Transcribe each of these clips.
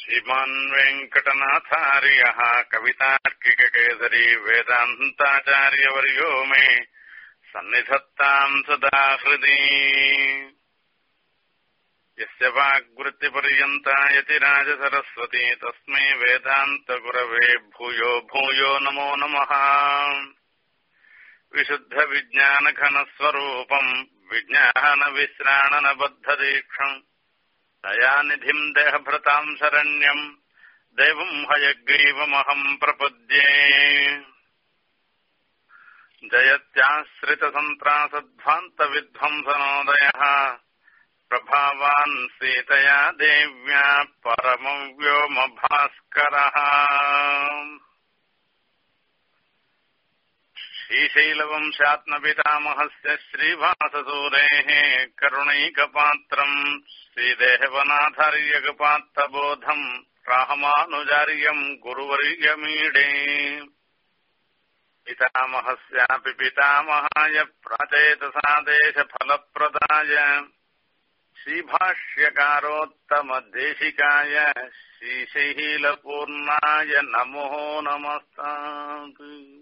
श्रीमान् वेङ्कटनाथार्यः कवितार्किककेसरी वेदान्ताचार्यवर्यो मे सन्निधत्ताम् सदा हृदि यस्य वाग्वृत्तिपर्यन्ता यतिराजसरस्वती तस्मै वेदान्तगुरवे भूयो भूयो नमो नमः विशुद्धविज्ञानघनस्वरूपम् विज्ञानविश्राणनबद्धदीक्षम् दयानिधिम् देहभृताम् शरण्यम् देवम् हयग्रीवमहम् प्रपद्ये जयत्याश्रितसन्त्रासध्वान्तविध्वंसनोदयः प्रभावान् सीतया देव्या परमव्योमभास्करः श्रीशैलवंशात्मपितामहस्य श्रीभाससूरेः करुणैकपात्रम् श्रीदेहवनाथार्यकपात्तबोधम् राहमानुजार्यम् गुरुवर्यमीडे पितामहस्यापि पितामहाय प्राचेतसादेशफलप्रदाय श्रीभाष्यकारोत्तमदेशिकाय श्रीशैलपूर्णाय नमो नमस्तात्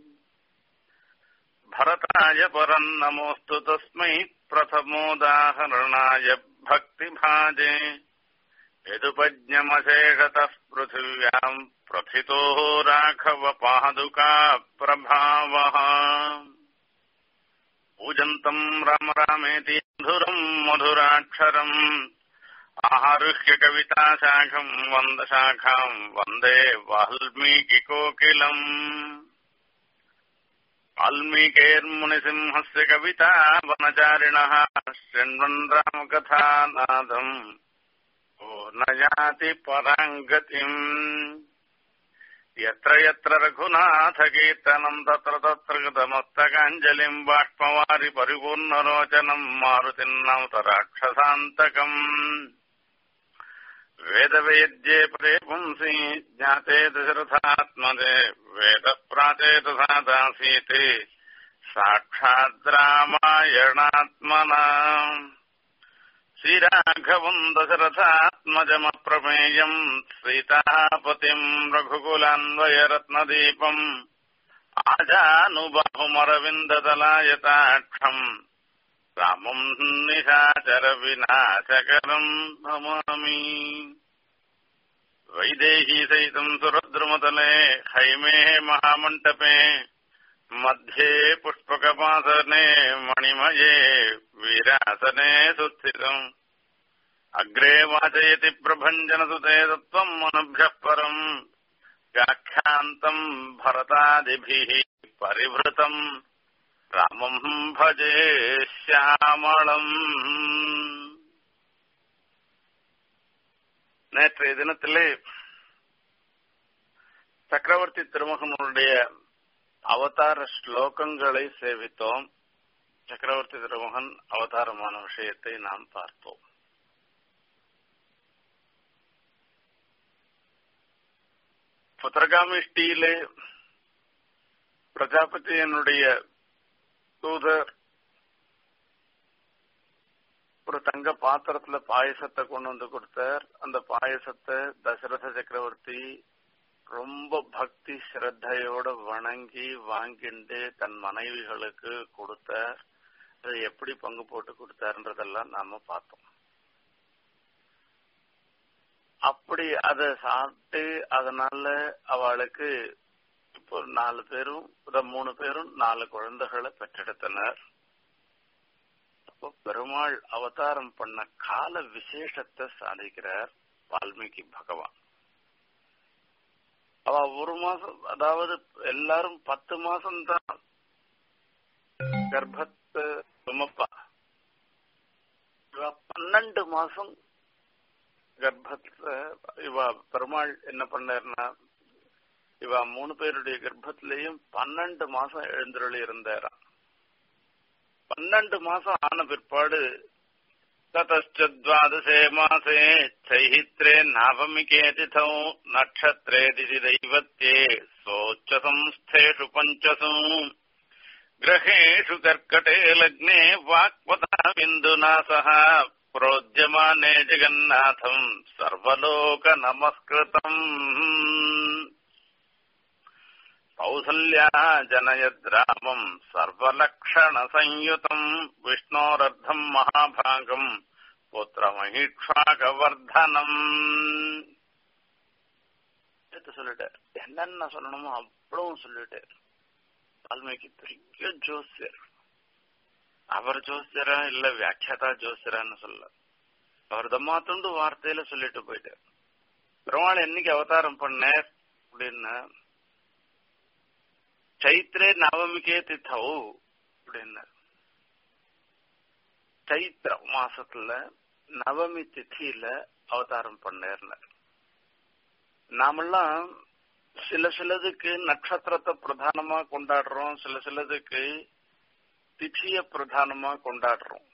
भरताय परम् नमोऽस्तु तस्मै प्रथमोदाहरणाय भक्तिभाजे यदुपज्ञमशेषतः पृथिव्याम् प्रथितो राघव पादुका प्रभावः पूजन्तम् राम रामेति मधुरम् मधुराक्षरम् आहरुह्य कविताशाखम् वन्दशाखाम् वन्दे वाल्मीकिकोकिलम् वाल्मीकेर्मुनिसिंहस्य कविता वनचारिणः शृण्वन् रामकथानादम् ओ न याति पराङ्गतिम् यत्र यत्र रघुनाथकीर्तनम् तत्र तत्र कृतमस्तकाञ्जलिम् बाष्पवारि परिपूर्णरोचनम् मारुतिम् नवतराक्षसान्तकम् वेदवेद्ये परे पुंसि ज्ञाते दशरथात्मजे वेदप्राचेतसादासीत् साक्षाद्रामायणात्मना श्रीराघवम् दशरथात्मजमप्रमेयम् सीतापतिम् रघुकुलान्वयरत्नदीपम् आजानुबाहुमरविन्ददलायताक्षम् रामम् निशाचरविनाशकरम् नमामि वैदेहीसहितम् सुरद्रुमतले हैमे महामण्डपे मध्ये पुष्पकपासने मणिमये वीरासने सुस्थितम् अग्रे वाचयति प्रभञ्जनसुते तत्त्वम् मनुभ्यः परम् व्याख्यान्तम् भरतादिभिः परिवृतम् ராமம் பஜே சியாமளம் நேற்றைய தினத்திலே சக்கரவர்த்தி திருமகனுடைய அவதார ஸ்லோகங்களை சேவித்தோம் சக்கரவர்த்தி திருமகன் அவதாரமான விஷயத்தை நாம் பார்த்தோம் புத்திரகாமிஷ்டியிலே பிரஜாபதியனுடைய தூதர் ஒரு தங்க பாத்திரத்துல பாயசத்தை கொண்டு வந்து கொடுத்தார் அந்த பாயசத்தை தசரத சக்கரவர்த்தி ரொம்ப பக்தி ஸ்ரத்தையோட வணங்கி வாங்கிண்டு தன் மனைவிகளுக்கு கொடுத்தார் அதை எப்படி பங்கு போட்டு கொடுத்தாருன்றதெல்லாம் நாம பார்த்தோம் அப்படி அதை சாப்பிட்டு அதனால அவளுக்கு இப்போ நாலு பேரும் மூணு பேரும் நாலு குழந்தைகளை பெற்றெடுத்தனர் அப்போ பெருமாள் அவதாரம் பண்ண கால விசேஷத்தை சாதிக்கிறார் வால்மீகி பகவான் அவ ஒரு மாசம் அதாவது எல்லாரும் பத்து மாசம் தான் கர்ப்பத்தை சுமப்பா இவ பன்னெண்டு மாசம் கர்ப்பத்துல இவ பெருமாள் என்ன பண்ணார்னா இவ மூணு பேருடைய கர்ப்பத்திலையும் பன்னெண்டு மாசம் எழுந்தருளி இருந்தாராம் பன்னெண்டு மாசம் ஆன பிற்பாடு ततश्चद्वादशे मासे चैहित्रे नावमिके तिथौ नक्षत्रे दिशि दैवत्ये सोच्च संस्थेषु पञ्चसु ग्रहेषु कर्कटे लग्ने वाक्पता बिन्दुना सह प्रोद्यमाने जगन्नाथम् सर्वलोकनमस्कृतम् कौसल्या जनयद्रामम् सर्वलक्षणसंयुतम् विष्णोरर्धम् महाभागम् புத்திரமகிஷாகவர்தனம் சொல்லிட்டார் என்னென்ன சொல்லணுமோ அவ்வளவும் சொல்லிட்டார் வால்மீகி பெரிய ஜோசியர் அவர் ஜோசியரா இல்ல வியாக்கியாதா ஜோசியரான்னு சொல்ல அவர் தம்மாத்துண்டு வார்த்தையில சொல்லிட்டு போயிட்டார் பெருமாள் என்னைக்கு அவதாரம் பண்ணார் அப்படின்னா சைத்ரே நவமிக்கே தித்தவு அப்படின்னார் சைத்திர மாசத்துல நவமி திதியில அவதாரம் பண்ணேர்னார் நாமெல்லாம் சில சிலதுக்கு நட்சத்திரத்தை பிரதானமா கொண்டாடுறோம் சில சிலதுக்கு திதிய பிரதானமா கொண்டாடுறோம்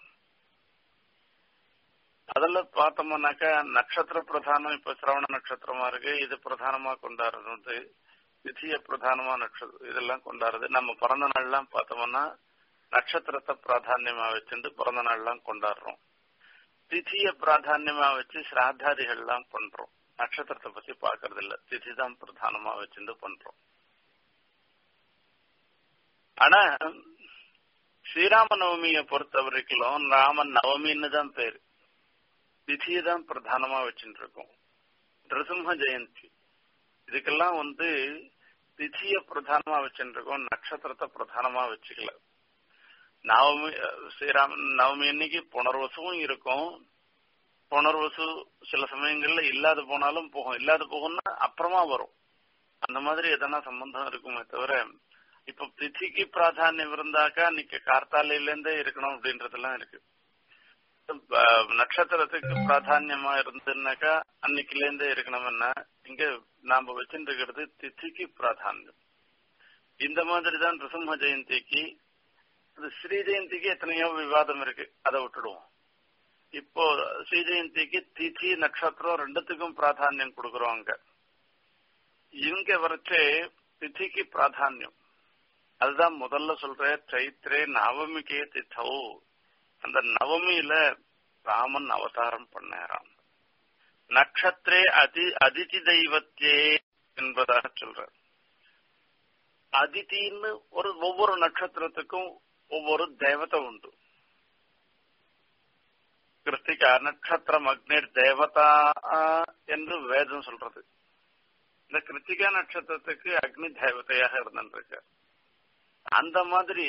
அதுல பார்த்தோம்னாக்கா நட்சத்திர பிரதானம் இப்ப சிரவண நட்சத்திரமா இருக்கு இது பிரதானமா கொண்டாடுறது திதிய பிரதானமா நட்சத்திரம் இதெல்லாம் கொண்டாடுறது நம்ம பிறந்த நாள்லாம் பார்த்தோம்னா நட்சத்திரத்தை பிராதான்யமா வச்சுட்டு பிறந்த நாள்லாம் கொண்டாடுறோம் திதிய பிராதான்யமா வச்சு சிராதாதிகள்லாம் பண்றோம் நட்சத்திரத்தை பத்தி பாக்குறது இல்ல திதி தான் பிரதானமா வச்சுட்டு பண்றோம் ஆனா ஸ்ரீராம நவமிய பொறுத்த வரைக்கும் ராமன் நவமின்னு தான் பேரு திதியை தான் பிரதானமா வச்சுட்டு இருக்கோம் நிருசிம்ம ஜெயந்தி இதுக்கெல்லாம் வந்து திதிய பிரதானமா வச்சுட்டு இருக்கோம் நட்சத்திரத்தை பிரதானமா வச்சுக்கல நவமி ஸ்ரீராம நவமி அன்னைக்கு புனர்வசுவும் இருக்கும் புனர்வசு சில சமயங்கள்ல இல்லாத போனாலும் போகும் இல்லாத போகும்னா அப்புறமா வரும் அந்த மாதிரி எதனா சம்பந்தம் இருக்குமே தவிர இப்ப திதிக்கு பிராதானியம் இருந்தாக்கா இன்னைக்கு கார்த்தாலையில இருந்தே இருக்கணும் அப்படின்றதெல்லாம் இருக்கு நட்சத்திரத்துக்கு பிராதானியமா இருந்ததுன்னாக்கா அன்னைக்குல இருந்தே இருக்கணும்னா இங்க நாம வச்சுட்டு இருக்கிறது திதிக்கு பிராதானியம் இந்த மாதிரி தான் ரிசம்ம ஜெயந்திக்கு அது ஸ்ரீ ஜெயந்திக்கு எத்தனையோ விவாதம் இருக்கு அதை விட்டுடுவோம் இப்போ ஸ்ரீ ஜெயந்திக்கு திதி நட்சத்திரம் ரெண்டுத்துக்கும் பிராதானியம் கொடுக்குறோம் அங்க இங்க வரைச்சே திதிக்கு பிராதானியம் அதுதான் முதல்ல சொல்ற சைத்ரே நவமிக்கே தித்தவு அந்த நவமியில ராமன் அவதாரம் பண்ணாராம் நட்சத்திரே அதி அதிதி தெய்வத்தே என்பதாக சொல்ற அதித்தின்னு ஒரு ஒவ்வொரு நட்சத்திரத்துக்கும் ஒவ்வொரு தேவதை உண்டு கிருத்திகா நட்சத்திரம் அக்னிர் தேவதா என்று வேதம் சொல்றது இந்த கிருத்திகா நட்சத்திரத்துக்கு அக்னி தேவதையாக இருந்திருக்கு அந்த மாதிரி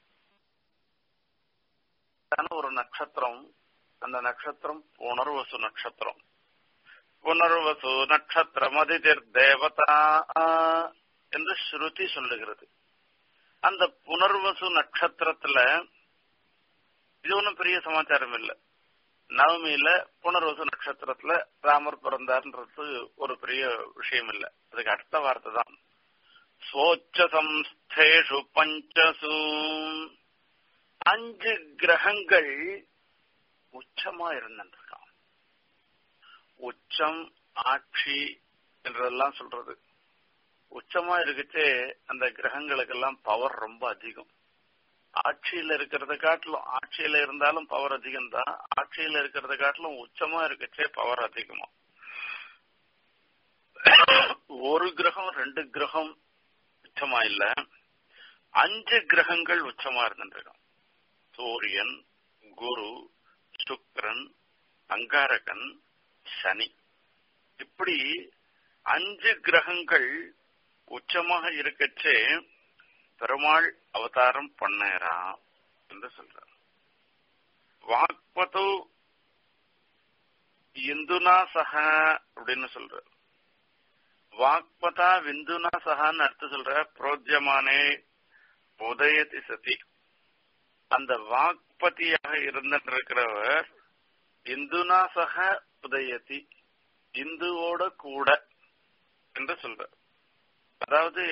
ஒரு நட்சத்திரம் அந்த நட்சத்திரம் புனர்வசு நட்சத்திரம் புனர்வசு நட்சத்திரம் அதிதிர் தேவதா என்று ஸ்ருதி சொல்லுகிறது அந்த புனர்வசு நட்சத்திரத்துல இது ஒன்றும் பெரிய சமாச்சாரம் இல்லை நவமியில புனர்வசு நட்சத்திரத்துல ராமர் பிறந்தார்ன்றது ஒரு பெரிய விஷயம் இல்லை அதுக்கு அடுத்த வார்த்தை தான் சோச்ச சம்ஸ்தேஷு பஞ்சசு அஞ்சு கிரகங்கள் உச்சமா இருந்திருக்கான் உச்சம் ஆட்சி என்றதெல்லாம் சொல்றது உச்சமா இருக்குச்சே அந்த கிரகங்களுக்கெல்லாம் பவர் ரொம்ப அதிகம் ஆட்சியில இருக்கிறத காட்டிலும் ஆட்சியில இருந்தாலும் பவர் அதிகம் தான் ஆட்சியில இருக்கிறத காட்டிலும் உச்சமா இருக்கச்சே பவர் அதிகமா ஒரு கிரகம் ரெண்டு கிரகம் உச்சமா இல்ல அஞ்சு கிரகங்கள் உச்சமா இருந்துருக்கான் சூரியன் குரு சுக்கரன் அங்காரகன் சனி இப்படி அஞ்சு கிரகங்கள் உச்சமாக இருக்கச்சே பெருமாள் அவதாரம் பண்ணேரா என்று சொல்றார் வாக்பது இந்துனா சக அப்படின்னு சொல்றார் வாக்பதா விந்துனா சகான்னு அர்த்தம் சொல்ற புரோஜ்யமானே உதயதி சதி அந்த வாக்பதியாக இருந்திருக்கிறவர் இந்துனா சக உதயதி இந்துவோட கூட என்று சொல்ற அதாவது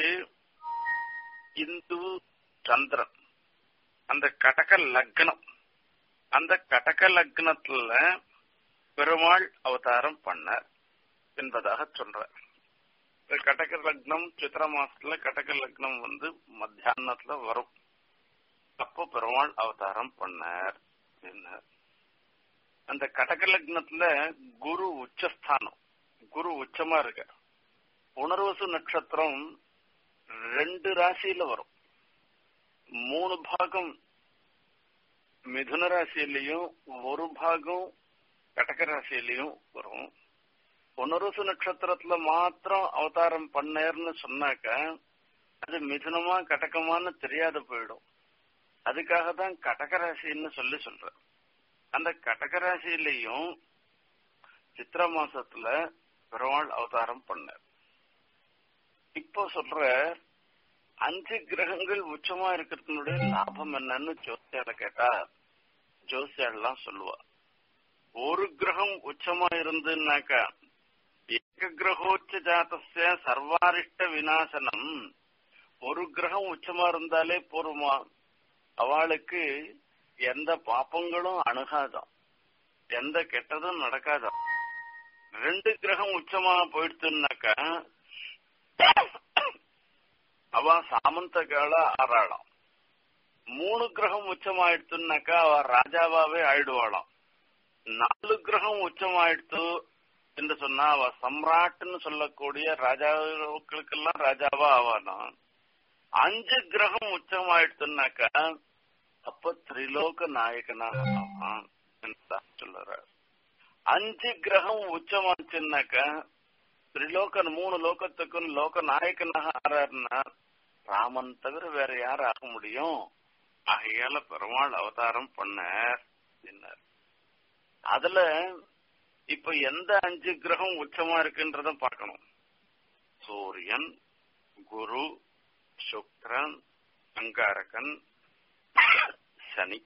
இந்து சந்திரன் அந்த கடக லக்னம் அந்த கடக லக்னத்துல பெருமாள் அவதாரம் பண்ணார் என்பதாக சொல்றார் கடக லக்னம் சித்திர மாசத்துல கடக லக்னம் வந்து மத்தியானத்துல வரும் அப்போ பெருமாள் அவதாரம் பண்ணார் என்ன அந்த கடக லக்னத்துல குரு உச்சஸ்தானம் குரு உச்சமா இருக்க உணர்வசு நட்சத்திரம் ரெண்டு ராசியில வரும் மூணு பாகம் மிதுன ராசியிலையும் ஒரு பாகம் கடக ராசியிலையும் வரும் புனருசு நட்சத்திரத்துல மாத்திரம் அவதாரம் பண்ணேர்னு சொன்னாக்க அது மிதுனமா கடகமான்னு தெரியாத போயிடும் அதுக்காக தான் கடகராசின்னு சொல்லி சொல்ற அந்த கடகராசியிலையும் சித்திர மாசத்துல பெருமாள் அவதாரம் பண்ணார் இப்போ சொல்ற அஞ்சு கிரகங்கள் உச்சமா இருக்கிறதுனுடைய லாபம் என்னன்னு ஜோசியால கேட்டா ஜோசியாலாம் சொல்லுவா ஒரு கிரகம் உச்சமா இருந்துன்னாக்கா ஏக கிரகோச்ச ஜாத்தஸ்ய சர்வாரிஷ்ட விநாசனம் ஒரு கிரகம் உச்சமா இருந்தாலே போருமா அவளுக்கு எந்த பாப்பங்களும் அணுகாதான் எந்த கெட்டதும் நடக்காதான் ரெண்டு கிரகம் உச்சமா போயிடுச்சுன்னாக்கா அவ சாமந்த கால ஆறாளாம் மூணு கிரகம் உச்சமாயிடுச்சுன்னாக்கா அவ ராஜாவாவே ஆயிடுவாளாம் நாலு கிரகம் உச்சமாயிடுத்து என்று சொன்னா அவ சம்ராட்னு சொல்லக்கூடிய ராஜாக்களுக்கெல்லாம் ராஜாவா ஆவானாம் அஞ்சு கிரகம் உச்சமாயிடுச்சுன்னாக்கா அப்ப திரிலோக நாயகனாக ஆவான் சொல்லுற அஞ்சு கிரகம் உச்சமாச்சுன்னாக்கா திரிலோகன் மூணு லோகத்துக்கும் லோக நாயகனாக ஆறாருன்னா ராமன் தவிர வேற யார் ஆக முடியும் ஆகையால பெருமாள் அவதாரம் பண்ணார் என்னார் அதுல இப்ப எந்த அஞ்சு கிரகம் உச்சமா இருக்குன்றத பார்க்கணும் சூரியன் குரு சுக்ரன் அங்காரகன் சனி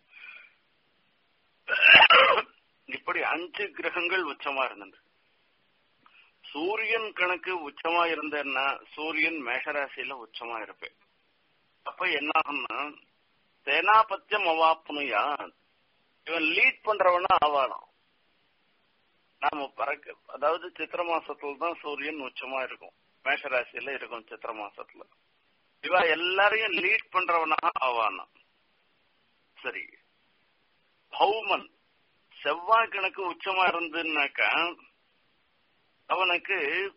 இப்படி அஞ்சு கிரகங்கள் உச்சமா இருந்தது சூரியன் கணக்கு உச்சமா இருந்தேன்னா சூரியன் மேஷராசியில உச்சமா இருப்பேன் அப்ப என்ன ஆகும்னா சேனாபத்தியம் அவாப்புனுயா இவன் லீட் பண்றவனா ஆவாளாம் நாம பறக்க அதாவது சித்திர மாசத்துல தான் சூரியன் உச்சமா இருக்கும் மேஷராசியில இருக்கும் சித்திர மாசத்துல இவ எல்லாரையும் லீட் பண்றவனாக ஆவானா சரி பௌமன் செவ்வாய் கணக்கு உச்சமா இருந்துன்னாக்கா அவனுக்கு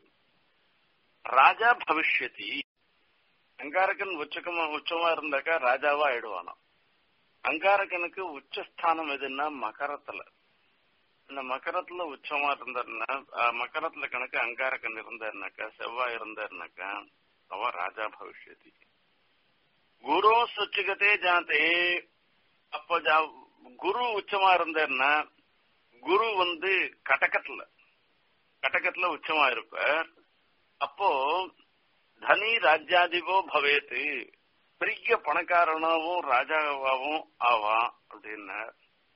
ராஜா பவிஷ்யதி அங்காரகன் உச்சகமா உச்சமா இருந்தாக்கா ராஜாவா ஆயிடுவானாம் அங்காரகனுக்கு உச்சஸ்தானம் எதுன்னா மகரத்துல இந்த மகரத்துல உச்சமா இருந்தாருன்னா மகரத்துல கணக்கு அங்காரகன் இருந்தாருனாக்கா செவ்வாய் இருந்தாருனாக்கா அவன் ராஜா பவிஷ்யதி குரு சுச்சுகத்தே ஜாத்தே அப்போ குரு உச்சமா இருந்தாருன்னா குரு வந்து கடக்கத்துல கடகத்துல உச்சமா இருப்பார் அப்போ தனி ராஜ்யாதிபோ பவேத்து பெரிய பணக்காரனாவும் ராஜாவாவும் ஆவான் அப்படின்னார்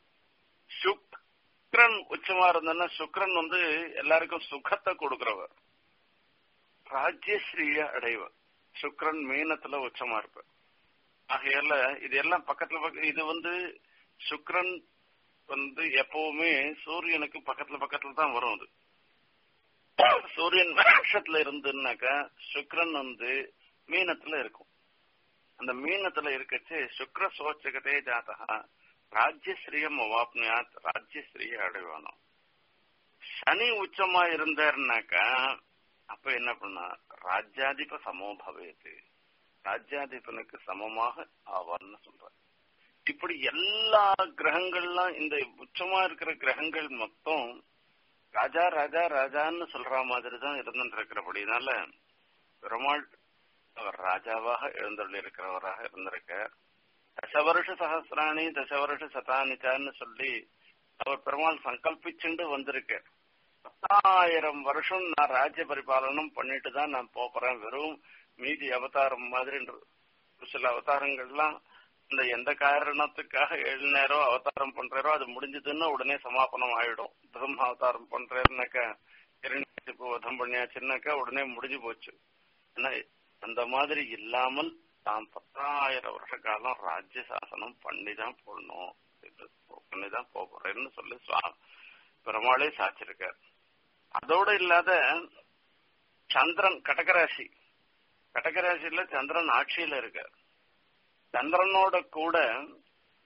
சுக்ரன் உச்சமா இருந்தன்னா சுக்ரன் வந்து எல்லாருக்கும் சுகத்தை கொடுக்கிறவர் ராஜ்யஸ்ரீய அடைவர் சுக்ரன் மீனத்துல உச்சமா இருப்பார் ஆகையால இது எல்லாம் பக்கத்துல பக்க இது வந்து சுக்ரன் வந்து எப்பவுமே சூரியனுக்கு பக்கத்துல பக்கத்துல தான் வரும் அது சூரியன் மேஷத்துல இருந்துன்னாக்கா சுக்ரன் வந்து மீனத்துல இருக்கும் அந்த மீனத்துல இருக்கச்சு சுக்ர சோச்சகதே ஜாதகா ராஜ்யஸ்ரீயம் அவாப்னியாத் ராஜ்யஸ்ரீய அடைவானோ சனி உச்சமா இருந்தாருனாக்கா அப்ப என்ன பண்ணா ராஜ்யாதிப சமோ பவேது ராஜ்யாதிபனுக்கு சமமாக ஆவான்னு சொல்ற இப்படி எல்லா கிரகங்கள்லாம் இந்த உச்சமா இருக்கிற கிரகங்கள் மொத்தம் ராஜா ராஜா ராஜான்னு சொல்ற மாதிரி தான் இருந்துட்டு இருக்கிறபடினால பெருமாள் அவர் ராஜாவாக எழுந்தருள் இருக்கிறவராக இருந்திருக்க தசவருஷ சகசிராணி தசவருஷ சதானிச்சான்னு சொல்லி அவர் பெருமாள் சங்கல்பிச்சுண்டு வந்திருக்க பத்தாயிரம் வருஷம் நான் ராஜ்ய பரிபாலனம் பண்ணிட்டு தான் நான் போறேன் வெறும் மீதி அவதாரம் மாதிரி சில அவதாரங்கள்லாம் இந்த எந்த காரணத்துக்காக ஏழு நேரம் அவதாரம் பண்றாரோ அது முடிஞ்சதுன்னா உடனே சமாபனம் ஆயிடும் பிரதம அவதாரம் பண்றாருனாக்கா இரண்டு வதம் பண்ணியாச்சுன்னாக்கா உடனே முடிஞ்சு போச்சு ஆனா அந்த மாதிரி இல்லாமல் தாம் பத்தாயிரம் வருஷ காலம் ராஜ்ய சாசனம் பண்ணிதான் போடணும் பண்ணிதான் போறேன்னு சொல்லி பெருமாளே சாச்சிருக்கார் அதோட இல்லாத சந்திரன் கடகராசி கடகராசியில சந்திரன் ஆட்சியில இருக்கார் சந்திரனோட கூட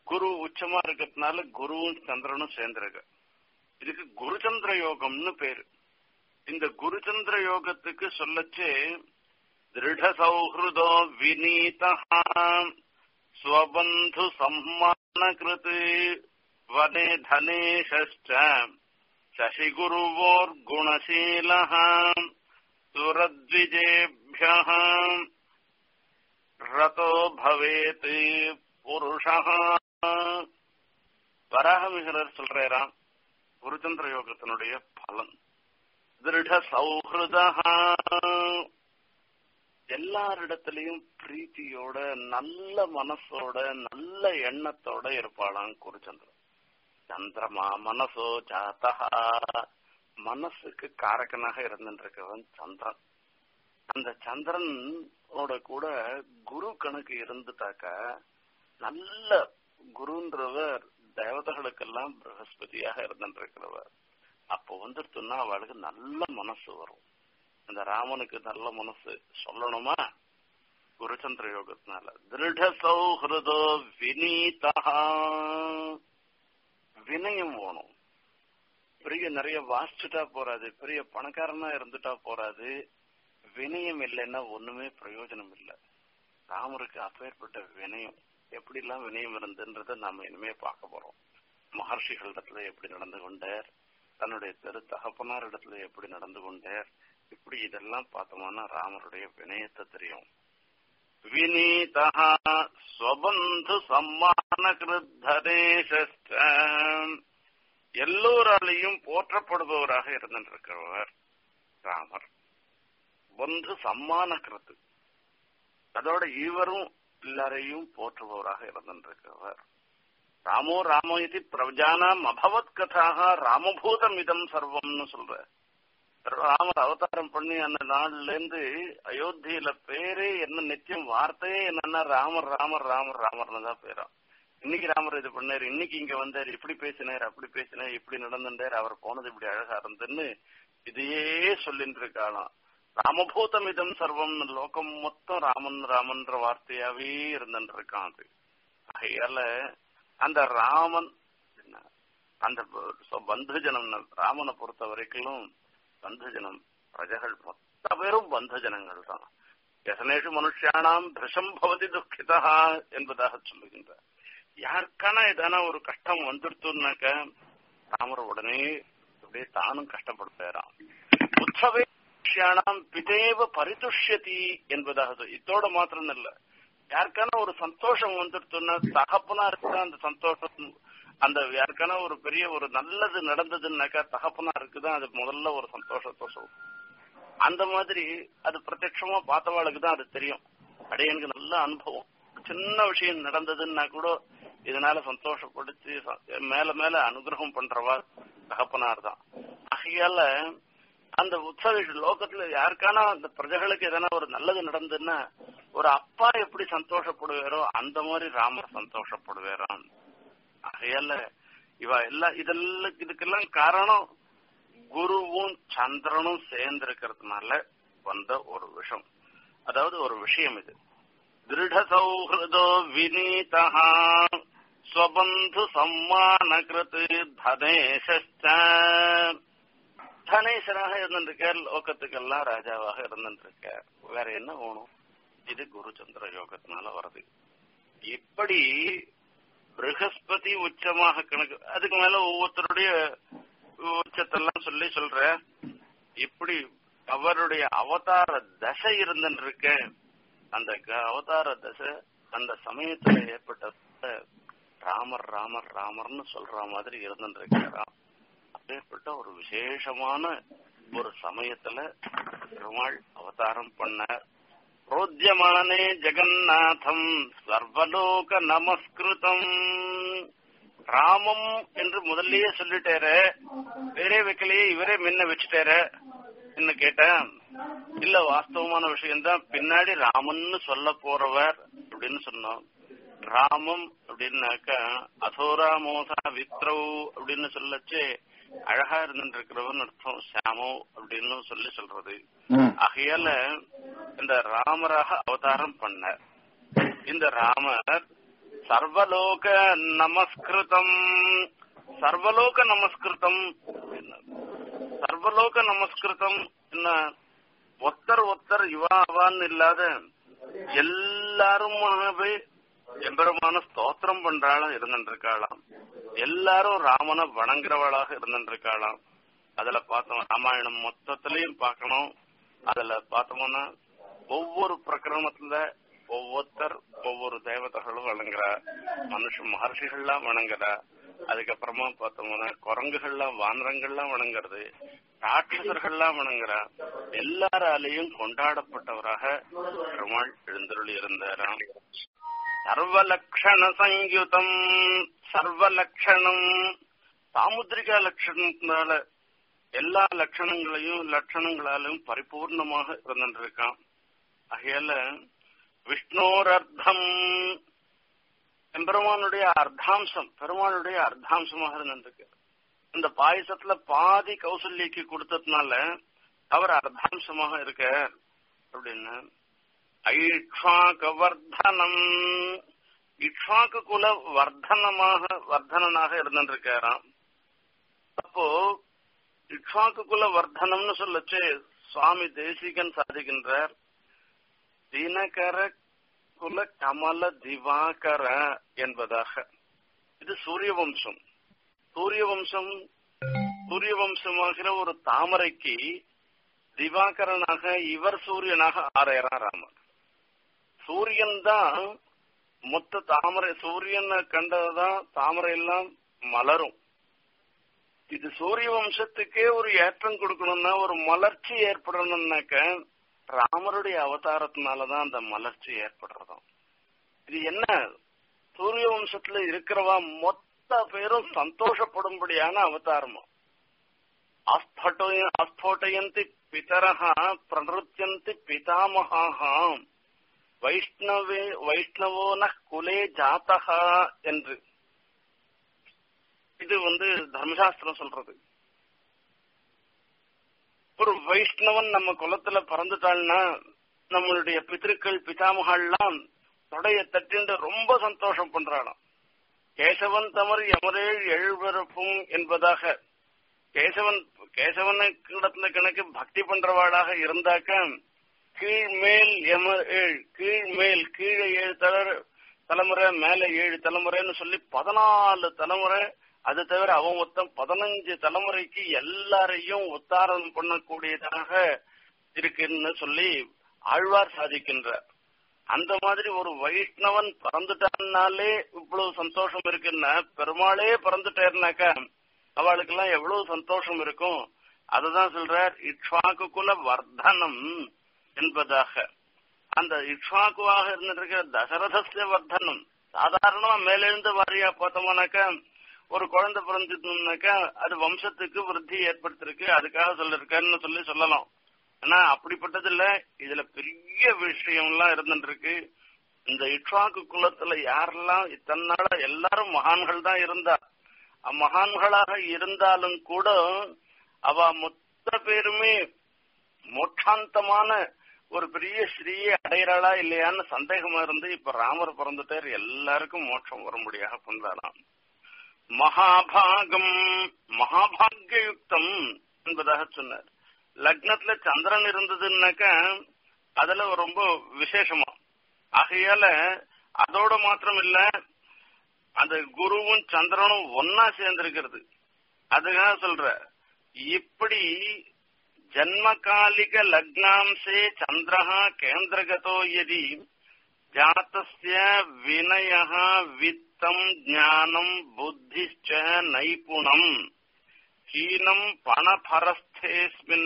குரு உச்சமா இருக்கிறதுனால குருவும் சந்திரனும் சேர்ந்திருக்கு இதுக்கு குருச்சந்திர யோகம்னு பேரு இந்த குருச்சந்திர யோகத்துக்கு சொல்லச்சு திருட சௌஹൃദோ வினீதா ஸ்வபந்து சம்மான கிருத்து வனே தனேஷ்ட சசிகுருவோர் குணசீல சுரத்விஜேபிய ரதோ பவேத் புருஷா வராகமிகரர் சொல்றாராம் குருச்சந்திர யோகத்தினுடைய பலன் திருட சௌஹൃദ எல்லாரிடத்திலையும் பிரீத்தியோட நல்ல மனசோட நல்ல எண்ணத்தோட இருப்பாளாம் குருச்சந்திரன் சந்திரமா மனசோ ஜாத்தகா மனசுக்கு காரகனாக இருந்துருக்கவன் சந்திரன் அந்த சந்திரனோட கூட குரு கணக்கு இருந்துட்டாக்க நல்ல குருன்றவர் தேவதைகளுக்கெல்லாம் பிரகஸ்பதியாக இருந்துருக்கிறவர் அப்போ வந்துருத்துன்னா அவளுக்கு நல்ல மனசு வரும் அந்த ராமனுக்கு நல்ல மனசு சொல்லணுமா குருச்சந்திர யோகத்தினால திருட சௌஹൃദோ வினீதா வினயம் வேணும் பெரிய நிறைய வாசிச்சுட்டா போறாது பெரிய பணக்காரனா இருந்துட்டா போறாது வினயம் இல்லைன்னா ஒண்ணுமே பிரயோஜனம் இல்லை ராமருக்கு அப்பேற்பட்ட வினயம் எப்படி எல்லாம் வினயம் இருந்துன்றத நாம இனிமே பார்க்க போறோம் மகர்ஷிகளிடத்துல எப்படி நடந்து கொண்டார் தன்னுடைய தெரு தகப்பனார் இடத்துல எப்படி நடந்து கொண்டார் இப்படி இதெல்லாம் பார்த்தோம்னா ராமருடைய வினயத்தை தெரியும் வினீதா ஸ்வபந்து சம்மான கிருத்ததேச எல்லோராலையும் போற்றப்படுபவராக இருந்திருக்கிறவர் ராமர் பந்து சம்மான கிருத்து அதோட இவரும் எல்லாரையும் போற்றுபவராக இருந்திருக்கிறவர் ராமோ ராமோ இது பிரஜானாம் அபவத் கதாக ராமபூதம் இதம் சர்வம்னு சொல்ற ராமர் அவதாரம் பண்ணி அந்த நாள்ல இருந்து அயோத்தியில பேரே என்ன நிச்சயம் வார்த்தையே என்னன்னா ராமர் ராமர் ராமர் ராமர்னு தான் பேரா இன்னைக்கு ராமர் இது பண்ணாரு இன்னைக்கு இங்க வந்தாரு இப்படி பேசினார் அப்படி பேசினார் இப்படி நடந்துட்டார் அவர் போனது இப்படி அழகா இருந்துன்னு இதையே சொல்லிட்டு இருக்காளாம் ராமபூதம் இதம் சர்வம் லோகம் மொத்தம் ராமன் ராமன்ற வார்த்தையாவே இருந்துட்டு இருக்கான் அது ஆகையால அந்த ராமன் அந்த பந்துஜனம் ராமனை பொறுத்த வரைக்கும் பந்துஜனம் பிரஜகள் மொத்த பேரும் பந்துஜனங்கள் தான் எசனேஷு மனுஷியானாம் திருஷம் பவதி துக்கிதா என்பதாக சொல்லுகின்றார் யாருக்கான ஏதான ஒரு கஷ்டம் வந்துடுத்துனாக்க ராமர் உடனே அப்படியே தானும் கஷ்டப்படுத்தாராம் உற்சவே மனுஷியானாம் பிதேவ பரிதுஷ்யதி என்பதாக இதோட மாத்திரம் இல்ல யாருக்கான ஒரு சந்தோஷம் வந்துடுத்துன்னா தகப்பனா இருக்குதா அந்த சந்தோஷம் அந்த யாருக்கான ஒரு பெரிய ஒரு நல்லது நடந்ததுன்னாக்கா தகப்பனா இருக்குதான் அது முதல்ல ஒரு சந்தோஷத்தை சொல்லும் அந்த மாதிரி அது பிரத்யட்சமா பார்த்தவாளுக்கு தான் அது தெரியும் அடையனுக்கு நல்ல அனுபவம் சின்ன விஷயம் நடந்ததுன்னா கூட இதனால சந்தோஷப்படுத்தி மேல மேல அனுகிரகம் பண்றவா தகப்பனார் தான் ஆகையால அந்த உற்சவ லோகத்துல யாருக்கான அந்த பிரஜைகளுக்கு எதனா ஒரு நல்லது நடந்ததுன்னா ஒரு அப்பா எப்படி சந்தோஷப்படுவாரோ அந்த மாதிரி ராமர் சந்தோஷப்படுவாராம் ஆகையால இவ எல்லாம் இதெல்லாம் இதுக்கெல்லாம் காரணம் குருவும் சந்திரனும் சேர்ந்து இருக்கிறதுனால வந்த ஒரு விஷயம் அதாவது ஒரு விஷயம் இது திருட சௌஹൃദோ வினீதா ஸ்வபந்து சம்மான கிருத்து தனேஷ தனேசராக இருந்திருக்கார் லோகத்துக்கெல்லாம் ராஜாவாக இருந்திருக்கார் வேற என்ன வேணும் இது குருச்சந்திர யோகத்தினால வருது இப்படி பிரகஸ்பதி உச்சமாக கணக்கு அதுக்கு மேல ஒவ்வொருத்தருடைய உச்சத்தெல்லாம் சொல்லி சொல்ற இப்படி அவருடைய அவதார தசை இருந்துன்னு இருக்க அந்த அவதார தசை அந்த சமயத்துல ஏற்பட்ட ராமர் ராமர் ராமர்னு சொல்ற மாதிரி இருந்துட்டு இருக்காராம் அப்பேற்பட்ட ஒரு விசேஷமான ஒரு சமயத்துல பெருமாள் அவதாரம் பண்ணார் ரோத்தியமானே ஜெகநாதம் சர்வலோக நமஸ்கிருதம் ராமம் என்று முதல்லயே சொல்லிட்டாரு வேறே வைக்கலையே இவரே முன்ன வச்சுட்டாரு என்ன கேட்டேன் இல்ல வாஸ்தவமான விஷயம்தான் பின்னாடி ராமன்னு சொல்ல போறவர் அப்படின்னு சொன்னோம் ராமம் அப்படின்னாக்கா அதோராமோசா வித்ரவ் அப்படின்னு சொல்லச்சு அழகா இருந்துட்டு இருக்கிறவன் அர்த்தம் சாமோ அப்படின்னு சொல்லி சொல்றது ஆகையால இந்த ராமராக அவதாரம் பண்ணார் இந்த ராமர் சர்வலோக நமஸ்கிருதம் சர்வலோக நமஸ்கிருதம் சர்வலோக நமஸ்கிருதம் என்ன ஒத்தர் ஒத்தர் இவா அவான்னு இல்லாத எல்லாருமாகவே எம்பெருமான ஸ்தோத்திரம் பண்றாளும் இருந்துருக்காளாம் எல்லாரும் ராமனை வணங்குறவளாக இருந்துருக்காளாம் அதுல பார்த்தோம் ராமாயணம் மொத்தத்திலையும் பார்க்கணும் அதுல பார்த்தோம்னா ஒவ்வொரு பிரகரணத்துல ஒவ்வொருத்தர் ஒவ்வொரு தேவதைகளும் வணங்குறா மனுஷ மகர்ஷிகள்லாம் வணங்குறா அதுக்கப்புறமா பார்த்தோம்னா குரங்குகள்லாம் வானரங்கள்லாம் வணங்குறது ராட்சசர்கள்லாம் வணங்குறா எல்லாராலையும் கொண்டாடப்பட்டவராக பெருமாள் எழுந்தருளி இருந்தாராம் சர்வலக்ஷண சங்கியுதம் சர்வலக்ஷணம் சாமுத்திரிகா லட்சணத்தினால எல்லா லட்சணங்களையும் லட்சணங்களாலும் பரிபூர்ணமாக இருந்திருக்கான் ஆகையால விஷ்ணோரர்த்தம் எம்பெருமானுடைய அர்த்தாம்சம் பெருமானுடைய அர்த்தாம்சமாக இருந்திருக்கு இந்த பாயசத்துல பாதி கௌசல்யக்கு கொடுத்ததுனால அவர் அர்த்தாம்சமாக இருக்க அப்படின்னு ஐக்ஷாக வர்தனம் இக்ஷாக்கு குல வர்தனமாக வர்தனனாக இருந்திருக்காராம் அப்போ இக்ஷாக்கு குல வர்தனம்னு சொல்லச்சு சுவாமி தேசிகன் சாதிக்கின்றார் தினகர குல கமல திவாகர என்பதாக இது சூரிய வம்சம் சூரிய வம்சம் சூரிய வம்சமாகிற ஒரு தாமரைக்கு திவாகரனாக இவர் சூரியனாக ஆறாயிரம் ராமர் சூரியன் தான் மொத்த தாமரை சூரியனை கண்டதான் தாமரை எல்லாம் மலரும் இது சூரிய வம்சத்துக்கே ஒரு ஏற்றம் கொடுக்கணும்னா ஒரு மலர்ச்சி ஏற்படணும்னாக்க ராமருடைய அவதாரத்தினாலதான் அந்த மலர்ச்சி ஏற்படுறதும் இது என்ன சூரிய வம்சத்துல இருக்கிறவா மொத்த பேரும் சந்தோஷப்படும்படியான அவதாரமா அஸ்போட்டயந்தி பிதரஹா பிரநிருத்தியந்தி பிதாமகா வைஷ்ணவே வைஷ்ணவோன குலே ஜாத்தகா என்று இது வந்து தர்மசாஸ்திரம் சொல்றது ஒரு வைஷ்ணவன் நம்ம குலத்துல பிறந்துட்டாள்னா நம்மளுடைய பித்திருக்கள் பிதாமகள்லாம் தொடைய தட்டிண்டு ரொம்ப சந்தோஷம் பண்றாளாம் கேசவன் தமர் எமரேழ் எழுபரப்பும் என்பதாக கேசவன் கேசவனை கிடத்துல கணக்கு பக்தி பண்றவாளாக இருந்தாக்க கீழ் மேல் எம ஏழ் கீழ் மேல் கீழே ஏழு தல தலைமுறை மேல ஏழு தலைமுறைன்னு சொல்லி பதினாலு தலைமுறை அது தவிர அவன் மொத்தம் பதினஞ்சு தலைமுறைக்கு எல்லாரையும் உத்தாரம் பண்ணக்கூடியதாக இருக்குன்னு சொல்லி ஆழ்வார் சாதிக்கின்றார் அந்த மாதிரி ஒரு வைஷ்ணவன் பிறந்துட்டான்னாலே இவ்வளவு சந்தோஷம் இருக்குன்னா பெருமாளே பிறந்துட்டேர்னாக்கா அவளுக்கு எல்லாம் எவ்வளவு சந்தோஷம் இருக்கும் அதுதான் சொல்றார் இக்ஷ்வாக்கு குல வர்தனம் என்பதாக அந்த இக்ஷ்வாக்குவாக இருந்திருக்கிற தசரதஸ்ய வர்தனம் சாதாரணமா மேலெழுந்து வாரியா பார்த்தோம்னாக்கா ஒரு குழந்தை பிறந்ததுனாக்கா அது வம்சத்துக்கு விருத்தி ஏற்படுத்திருக்கு அதுக்காக சொல்லிருக்காருன்னு சொல்லி சொல்லலாம் ஆனா அப்படிப்பட்டது இல்ல இதுல பெரிய விஷயம் எல்லாம் இருந்துருக்கு இந்த இட்வாக்கு குலத்துல யாரெல்லாம் இத்தனை நாளா எல்லாரும் மகான்கள் தான் இருந்தா மகான்களாக இருந்தாலும் கூட அவ மொத்த பேருமே மோட்சாந்தமான ஒரு பெரிய ஸ்ரீயை அடையிறாளா இல்லையான்னு சந்தேகமா இருந்து இப்ப ராமர் பிறந்துட்டார் எல்லாருக்கும் மோட்சம் வரும்படியாக பண்றாராம் மகாபாகம் மகாபாகியுக்தம் என்பதாக சொன்னார் லக்னத்துல சந்திரன் இருந்ததுன்னாக்க அதுல ரொம்ப விசேஷமா ஆகையால அதோட மாத்திரம் இல்ல அந்த குருவும் சந்திரனும் ஒன்னா சேர்ந்திருக்கிறது அதுக்காக சொல்ற இப்படி ஜன்மகாலிக லக்னாம்சே சந்திரஹா கேந்திரகதோ யதி ஜாத்தஸ்ய வினய வித்தம் ஞானம் புத்திச்ச நைபுணம் ஹீனம் பணபரஸ்தேஸ்மின்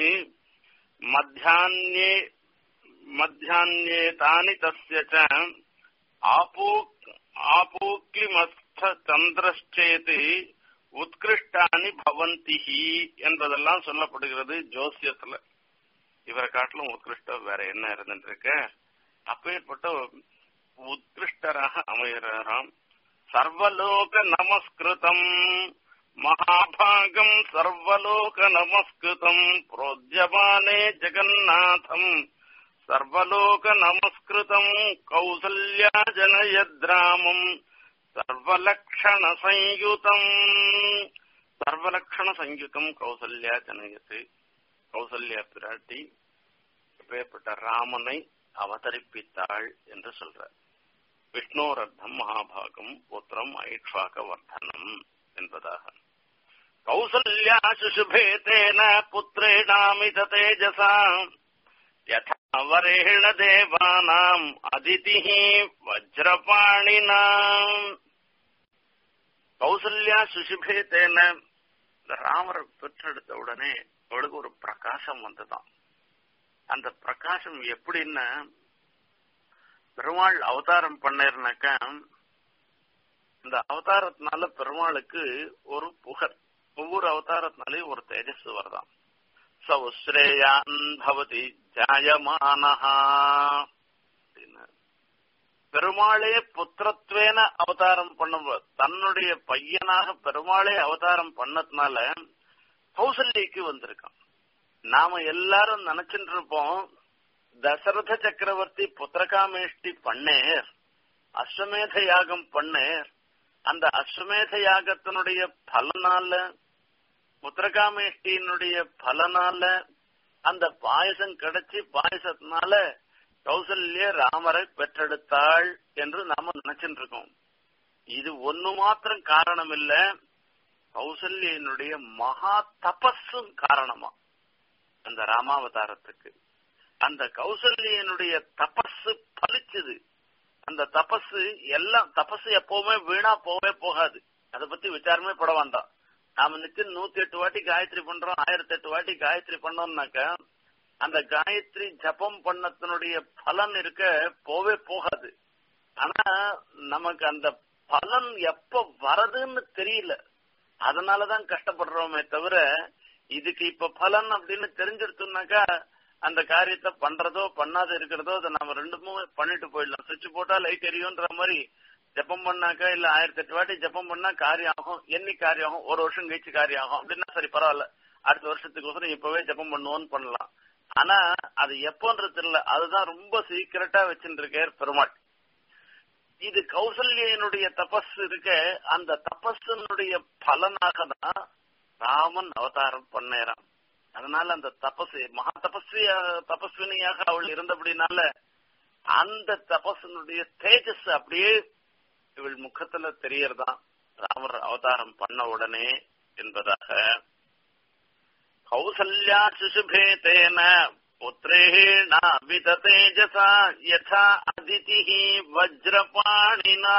மத்தியான்யே மத்தியான்யேதானி தஸ்ய ச ஆபூ ஆபூக்லிமஸ்த சந்திரச்சேது உத்கிருஷ்டானி பவந்தி என்பதெல்லாம் சொல்லப்படுகிறது ஜோசியத்துல இவரை காட்டிலும் உத்கிருஷ்டம் வேற என்ன இருந்துட்டு அப்பேற்பட்ட உத்கிருஷ்டராக அமைகிறாராம் சர்வலோக நமஸ்கிருதம் மகாபாகம் சர்வலோக நமஸ்கிருதம் புரோத்யமானே ஜெகநாதம் சர்வலோக நமஸ்கிருதம் கௌசல்யா ஜனயத்ராமம் சர்வலக்ஷண சயுதம் சர்வலக்ஷண சயுதம் கௌசல்யா ஜனயத்து கௌசல்யா பிராட்டி பேர்பட்ட ராமனை அவதரிப்பித்தாள் என்று சொல்றார் விஷ்ணோரர்த்தம் மகாபாகம் புத்திரம் ஐக்ஷாக வர்த்தனம் என்பதாக கௌசல்யா சுசுபேதேன புத்திரேணாமித தேஜசா யதா வரேண தேவானாம் அதிதி வஜ்ரபாணினாம் கௌசல்யா சுசுபேதேன ராமர் பெற்றெடுத்த உடனே அவளுக்கு ஒரு பிரகாசம் வந்துதான் அந்த பிரகாசம் எப்படின்னா பெருமாள் அவதாரம் பண்ணாருனாக்கா இந்த அவதாரத்தினால பெருமாளுக்கு ஒரு புகழ் ஒவ்வொரு அவதாரத்தினாலையும் ஒரு தேஜஸ் வருதான் சௌஸ்ரேயான் பவதி ஜாயமானஹா பெருமாளே புத்திரத்வேன அவதாரம் பண்ணும்போது தன்னுடைய பையனாக பெருமாளே அவதாரம் பண்ணதுனால கௌசல்யக்கு வந்திருக்கான் நாம எல்லாரும் நினைச்சிட்டு இருப்போம் தசரத சக்கரவர்த்தி புத்திரகாமேஷ்டி பண்ணேர் அஸ்வமேத யாகம் பண்ணேர் அந்த அஸ்வமேத யாகத்தினுடைய பலனால புத்திரகாமேஷ்டியினுடைய பலனால அந்த பாயசம் கிடைச்சி பாயசத்தினால கௌசல்ய ராமரை பெற்றெடுத்தாள் என்று நாம நினைச்சிட்டு இருக்கோம் இது ஒண்ணு மாத்திரம் காரணம் இல்ல கௌசல்யனுடைய மகா தபஸும் காரணமா அந்த ராமாவதாரத்துக்கு அந்த கௌசல்யனுடைய தபஸ் பலிச்சது அந்த தபஸ் எல்லாம் தபஸ் எப்பவுமே வீணா போகவே போகாது அதை பத்தி விசாரமே பட வேண்டாம் நாம நிச்சயம் நூத்தி எட்டு வாட்டி காயத்ரி பண்றோம் ஆயிரத்தி எட்டு வாட்டி காயத்ரி பண்ணோம்னாக்க அந்த காயத்ரி ஜபம் பண்ணத்தினுடைய பலன் இருக்க போவே போகாது ஆனா நமக்கு அந்த பலன் எப்ப வரதுன்னு தெரியல அதனாலதான் கஷ்டப்படுறோமே தவிர இதுக்கு இப்ப பலன் அப்படின்னு தெரிஞ்சிருத்தோம்னாக்கா அந்த காரியத்தை பண்றதோ பண்ணாத இருக்கிறதோ அதை நம்ம ரெண்டுமே பண்ணிட்டு போயிடலாம் சுவிட்ச் போட்டா லைட் எரியும்ன்ற மாதிரி ஜப்பம் பண்ணாக்கா இல்ல ஆயிரத்தி எட்டு வாட்டி ஜப்பம் பண்ணா காரியம் ஆகும் என்னி காரியம் ஆகும் ஒரு வருஷம் கழிச்சு காரியம் ஆகும் அப்படின்னா சரி பரவாயில்ல அடுத்த வருஷத்துக்கு இப்பவே ஜப்பம் பண்ணுவோம்னு பண்ணலாம் ஆனா அது எப்போன்றது இல்ல அதுதான் ரொம்ப சீக்கிரட்டா வச்சுட்டு இருக்கார் பெருமாள் இது கௌசல்யனுடைய தபஸ் இருக்க அந்த தபஸினுடைய பலனாக தான் ராமன் அவதாரம் பண்ணேறான் அதனால அந்த தபஸ் மகா தபஸ்வியா தபஸ்வினியாக அவள் இருந்தபடினால அந்த தபஸினுடைய தேஜஸ் அப்படியே இவள் முகத்துல தெரியறதான் ராமர் அவதாரம் பண்ண உடனே என்பதாக கௌசல்யா சுசுபேதேன புத்திரேண வித தேஜசா யதா அதிதி வஜ்ரபாணினா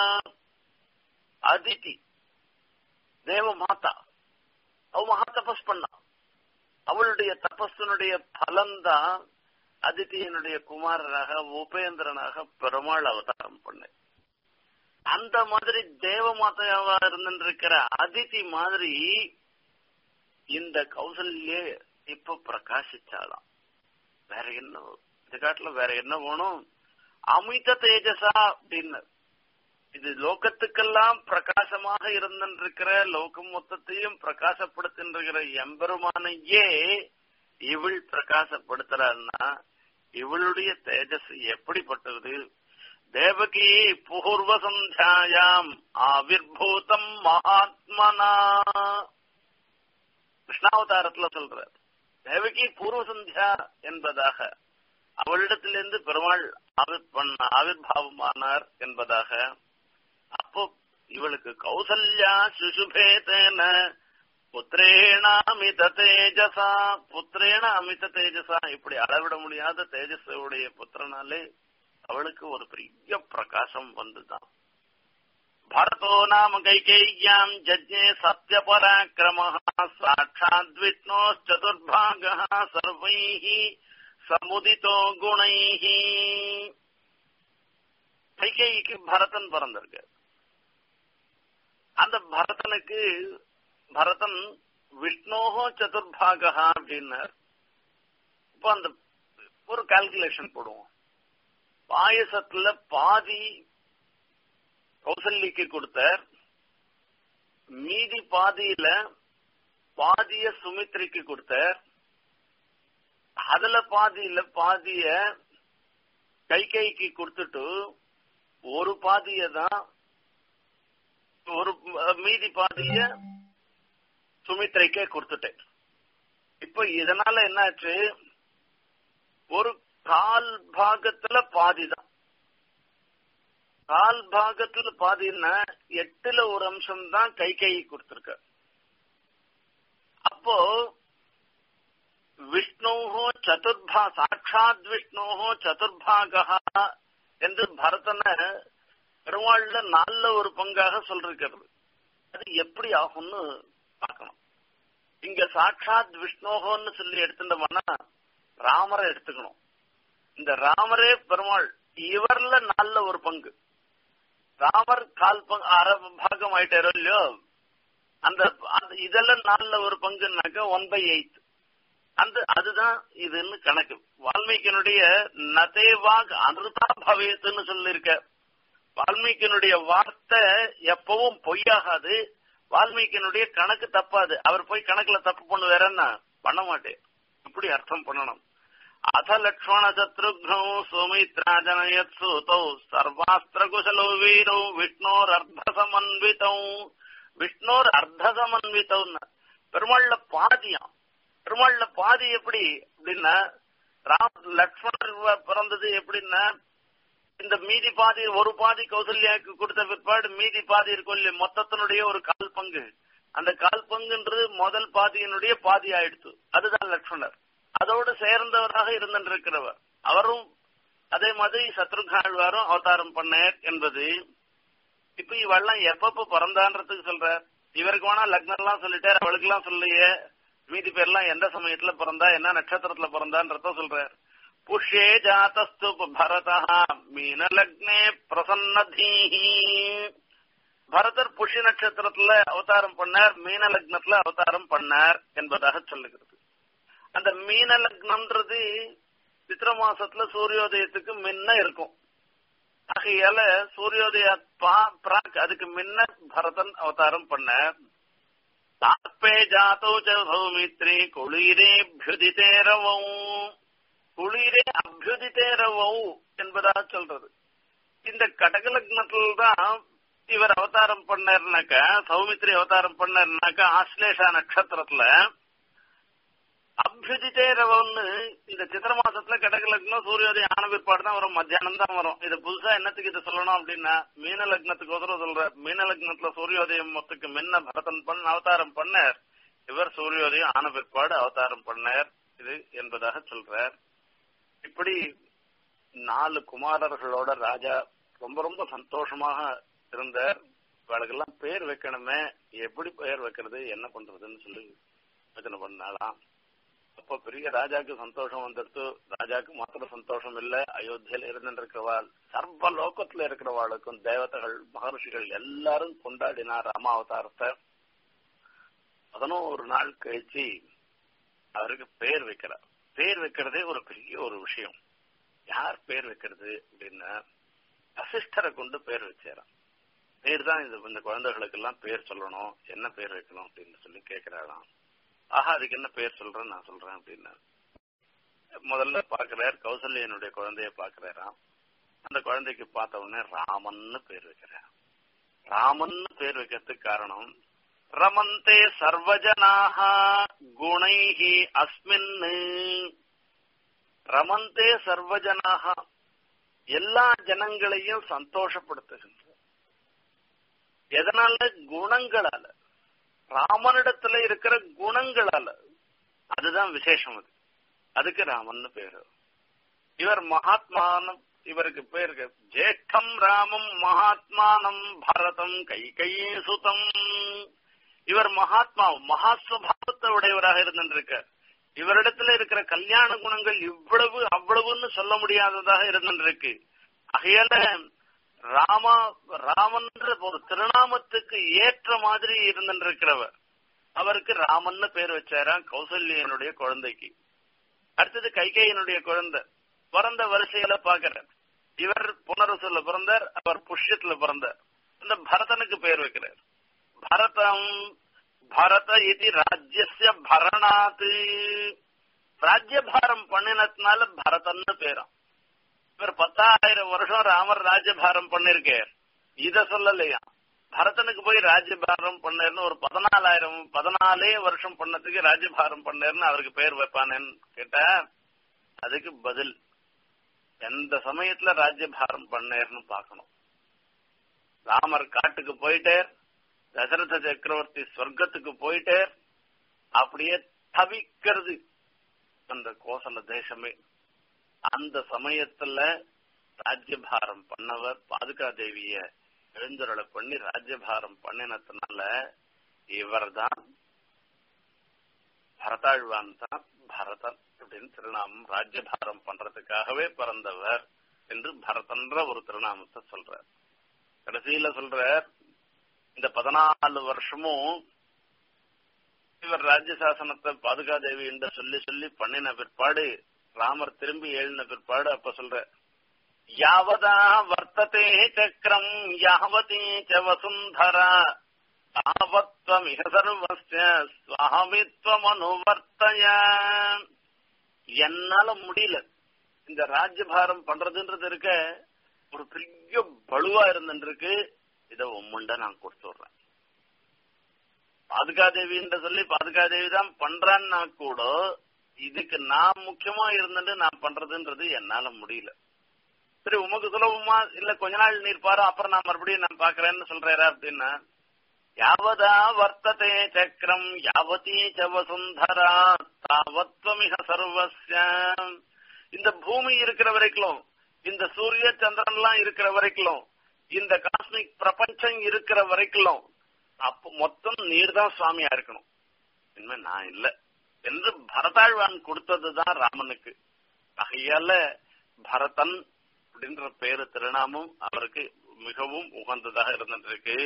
அதிதி தேவ மாதா அவ மகா தபஸ் பண்ணா அவளுடைய தபஸினுடைய பலன்தான் அதித்தியனுடைய குமாரராக உபேந்திரனாக பெருமாள் அவதாரம் பண்ண அந்த மாதிரி தேவ மாதையாவா இருந்திருக்கிற அதிதி மாதிரி இந்த கௌசல்ய இப்ப பிரகாசிச்சாலாம் வேற என்ன இந்த காட்டுல வேற என்ன வேணும் அமித தேஜசா அப்படின்னு இது லோகத்துக்கெல்லாம் பிரகாசமாக இருந்திருக்கிற லோகம் மொத்தத்தையும் பிரகாசப்படுத்தின்றிருக்கிற எம்பெருமானையே இவள் பிரகாசப்படுத்துறான்னா இவளுடைய தேஜஸ் எப்படிப்பட்டது தேவகி பூர்வ சந்தியாயாம் ஆவிர்பூதம் மகாத்மனா கிருஷ்ணாவதாரத்துல சொல்ற தேவகி பூர்வ சந்தியா என்பதாக அவளிடத்திலிருந்து பெருமாள் ஆவிர் பண்ண ஆவிர்வாவமானார் என்பதாக அப்போ இவளுக்கு கௌசல்யா சுசுபேதேன புத்திரேண அமித தேஜசா புத்திரேண அமித தேஜசா இப்படி அளவிட முடியாத தேஜஸுடைய புத்திரனாலே அவளுக்கு ஒரு பெரிய பிரகாசம் வந்துதான் பரதோ நாம கைகேய்யாம் ஜஜ்ஞே சத்ய பராக்கிரம சாட்சாத் விஷ்ணோ சதுர்பாக சர்வை சமுதிதோ குணை கைகேயிக்கு பரதன் பிறந்திருக்கு அந்த பரதனுக்கு பரதன் விஷ்ணோகோ சதுர்பாகா அப்படின்னார் இப்போ அந்த ஒரு கால்குலேஷன் போடுவோம் பாயசத்துல பாதி கௌசல்யக்கு கொடுத்தார் மீதி பாதியில பாதிய சுமித்ரிக்கு கொடுத்தார் அதுல பாதியில பாதிய கை கைக்கு கொடுத்துட்டு ஒரு பாதிய தான் ஒரு மீதி பாதிய சுமித்ரைக்கே கொடுத்துட்டேன் இப்ப இதனால என்னாச்சு ஒரு கால் பாகத்துல பாதி தான் கால் பாகத்துல பாதின்னா எட்டுல ஒரு அம்சம் தான் கை கை கொடுத்திருக்க அப்போ விஷ்ணோஹோ சதுர்பா சாட்சாத் விஷ்ணோஹோ சதுர்பாகா என்று பரதனை பெருமாள்ல நாலுல ஒரு பங்காக சொல்லிருக்கிறது அது எப்படி ஆகும்னு பார்க்கணும் இங்க சாட்சாத் விஷ்ணோகோன்னு சொல்லி எடுத்துட்டோம்னா ராமரை எடுத்துக்கணும் இந்த ராமரே பெருமாள் இவர்ல நாலுல ஒரு பங்கு ராமர் கால் பங்கு அரை பாகம் ஆயிட்டாரோ இல்லையோ அந்த இதெல்லாம் நாலுல ஒரு பங்குனாக்க ஒன் பை எயிட் அந்த அதுதான் இதுன்னு கணக்கு வால்மீகினுடைய நதேவாக் அனுதா பவேத்துன்னு சொல்லியிருக்க வால்மீகினுடைய வார்த்தை எப்பவும் பொய்யாகாது வால்மீகினுடைய கணக்கு தப்பாது அவர் போய் கணக்குல தப்பு பண்ணுவாருன்னா பண்ண மாட்டேன் இப்படி அர்த்தம் பண்ணணும் அத லக்ஷ்மண சத்ருக்னோ சுமித்ராஜனயத் சூதௌ சர்வாஸ்திர குசலோ வீரோ விஷ்ணோர் அர்த்த சமன்விதௌ விஷ்ணோர் அர்த்த சமன்விதௌன்னு பெருமாள்ல பாதியாம் பெருமாள்ல பாதி எப்படி அப்படின்னா ராம் லக்ஷ்மணர் பிறந்தது எப்படின்னா இந்த மீதி பாதி ஒரு பாதி கௌசல்யாவுக்கு கொடுத்த பிற்பாடு மீதி பாதி இருக்கும் இல்லையா மொத்தத்தினுடைய ஒரு கால் பங்கு அந்த கால் பங்குன்றது முதல் பாதியினுடைய பாதி ஆயிடுச்சு அதுதான் லக்ஷ்மணர் அதோடு சேர்ந்தவராக இருந்திருக்கிறவர் அவரும் அதே மாதிரி சத்ருகாழ்வாரும் அவதாரம் பண்ணார் என்பது இப்ப இவெல்லாம் எப்பப்ப பிறந்தான்றதுக்கு சொல்றார் இவருக்கு வேணா லக்னம் எல்லாம் சொல்லிட்டார் அவளுக்கு எல்லாம் சொல்லையே மீதி பேர்லாம் எந்த சமயத்துல பிறந்தா என்ன நட்சத்திரத்துல பிறந்தான்றத சொல்றார் புஷ்யே ஜாத்தஸ்து பரதா மீனலக்னே பிரசன்னதீஹி பரதர் புஷ்ய நட்சத்திரத்துல அவதாரம் பண்ணார் மீன லக்னத்துல அவதாரம் பண்ணார் என்பதாக சொல்லுகிறது அந்த மீன லக்னம்ன்றது சித்திர மாசத்துல சூரியோதயத்துக்கு முன்ன இருக்கும் ஆகையால சூரியோதய பிராக் அதுக்கு முன்ன பரதன் அவதாரம் பண்ண தாப்பே ஜாத்தோ சௌமித்ரி குளிரேபியுதிதேரவௌ குளிரே அபியுதிதேரவௌ என்பதாக சொல்றது இந்த கடக லக்னத்துல தான் இவர் அவதாரம் பண்ணாருனாக்கா சௌமித்ரி அவதாரம் பண்ணாருனாக்கா ஆஸ்லேஷா நட்சத்திரத்துல அபியுதிதேரவம்னு இந்த சித்திர மாசத்துல கடக லக்னம் சூரியோதயம் ஆன பிற்பாடு தான் வரும் மத்தியானம் தான் வரும் இது புதுசா என்னத்துக்கு இது சொல்லணும் அப்படின்னா மீன லக்னத்துக்கு உதர சொல்ற மீன லக்னத்துல சூரியோதயம் மொத்தத்துக்கு முன்ன பரதன் பண்ண அவதாரம் பண்ணார் இவர் சூரியோதயம் ஆன பிற்பாடு அவதாரம் பண்ணார் இது என்பதாக சொல்றார் இப்படி நாலு குமாரர்களோட ராஜா ரொம்ப ரொம்ப சந்தோஷமாக இருந்தார் இவளுக்கெல்லாம் பேர் வைக்கணுமே எப்படி பெயர் வைக்கிறது என்ன பண்றதுன்னு சொல்லி யோசனை பண்ணாலாம் அப்ப பெரிய ராஜாக்கு சந்தோஷம் வந்துடுத்து ராஜாக்கு மாத்திரம் சந்தோஷம் இல்ல அயோத்தியில இருந்திருக்கிறவாள் சர்வ லோகத்துல இருக்கிறவாளுக்கும் தேவதைகள் மகர்ஷிகள் எல்லாரும் கொண்டாடினா ராமாவதாரத்தை பதினோரு நாள் கழிச்சு அவருக்கு பேர் வைக்கிறார் பேர் வைக்கிறதே ஒரு பெரிய ஒரு விஷயம் யார் பேர் வைக்கிறது அப்படின்னா வசிஷ்டரை கொண்டு பேர் வச்சாராம் பேர் தான் இந்த இந்த குழந்தைகளுக்கு எல்லாம் பேர் சொல்லணும் என்ன பேர் வைக்கணும் அப்படின்னு சொல்லி கேட்கிறாராம் ஆஹா அதுக்கு என்ன பேர் சொல்றேன் நான் சொல்றேன் அப்படின்னா முதல்ல பாக்குறார் கௌசல்யனுடைய குழந்தைய பாக்குறாராம் அந்த குழந்தைக்கு பார்த்த உடனே ராமன்னு பேர் வைக்கிறார் ராமன்னு பேர் வைக்கிறதுக்கு காரணம் ரமந்தே சர்வஜனாக குணைஹி அஸ்மின் ரமந்தே சர்வஜனாக எல்லா ஜனங்களையும் சந்தோஷப்படுத்துகின்ற எதனால குணங்களால ராமனிடத்துல இருக்கிற குணங்களால அதுதான் விசேஷம் அது அதுக்கு ராமன் பேரு இவர் மகாத்மானம் இவருக்கு பேர் ஜேஷ்டம் ராமம் மகாத்மானம் பரதம் கை கையே சுதம் இவர் மகாத்மா மகாஸ்வபாவத்தை உடையவராக இருந்திருக்கார் இவரிடத்துல இருக்கிற கல்யாண குணங்கள் இவ்வளவு அவ்வளவுன்னு சொல்ல முடியாததாக இருந்திருக்கு ஆகையால ராமா ராமன்ற ஒரு திருநாமத்துக்கு ஏற்ற மாதிரி இருந்திருக்கிறவர் அவருக்கு ராமன்னு பேர் வச்சாராம் கௌசல்யனுடைய குழந்தைக்கு அடுத்தது கைகையனுடைய குழந்தை பிறந்த வரிசையில பாக்குற இவர் புனரசுல பிறந்தார் அவர் புஷ்யத்துல பிறந்தார் இந்த பரதனுக்கு பேர் வைக்கிறார் பரதம் பரத இது ராஜ்யசிய பரணாத் ராஜ்யபாரம் பண்ணினதுனால பரதன்னு பேரும் இவர் பத்தாயிரம் வருஷம் ராமர் ராஜ்யபாரம் பண்ணிருக்கார் இத சொல்லலையா பரதனுக்கு போய் ராஜ்யபாரம் பண்ணேர்னு ஒரு பதினாலாயிரம் பதினாலே வருஷம் பண்ணதுக்கு ராஜ்யபாரம் பண்ணேர்னு அவருக்கு பேர் வைப்பானேன்னு கேட்டா அதுக்கு பதில் எந்த சமயத்துல ராஜ்யபாரம் பண்ணேர்னு பாக்கணும் ராமர் காட்டுக்கு போயிட்டேர் தசரத சக்கரவர்த்தி சொர்க்கத்துக்கு போயிட்டேர் அப்படியே தவிக்கிறது அந்த கோசல தேசமே அந்த சமயத்துல ராஜ்யபாரம் பண்ணவர் பாதுகா தேவிய எழுந்தருளை பண்ணி ராஜ்யபாரம் பண்ணினதுனால இவர்தான் பரதாழ்வான் தான் பரதன் அப்படின்னு திருநாமம் ராஜ்யபாரம் பண்றதுக்காகவே பிறந்தவர் என்று பரதன்ற ஒரு திருநாமத்தை சொல்றார் கடைசியில சொல்றார் இந்த பதினாலு வருஷமும் இவர் ராஜ்ய சாசனத்தை பாதுகாதேவி என்று சொல்லி சொல்லி பண்ணின பிற்பாடு ராமர் திரும்பி எழுந்த பிற்பாடு அப்ப சொல்ற யாவதா வர்த்ததே சக்கரம் யாவதீ ச வசுந்தரா தாவத்வமிக சர்வஸ்ய சுவாமித்வம் அனுவர்த்தய என்னால முடியல இந்த ராஜ்யபாரம் பண்றதுன்றது இருக்க ஒரு பெரிய பலுவா இருந்துருக்கு இத உம்முண்ட நான் கொடுத்து விடுறேன் பாதுகாதேவின்ற சொல்லி பாதுகாதேவி தான் பண்றான்னா கூட இதுக்கு நான் முக்கியமா இருந்துட்டு நான் பண்றதுன்றது என்னால முடியல சரி உமக்கு சுலபமா இல்ல கொஞ்ச நாள் நீர் பாரு அப்புறம் நான் மறுபடியும் நான் பாக்குறேன்னு சொல்றேரா அப்படின்னா யாவதா வர்த்ததே சக்கரம் யாவதீ சவசுந்தரா தாவத்வமிக சர்வஸ்ய இந்த பூமி இருக்கிற வரைக்கும் இந்த சூரிய சந்திரன்லாம் இருக்கிற வரைக்கும் இந்த காஸ்மிக் பிரபஞ்சம் இருக்கிற வரைக்கும் அப்ப மொத்தம் நீர் தான் சுவாமியா இருக்கணும் இனிமே நான் இல்ல என்று பரதாழ்வான் கொடுத்ததுதான் ராமனுக்கு ஆகையால பரதன் அப்படின்ற பேரு திருநாமம் அவருக்கு மிகவும் உகந்ததாக இருந்திருக்கு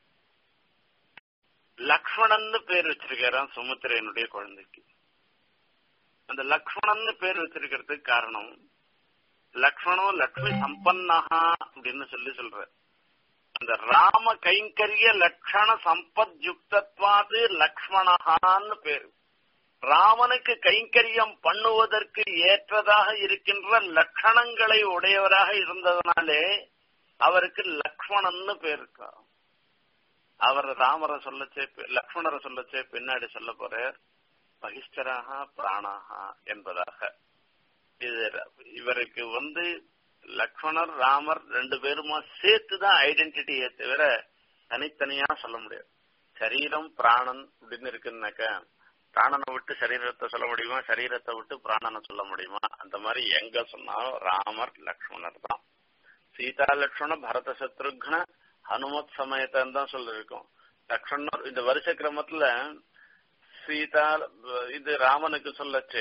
லக்ஷ்மணன்னு பேர் வச்சிருக்காராம் சுமித்திரையனுடைய குழந்தைக்கு அந்த லக்ஷ்மணன்னு பேர் வச்சிருக்கிறதுக்கு காரணம் லக்ஷ்மணம் லக்ஷ்மி சம்பன்னஹா அப்படின்னு சொல்லி சொல்ற அந்த ராம கைங்கரிய லட்சண சம்பத் யுக்தத்வாது லக்ஷ்மணஹான்னு பேரு ராமனுக்கு கைங்கரியம் பண்ணுவதற்கு ஏற்றதாக இருக்கின்ற லட்சணங்களை உடையவராக இருந்ததனாலே அவருக்கு லக்ஷ்மணன்னு பேர் இருக்கா அவர் ராமரை சொல்லச்சே லக்ஷ்மணரை சொல்லச்சே பின்னாடி சொல்ல போறார் பகிஷ்டராக பிராணாகா என்பதாக இது இவருக்கு வந்து லக்ஷ்மணர் ராமர் ரெண்டு பேருமா சேர்த்து தான் ஐடென்டிட்டியை தவிர தனித்தனியா சொல்ல முடியாது சரீரம் பிராணன் அப்படின்னு இருக்குன்னாக்க பிராணனை விட்டு சரீரத்தை சொல்ல முடியுமா சரீரத்தை விட்டு பிராணனை சொல்ல முடியுமா அந்த மாதிரி எங்க சொன்னாலும் ராமர் லக்ஷ்மணர் தான் சீதா லக்ஷ்மண பரத சத்ருக்ன ஹனுமத் சமயத்தான் தான் சொல்லிருக்கோம் லக்ஷ்மணர் இந்த வருஷ கிரமத்துல சீதா இது ராமனுக்கு சொல்லச்சே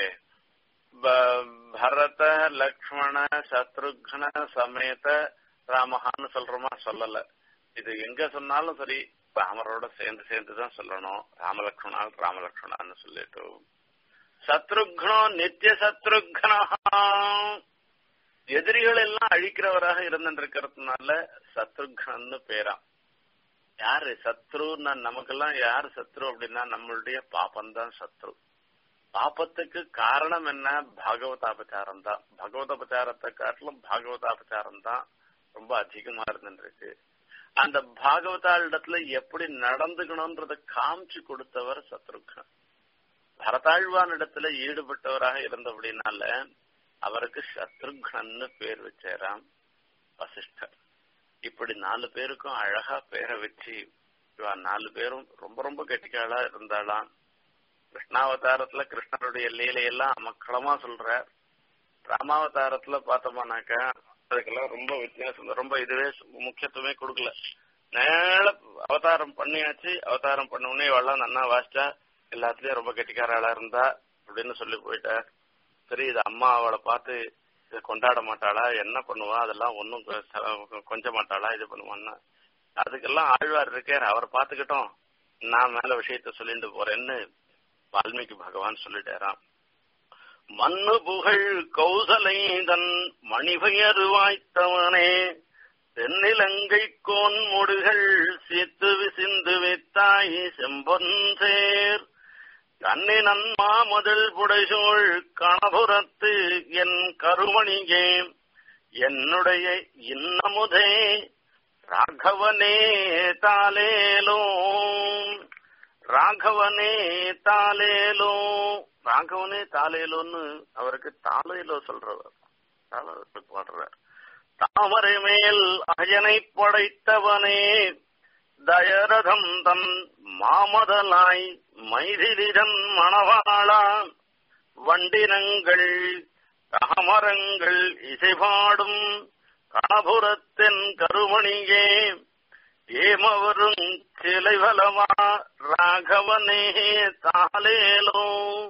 பரத லக்ஷ்மண சத்ருக்ன சமேத ராமஹான்னு சொல்றோமா சொல்லல இது எங்க சொன்னாலும் சரி ராமரோட சேர்ந்து சேர்ந்து தான் சொல்லணும் ராமலக்ஷ்மணால் ராமலக்ஷ்மணான்னு சொல்லிட்டு சத்ருக்னோ நித்திய சத்ருக்னா எதிரிகள் எல்லாம் அழிக்கிறவராக இருந்துருக்கிறதுனால சத்ருக்னன்னு பேராம் யாரு சத்ருன்னா நமக்கெல்லாம் யார் சத்ரு அப்படின்னா நம்மளுடைய பாப்பம் தான் சத்ரு பாப்பத்துக்கு காரணம் என்ன பாகவதாபச்சாரம் தான் பகவதாபச்சாரத்தை காட்டிலும் பாகவதாபச்சாரம் தான் ரொம்ப அதிகமா இருந்துருக்கு அந்த பாகவதாளிடத்துல எப்படி நடந்துக்கணும்ன்றத காமிச்சு கொடுத்தவர் சத்ருகன் பரதாழ்வான் இடத்துல ஈடுபட்டவராக இருந்தபடினால அவருக்கு சத்ருகன்னு பேர் வச்சாராம் வசிஷ்டர் இப்படி நாலு பேருக்கும் அழகா பேரை வச்சு இவா நாலு பேரும் ரொம்ப ரொம்ப கெட்டிக்காளா இருந்தாளாம் கிருஷ்ணாவதாரத்துல கிருஷ்ணருடைய லீலையெல்லாம் அமக்களமா சொல்ற ராமாவதாரத்துல பார்த்தோம்னாக்கா அதுக்கெல்லாம் ரொம்ப வித்தியாசம் ரொம்ப இதுவே முக்கியத்துவமே கொடுக்கல நேர அவதாரம் பண்ணியாச்சு அவதாரம் பண்ண உடனே இவெல்லாம் நன்னா வாசிச்சா எல்லாத்துலயும் ரொம்ப கெட்டிக்காராளா இருந்தா அப்படின்னு சொல்லி போயிட்டார் சரி இது அம்மா அவளை பார்த்து இதை கொண்டாட மாட்டாளா என்ன பண்ணுவா அதெல்லாம் ஒன்னும் கொஞ்ச மாட்டாளா இது பண்ணுவான்னா அதுக்கெல்லாம் ஆழ்வார் இருக்கார் அவர் பார்த்துக்கிட்டோம் நான் மேல விஷயத்த சொல்லிட்டு போறேன்னு வால்மீகி பகவான் சொல்லிட்டாராம் மண்ணு புகழ் கௌசலைதன் மணிபெயர் வாய்த்தவனே தென்னிலங்கை கோன் முடுகள் சீத்து விசிந்து வித்தாய் செம்பொன்சேர் கண்ணினன் மாமதில் புடைசூழ் கணபுரத்து என் கருமணியே என்னுடைய இன்னமுதே ராகவனே தாலேலோ ராகவனே தாலேலோ ராகவனே தாலேலோன்னு அவருக்கு தாலேலோ சொல்றவர் தாளத்துக்கு பாடுறார் தாமரை மேல் அயனை படைத்தவனே தயரதம் தன் மாமதலாய் மைதிலிடன் மணவாளா வண்டினங்கள் தாமரங்கள் இசைபாடும் கணபுரத்தின் கருமணியே ஏமவரும் கிளைவலமா ராகவனே தாலேலோ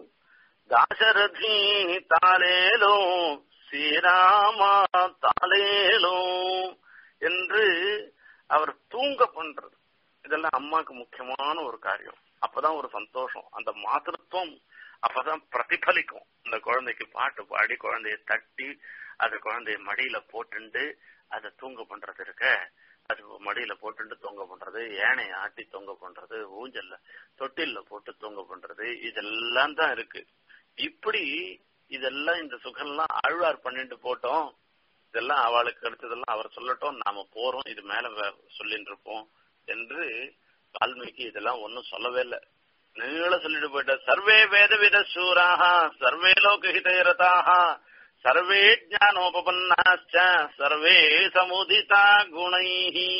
தாசரதி தாலேலோ ஸ்ரீராமா தாலேலோ என்று அவர் தூங்க பண்றது இதெல்லாம் அம்மாக்கு முக்கியமான ஒரு காரியம் அப்பதான் ஒரு சந்தோஷம் அந்த மாத்திருத்துவம் அப்பதான் பிரதிபலிக்கும் அந்த குழந்தைக்கு பாட்டு பாடி குழந்தைய தட்டி அது குழந்தைய மடியில போட்டுண்டு அதை தூங்க பண்றது இருக்க அது மடியில போட்டுட்டு தூங்க பண்றது ஏனைய ஆட்டி தூங்க பண்றது ஊஞ்சல்ல தொட்டில்ல போட்டு தூங்க பண்றது இதெல்லாம் தான் இருக்கு இப்படி இதெல்லாம் இந்த சுகம்லாம் ஆழ்வார் பண்ணிட்டு போட்டோம் இதெல்லாம் அவளுக்கு கிடைச்சதெல்லாம் அவர் சொல்லட்டும் நாம போறோம் இது மேல சொல்லிட்டு இருப்போம் என்று வால்மீகி இதெல்லாம் ஒன்னும் சொல்லவே இல்லை நீள சொல்லிட்டு போயிட்ட சர்வே வேதவித சூராக சர்வே லோகஹிதரதாக சர்வே ஜானோபன்னாச்ச சர்வே சமுதிதா குணைஹி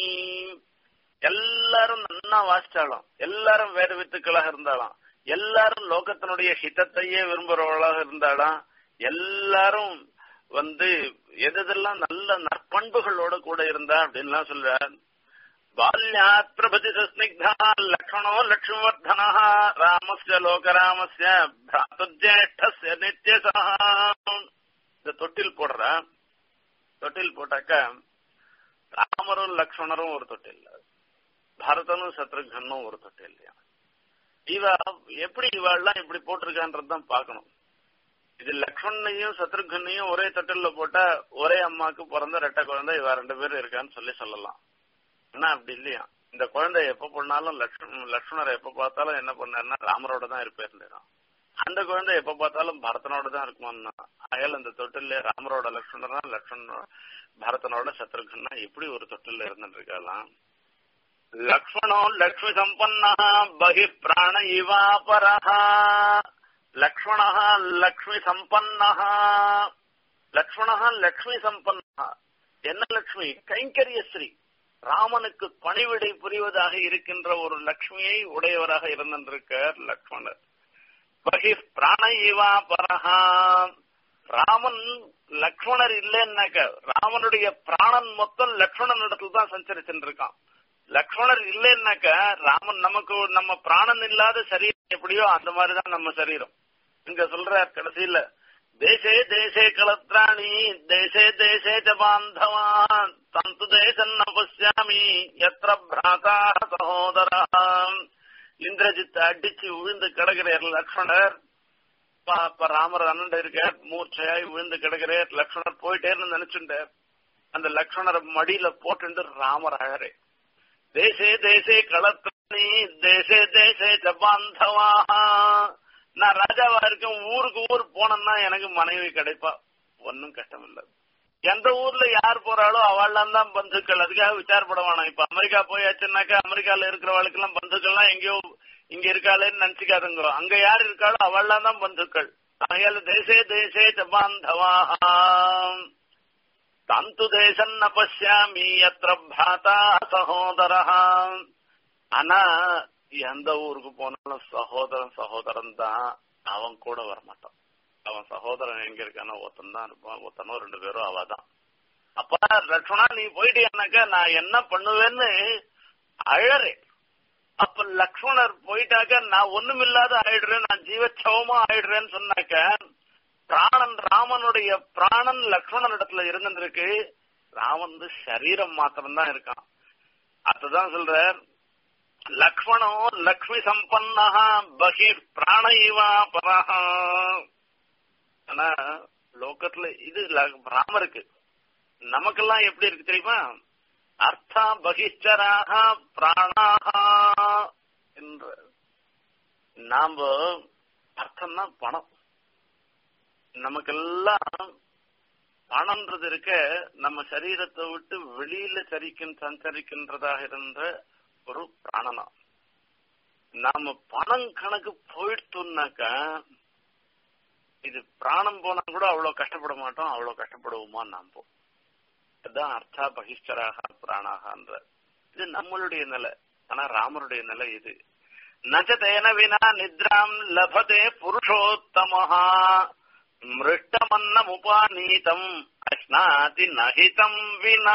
எல்லாரும் நன்னா வாசிச்சாலும் எல்லாரும் வேத வித்துக்களாக இருந்தாலும் எல்லாரும் லோகத்தினுடைய ஹிதத்தையே விரும்புறவர்களாக இருந்தாலும் எல்லாரும் வந்து எதெல்லாம் நல்ல நற்பண்புகளோட கூட இருந்தா அப்படின்லாம் சொல்றார் பால்யாத் பிரபதி ஸ்னிக்தா லக்ஷணோ லக்ஷ்மவர்தன ராமஸ்ய லோகராமஸ்ய பிராத்துஜேஷ்டஸ்ய நித்யசா இந்த தொட்டில் போடுற தொட்டில் போட்டாக்க ராமரும் லக்ஷ்மணரும் ஒரு தொட்டில் பரதனும் சத்ருகனும் ஒரு தொட்டில் இவ எப்படி இவாள்லாம் இப்படி போட்டிருக்கான்றதுதான் பார்க்கணும் இது லக்ஷ்மணையும் சத்ருகனையும் ஒரே தொட்டில்ல போட்டா ஒரே அம்மாக்கு பிறந்த ரெட்ட குழந்தை இவ ரெண்டு பேரும் இருக்கான்னு சொல்லி சொல்லலாம் ஆனா அப்படி இல்லையா இந்த குழந்தை எப்ப பண்ணாலும் லக்ஷ்மண் லக்ஷ்மணரை எப்ப பார்த்தாலும் என்ன பண்ணாருன்னா ராமரோட தான் இருப்பேன் அந்த குழந்தை எப்ப பார்த்தாலும் பரதனோட தான் இருக்குமான்னா அயல் அந்த தொட்டில ராமரோட லக்ஷ்மணனா லக்ஷ்மண பரதனோட சத்ருகன்னா எப்படி ஒரு தொட்டில இருந்துட்டு இருக்கலாம் லக்ஷ்மணோ லக்ஷ்மி சம்பன்னா பகி பிராண இவா பரஹா லக்ஷ்மண லக்ஷ்மி சம்பன்னா லக்ஷ்மண லக்ஷ்மி சம்பன்னா என்ன லக்ஷ்மி கைங்கரியஸ்ரீ ராமனுக்கு பணிவிடை புரிவதாக இருக்கின்ற ஒரு லக்ஷ்மியை உடையவராக இருந்திருக்கார் லக்ஷ்மணர் பகி பிராண இவா பரஹா ராமன் லக்ஷ்மணர் இல்லைன்னாக்க ராமனுடைய பிராணன் மொத்தம் லக்ஷ்மணன் இடத்துல தான் சஞ்சரிச்சுட்டு இருக்கான் லக்ஷ்மணர் இல்லைன்னாக்க ராமன் நமக்கு நம்ம பிராணன் இல்லாத சரீரம் எப்படியோ அந்த மாதிரிதான் நம்ம சரீரம் இங்க சொல்ற கடைசியில தேசே தேசே கலத்ராணி தேசே தேசே ச பாந்தவான் தந்து தேசம் பசியாமி எத்திர பிராதா சகோதரா இந்திரஜித் அடிச்சு விழுந்து கிடக்கிறார் லக்ஷ்மணர் அப்ப ராமர் அண்ணன் இருக்க மூர்ச்சையாய் விழுந்து கிடக்கிறார் லக்ஷ்மணர் போயிட்டேன்னு நினைச்சுட்டார் அந்த லக்ஷ்மணரை மடியில போட்டு ராமர் அழறே தேசே தேசே களத்ராணி தேசே தேசே ச பாந்தவா நான் ராஜாவா இருக்கேன் ஊருக்கு ஊர் போனேன்னா எனக்கு மனைவி கிடைப்பா ஒன்னும் கஷ்டம் இல்ல எந்த ஊர்ல யார் போறாளோ அவள்லாம் தான் பந்துக்கள் அதுக்காக விசாரப்பட வேணாம் இப்ப அமெரிக்கா போயாச்சுன்னாக்கா அமெரிக்கால இருக்கிறவளுக்கு எல்லாம் பந்துக்கள்லாம் எங்கேயோ இங்க இருக்காளேன்னு நினைச்சுக்காதுங்கிறோம் அங்க யார் இருக்காளோ அவள்லாம் தான் பந்துக்கள் ஆகையால தேசே தேசே பாந்தவா தந்து தேசம் ந பசியாமி எத்திர பிராத்தா சகோதரா ஆனா எந்த ஊருக்கு போனாலும் சகோதரன் சகோதரன் தான் அவன் கூட வரமாட்டான் அவன் சகோதரன் எங்க இருக்கானோ ஒருத்தன் தான் இருப்பான் ஒருத்தனோ ரெண்டு பேரும் அவதான் அப்ப லட்சுமணா நீ போயிட்டியானாக்கா நான் என்ன பண்ணுவேன்னு அழறே அப்ப லக்ஷ்மணர் போயிட்டாக்க நான் ஒண்ணுமில்லாத ஆயிடுறேன் நான் ஜீவச்சவமா ஆயிடுறேன்னு சொன்னாக்க பிராணன் ராமனுடைய பிராணன் லக்ஷ்மணன் இடத்துல இருந்திருக்கு ராமன் வந்து சரீரம் மாத்திரம் தான் இருக்கான் அதுதான் சொல்றார் லக்ஷ்மணோ லக்ஷ்மி சம்பன்னா பகி பிராண இவா பரஹா ஆனா லோகத்துல இது ராமருக்கு நமக்கெல்லாம் எப்படி இருக்கு தெரியுமா அர்த்தா பகிஷ்டராக பிராணாக என்ற நாம அர்த்தம்னா பணம் நமக்கெல்லாம் பணம்ன்றது இருக்க நம்ம சரீரத்தை விட்டு வெளியில சரிக்கும் சஞ்சரிக்கின்றதாக இருந்த ஒரு பிராணனா நாம பணம் கணக்கு போயிட்டோம்னாக்கா இது பிராணம் போனா கூட அவ்வளவு கஷ்டப்பட மாட்டோம் அவ்வளவு கஷ்டப்படுவோமா நாம அதுதான் அர்த்தா பகிஷ்டராக பிராணாகன்ற இது நம்மளுடைய நிலை ஆனா ராமருடைய நிலை இது நஜதேன வினா நித்ராம் லபதே புருஷோத்தமஹா மிருஷ்டமன்னமுபாநீதம் அஸ்னாதி நகிதம் வினா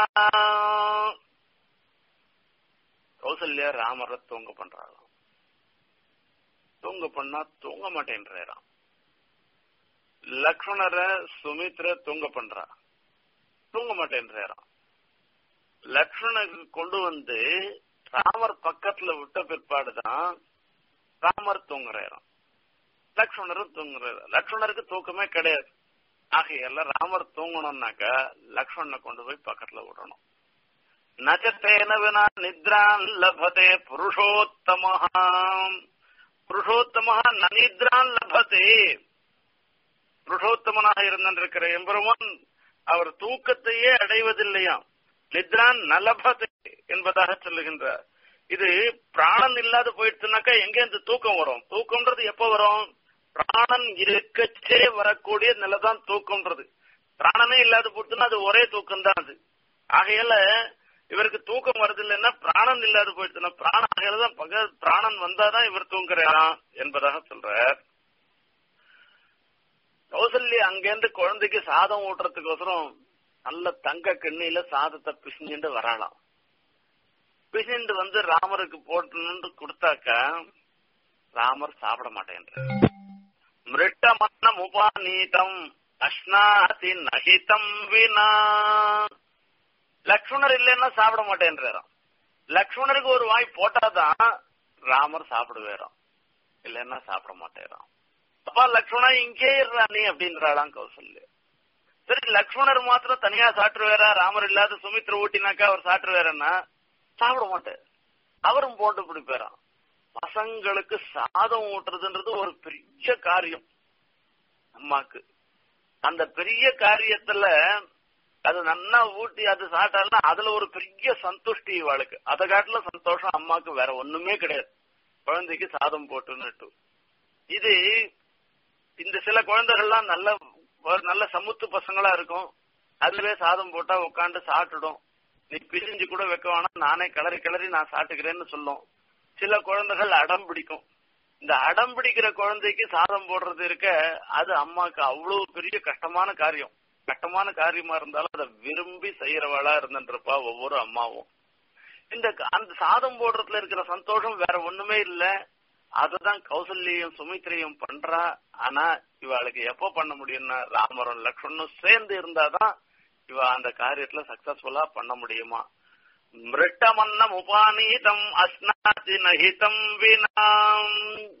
கௌசல்யா ராமரை தூங்க பண்றாங்க தூங்க பண்ணா தூங்க மாட்டேன்றாராம் லக்ஷ்மணரை சுமித்ர தூங்க பண்றா தூங்க மாட்டேன்றாராம் லக்ஷ்மணருக்கு கொண்டு வந்து ராமர் பக்கத்துல விட்ட பிற்பாடுதான் ராமர் தூங்குறாராம் லக்ஷ்மணரும் தூங்குறாரு லக்ஷ்மணருக்கு தூக்கமே கிடையாது ஆகையால ராமர் தூங்கணும்னாக்கா லக்ஷ்மணனை கொண்டு போய் பக்கத்துல விடணும் நச்சத்தேன வினா நித்ரான் லபதே புருஷோத்தமஹா புருஷோத்தமஹா நனித்ரான் லபதே புருஷோத்தமனாக இருந்திருக்கிற எம்பெருமான் அவர் தூக்கத்தையே அடைவதில்லையாம் நித்ரான் நலபதே என்பதாக சொல்லுகின்றார் இது பிராணன் இல்லாத போயிடுச்சுனாக்கா எங்க இந்த தூக்கம் வரும் தூக்கம்ன்றது எப்ப வரும் பிராணன் இருக்கச்சே வரக்கூடிய நிலைதான் தூக்கம்ன்றது பிராணனே இல்லாத போச்சுன்னா அது ஒரே தூக்கம் தான் அது ஆகையால இவருக்கு தூக்கம் வருது இல்லைன்னா பிராணன் இல்லாத போயிடுச்சுன்னா பிராண ஆகையால தான் பக பிராணன் வந்தாதான் இவர் தூங்குறாராம் என்பதாக சொல்றார் கௌசல்யா அங்கேருந்து குழந்தைக்கு சாதம் ஊட்டுறதுக்கோசரம் நல்ல தங்க கிண்ணியில சாதத்தை பிசிஞ்சுட்டு வராளாம் பிசிண்டு வந்து ராமருக்கு போட்டு கொடுத்தாக்கா ராமர் சாப்பிட மாட்டேன்ற மிருட்டமன்னம் உபாநீதம் அஷ்னாதி நகிதம் வினா லக்ஷ்மணர் இல்லைன்னா சாப்பிட மாட்டேன்றாராம் லக்ஷ்மணருக்கு ஒரு வாய் போட்டாதான் ராமர் சாப்பிடுவேறாம் இல்லைன்னா சாப்பிட மாட்டேறான் அப்பா லக்ஷ்மணா இங்கே இருறா நீ அப்படின்றாளாம் கௌசல்யா சரி லக்ஷ்மணர் மாத்திரம் தனியா சாப்பிட்டுருவாரா ராமர் இல்லாத சுமித்ர ஊட்டினாக்கா அவர் சாப்பிட்டுருவாரன்னா சாப்பிட மாட்டார் அவரும் போட்டு பிடிப்பாராம் பசங்களுக்கு சாதம் ஊட்டுறதுன்றது ஒரு பெரிய காரியம் அம்மாக்கு அந்த பெரிய காரியத்துல அது நன்னா ஊட்டி அது சாப்பிட்டாருன்னா அதுல ஒரு பெரிய சந்துஷ்டி இவாளுக்கு அதை காட்டுல சந்தோஷம் அம்மாக்கு வேற ஒண்ணுமே கிடையாது குழந்தைக்கு சாதம் போட்டுன்னுட்டு இது இந்த சில குழந்தைகள்லாம் நல்ல நல்ல சமுத்து பசங்களா இருக்கும் அதுவே சாதம் போட்டா உட்காந்து சாப்பிட்டுடும் நீ பிரிஞ்சு கூட வைக்க வேணாம் நானே கிளறி கிளறி நான் சாப்பிட்டுக்கிறேன்னு சொல்லும் சில குழந்தைகள் அடம் பிடிக்கும் இந்த அடம் பிடிக்கிற குழந்தைக்கு சாதம் போடுறது இருக்க அது அம்மாக்கு அவ்வளவு பெரிய கஷ்டமான காரியம் கஷ்டமான காரியமா இருந்தாலும் அதை விரும்பி செய்யறவளா இருந்துருப்பா ஒவ்வொரு அம்மாவும் இந்த அந்த சாதம் போடுறதுல இருக்கிற சந்தோஷம் வேற ஒண்ணுமே இல்ல அததான் கௌசல்யும் சுமித்ரையும் பண்றா ஆனா இவளுக்கு எப்ப பண்ண முடியும்னா ராமரும் லக்ஷ்மணும் சேர்ந்து இருந்தாதான் இவ அந்த காரியத்துல சக்சஸ்ஃபுல்லா பண்ண முடியுமா மிருட்டமன்னம் உபாநீதம் அஸ்னாதி நகிதம் வினாம்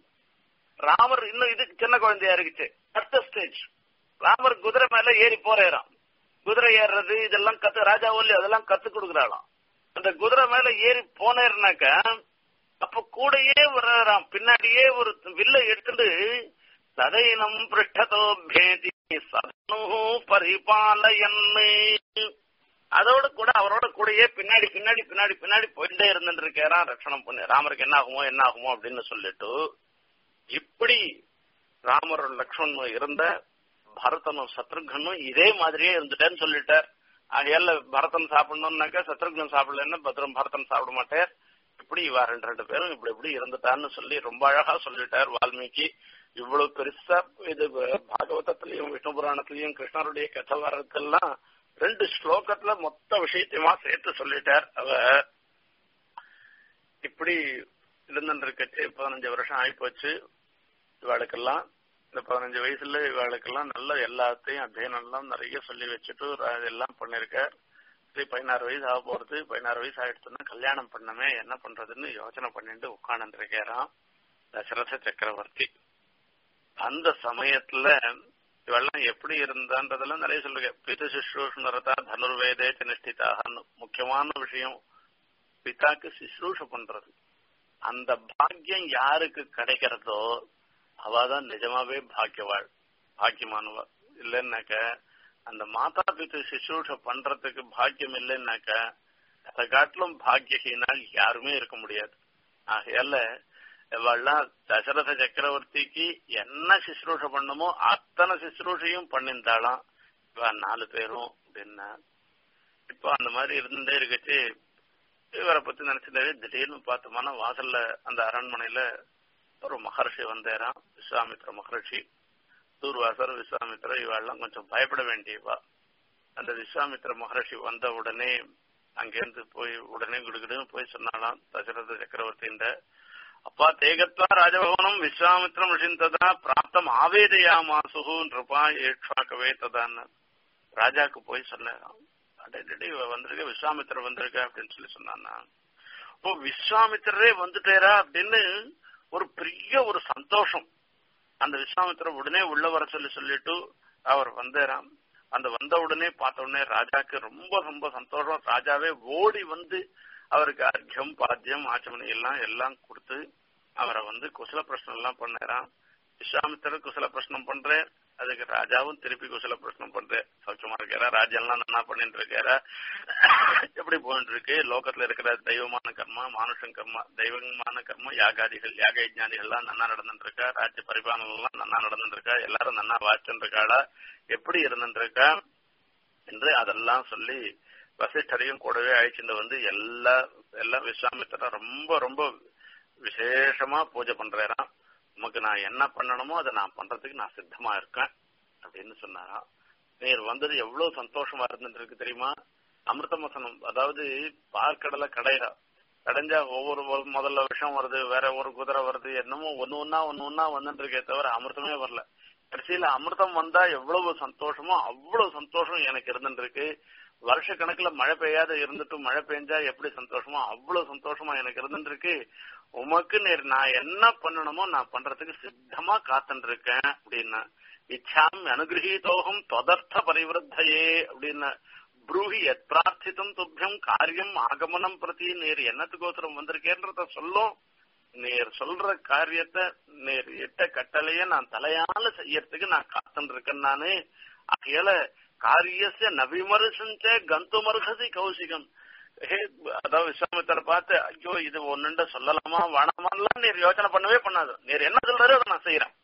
ராமர் இன்னும் இது சின்ன குழந்தையா இருக்குச்சு அடுத்த ஸ்டேஜ் ராமர் குதிரை மேல ஏறி போறாராம் குதிரை ஏறுறது இதெல்லாம் கத்து ராஜாவல்லி அதெல்லாம் கத்து கொடுக்குறாளாம் அந்த குதிரை மேல ஏறி போனேர்னாக்க அப்ப கூடயே வர்றாராம் பின்னாடியே ஒரு வில்ல எடுத்துட்டு சதைனம் பிருஷ்டதோ பேதி சதனு பரிபாலயன்னு அதோட கூட அவரோட கூடயே பின்னாடி பின்னாடி பின்னாடி பின்னாடி போயிட்டே இருந்துட்டு இருக்காராம் ரட்சணம் பண்ணி ராமருக்கு என்ன ஆகுமோ என்ன ஆகுமோ அப்படின்னு சொல்லிட்டு இப்படி ராமர் லக்ஷ்மணும் இருந்த பரதனும் சத்ருகனும் இதே மாதிரியே இருந்துட்டேன்னு சொல்லிட்டார் ஆகையால பரதன் சாப்பிடணும்னாக்கா சத்ருகன் சாப்பிடலன்னா பத்ரம் பரதன் சாப்பிட மாட்டார் இப்படி இவா ரெண்டு ரெண்டு பேரும் இப்படி இப்படி இருந்துட்டான்னு சொல்லி ரொம்ப அழகா சொல்லிட்டார் வால்மீகி இவ்வளவு பெருசா இது பாகவதத்திலையும் விஷ்ணு புராணத்திலையும் கிருஷ்ணருடைய கதை வர்றதுக்கெல்லாம் ரெண்டு ஸ்லோகத்துல மொத்த விஷயத்தையுமா சேர்த்து சொல்லிட்டார் அவ இப்படி இருந்துருக்கச்சு பதினஞ்சு வருஷம் ஆயிப்போச்சு இவாளுக்கெல்லாம் இந்த பதினஞ்சு வயசுல இவாளுக்கெல்லாம் நல்ல எல்லாத்தையும் அத்தியனம் எல்லாம் நிறைய சொல்லி வச்சுட்டு எல்லாம் பண்ணிருக்கார் சரி பதினாறு வயசு ஆக போறது பதினாறு வயசு ஆயிடுச்சுன்னா கல்யாணம் பண்ணமே என்ன பண்றதுன்னு யோசனை பண்ணிட்டு உட்கார்ந்து இருக்காராம் தசரத சக்கரவர்த்தி அந்த சமயத்துல இவெல்லாம் எப்படி இருந்தான்றதெல்லாம் நிறைய சொல்லுங்க பித சுஷ்ரூஷனரதா தனுர்வேதே நிஷ்டிதாகன்னு முக்கியமான விஷயம் பிதாக்கு சுஷ்ரூஷ பண்றது அந்த பாக்கியம் யாருக்கு கிடைக்கிறதோ அவாதான் நிஜமாவே பாக்கியவாள் பாக்கியமானவா இல்லைன்னாக்க அந்த மாதா பித்து சிசூஷ பண்றதுக்கு பாக்கியம் இல்லைன்னாக்க அதை காட்டிலும் பாக்கியஹீனால் யாருமே இருக்க முடியாது ஆகையால இவெல்லாம் தசரத சக்கரவர்த்திக்கு என்ன சிசுரூஷ பண்ணுமோ அத்தனை சிசுரூஷையும் பண்ணிருந்தாளாம் இவ நாலு பேரும் அப்படின்னா இப்போ அந்த மாதிரி இருந்துட்டே இருக்கச்சு இவரை பத்தி நினைச்சிட்டாரு திடீர்னு பார்த்தோம்னா வாசல்ல அந்த அரண்மனையில ஒரு மகர்ஷி வந்தேராம் விஸ்வாமித்ர மகர்ஷி தூர்வாசர் விஸ்வாமித்ர இவாள்லாம் கொஞ்சம் பயப்பட வேண்டியவா அந்த விஸ்வாமித்ர மகர்ஷி வந்த உடனே அங்கேருந்து போய் உடனே குடுகுடுன்னு போய் சொன்னாலாம் தசரத சக்கரவர்த்தின்ற அப்பா தேகத்வா ராஜபவனம் விஸ்வாமித்ரம் ரிஷிந்ததா பிராப்தம் ஆவேதயாமாசு நிருபா ஏக்ஷாக்கவே ததான்னு ராஜாக்கு போய் சொன்னாராம் அடே இவ வந்திருக்க விஸ்வாமித்திரர் வந்திருக்க அப்படின்னு சொல்லி சொன்னான்னா ஓ விஸ்வாமித்திரரே வந்துட்டேரா அப்படின்னு ஒரு பெரிய ஒரு சந்தோஷம் அந்த விஸ்வாமித்திரர் உடனே உள்ள வர சொல்லி சொல்லிட்டு அவர் வந்தேராம் அந்த வந்த உடனே பார்த்த உடனே ராஜாக்கு ரொம்ப ரொம்ப சந்தோஷம் ராஜாவே ஓடி வந்து அவருக்கு அர்க்கியம் பாத்தியம் ஆச்சமணி எல்லாம் எல்லாம் கொடுத்து அவரை வந்து குசல பிரச்சனை எல்லாம் பண்ணாராம் விஸ்வாமித்திரர் குசல பிரச்சனம் பண்றேன் அதுக்கு ராஜாவும் திருப்பி குசல பிரச்சனம் பண்றேன் சௌக்கியமா இருக்காரா ராஜெல்லாம் நல்லா பண்ணிட்டு இருக்காரா எப்படி போயிட்டு இருக்கு லோகத்துல இருக்கிற தெய்வமான கர்மா மானுஷன் கர்மா தெய்வமான கர்மா யாகாதிகள் யாக யஜ்ஞானிகள் எல்லாம் நல்லா நடந்துட்டு இருக்கா ராஜ்ய பரிபாலனம் எல்லாம் நல்லா நடந்துட்டு இருக்கா எல்லாரும் நல்லா வாச்சுட்டு இருக்காளா எப்படி இருந்துட்டு இருக்கா என்று அதெல்லாம் சொல்லி வசிஷ்டரையும் கூடவே அழைச்சிட்டு வந்து எல்லா எல்லா விஸ்வாமித்திர ரொம்ப ரொம்ப விசேஷமா பூஜை பண்றேராம் உமக்கு நான் என்ன பண்ணணுமோ அதை நான் பண்றதுக்கு நான் சித்தமா இருக்கேன் அப்படின்னு சொன்னாராம் நீர் வந்தது எவ்வளவு சந்தோஷமா இருந்துருக்கு தெரியுமா அமிர்தமசனம் அதாவது பார்க்கடலை கடையிறா கடைஞ்சா ஒவ்வொரு முதல்ல விஷம் வருது வேற ஒரு குதிரை வருது என்னமோ ஒன்னு ஒன்னா ஒன்னு ஒன்னா வந்துட்டு இருக்கே தவிர அமிர்தமே வரல கடைசியில அமிர்தம் வந்தா எவ்வளவு சந்தோஷமோ அவ்வளவு சந்தோஷம் எனக்கு இருந்துட்டு இருக்கு வருஷ கணக்குல மழை பெய்யாத இருந்துட்டு மழை பெஞ்சா எப்படி சந்தோஷமோ அவ்வளவு சந்தோஷமா எனக்கு இருந்துட்டு இருக்கு உமக்கு நேர் நான் என்ன பண்ணணுமோ நான் பண்றதுக்கு சித்தமா காத்துட்டு இருக்கேன் அப்படின்னா இச்சாம் அனுகிரகீதோகம் தொதர்த்த பரிவர்த்தையே அப்படின்னா ப்ரூஹி எத் பிரார்த்தித்தம் துப்பியம் காரியம் ஆகமனம் பிரதி நேர் என்னத்துக்கோசரம் வந்திருக்கேன்றத சொல்லும் நேர் சொல்ற காரியத்தை நேர் இட்ட கட்டளைய நான் தலையால செய்யறதுக்கு நான் காத்துட்டு இருக்கேன் நானு ஆகையால காரியச நவிமருசஞ்ச கந்துமர்ஹசி கௌசிகம் ஹே அதாவது விஸ்வாமித்தரை பார்த்து ஐயோ இது ஒன்னுண்ட சொல்லலாமா வேணாமான்லாம் நீர் யோசனை பண்ணவே பண்ணாது நீர் என்ன சொல்றாரோ அதை நான் செய்யறேன்